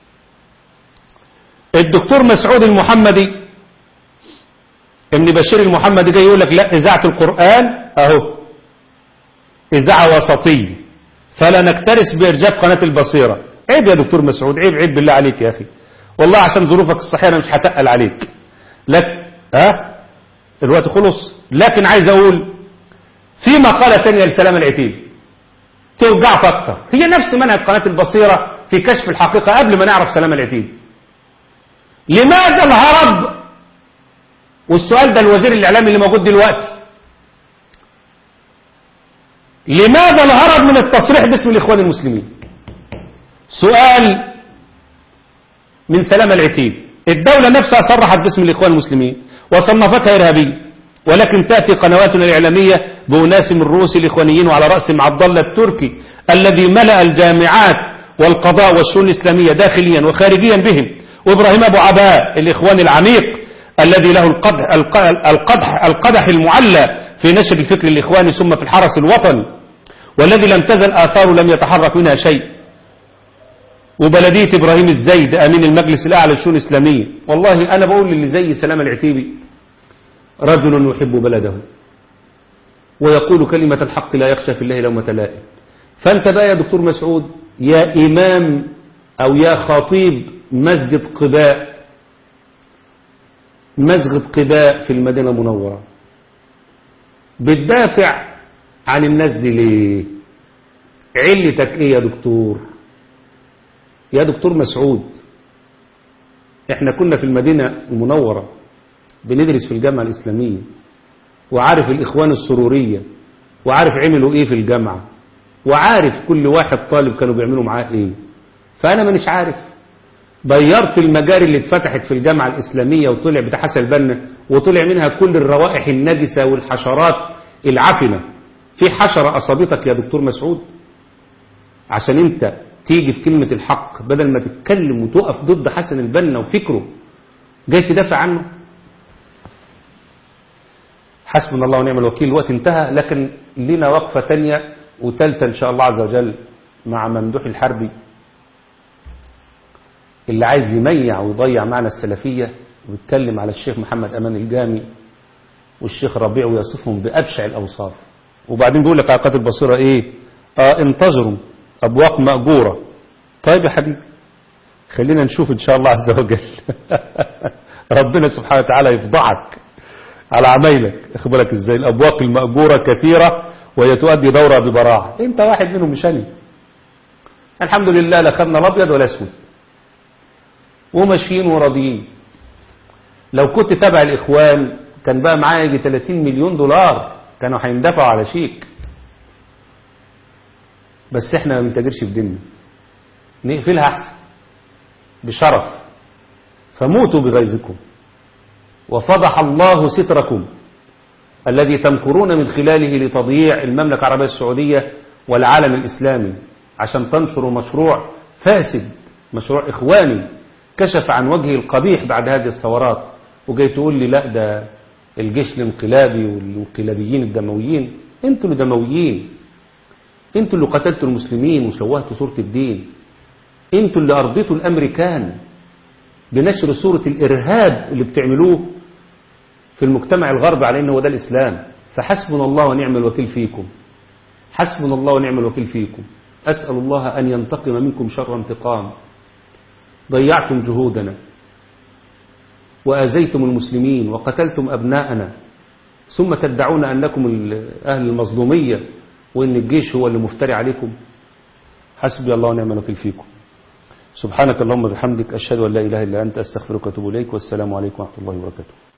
الدكتور مسعود المحمدي ابن بشير المحمدي جاي يقول لك لا إذاعة القرآن أهو إذاعة وسطية فلا نكترث بإرجاف قناة البصيرة عيب يا دكتور مسعود عيب عيب بالله عليك يا أخي والله عشان ظروفك الصحية أنا مش هتقل عليك لك ها الوقت خلص لكن عايز أقول في مقالة تانية لسلام العتيب توجعك أكتر هي نفس منهج قناة البصيرة في كشف الحقيقة قبل ما نعرف سلام العتيب لماذا الهرب والسؤال ده الوزير الإعلامي اللي موجود دلوقتي لماذا الهرب من التصريح باسم الإخوان المسلمين سؤال من سلام العتيب الدولة نفسها صرحت باسم الإخوان المسلمين وصنفتها إرهابية ولكن تأتي قنواتنا الإعلامية بأناس من رؤوس الإخوانيين وعلى رأسهم عبد الله التركي الذي ملأ الجامعات والقضاء والشؤون الإسلامية داخليا وخارجيا بهم وإبراهيم أبو عباء الإخوان العميق الذي له القدح, القدح, القدح المعلى في نشر الفكر الإخواني ثم في الحرس الوطني والذي لم تزل آثاره لم يتحرك منها شيء وبلدية إبراهيم الزيد أمين المجلس الأعلى للشؤون الإسلامية والله أنا بقول للي زي سلام العتيبي رجل يحب بلده ويقول كلمة الحق لا يخشى في الله لومة لائم فأنت بقى يا دكتور مسعود يا إمام أو يا خطيب مسجد قباء مسجد قباء في المدينة المنورة بتدافع عن الناس دي ليه علتك ايه يا دكتور يا دكتور مسعود احنا كنا في المدينة المنورة بندرس في الجامعة الإسلامية وعارف الإخوان السرورية وعارف عملوا ايه في الجامعة وعارف كل واحد طالب كانوا بيعملوا معاه ايه فأنا مانيش عارف بيرت المجاري اللي اتفتحت في الجامعة الإسلامية وطلع بتاع حسن البنا وطلع منها كل الروائح النجسة والحشرات العفنة في حشرة أصابتك يا دكتور مسعود عشان انت تيجي في كلمة الحق بدل ما تتكلم وتقف ضد حسن البنا وفكره جاي تدافع عنه حسبنا الله ونعم الوكيل الوقت انتهى لكن لنا وقفة تانية وتالتة إن شاء الله عز وجل مع ممدوح الحربي اللي عايز يميع ويضيع معنى السلفية ويتكلم على الشيخ محمد أمان الجامي والشيخ ربيع ويصفهم بأبشع الأوصاف وبعدين بيقول لك عقات البصيرة إيه آه انتظروا أبواق مأجورة طيب يا حبيبي خلينا نشوف إن شاء الله عز وجل ربنا سبحانه وتعالى يفضحك على عمايلك اخبرك ازاي الأبواق المأجورة كثيرة وهي تؤدي دورة ببراعة انت واحد منهم مشاني الحمد لله لا خدنا الابيض ولا اسود وماشيين وراضيين لو كنت تبع الإخوان كان بقى معايا يجي 30 مليون دولار كانوا هيندفعوا على شيك بس احنا ما بنتاجرش في ديننا نقفلها احسن بشرف فموتوا بغيظكم وفضح الله ستركم الذي تمكرون من خلاله لتضييع المملكة العربية السعودية والعالم الإسلامي عشان تنشروا مشروع فاسد مشروع إخواني كشف عن وجهه القبيح بعد هذه الثورات وجاي تقول لي لا ده الجيش الانقلابي والانقلابيين الدمويين انتوا اللي دمويين انتوا اللي قتلتوا المسلمين وشوهتوا صورة الدين انتوا اللي ارضيتوا الامريكان بنشر صورة الارهاب اللي بتعملوه في المجتمع الغربي على انه ده الاسلام فحسبنا الله ونعم الوكيل فيكم حسبنا الله ونعم الوكيل فيكم اسال الله ان ينتقم منكم شر انتقام ضيعتم جهودنا وآزيتم المسلمين وقتلتم أبناءنا ثم تدعون أنكم أهل المظلومية وأن الجيش هو اللي مفتري عليكم حسبي الله ونعم الوكيل فيكم سبحانك اللهم بحمدك أشهد أن لا إله إلا أنت أستغفرك وأتوب إليك والسلام عليكم ورحمة الله وبركاته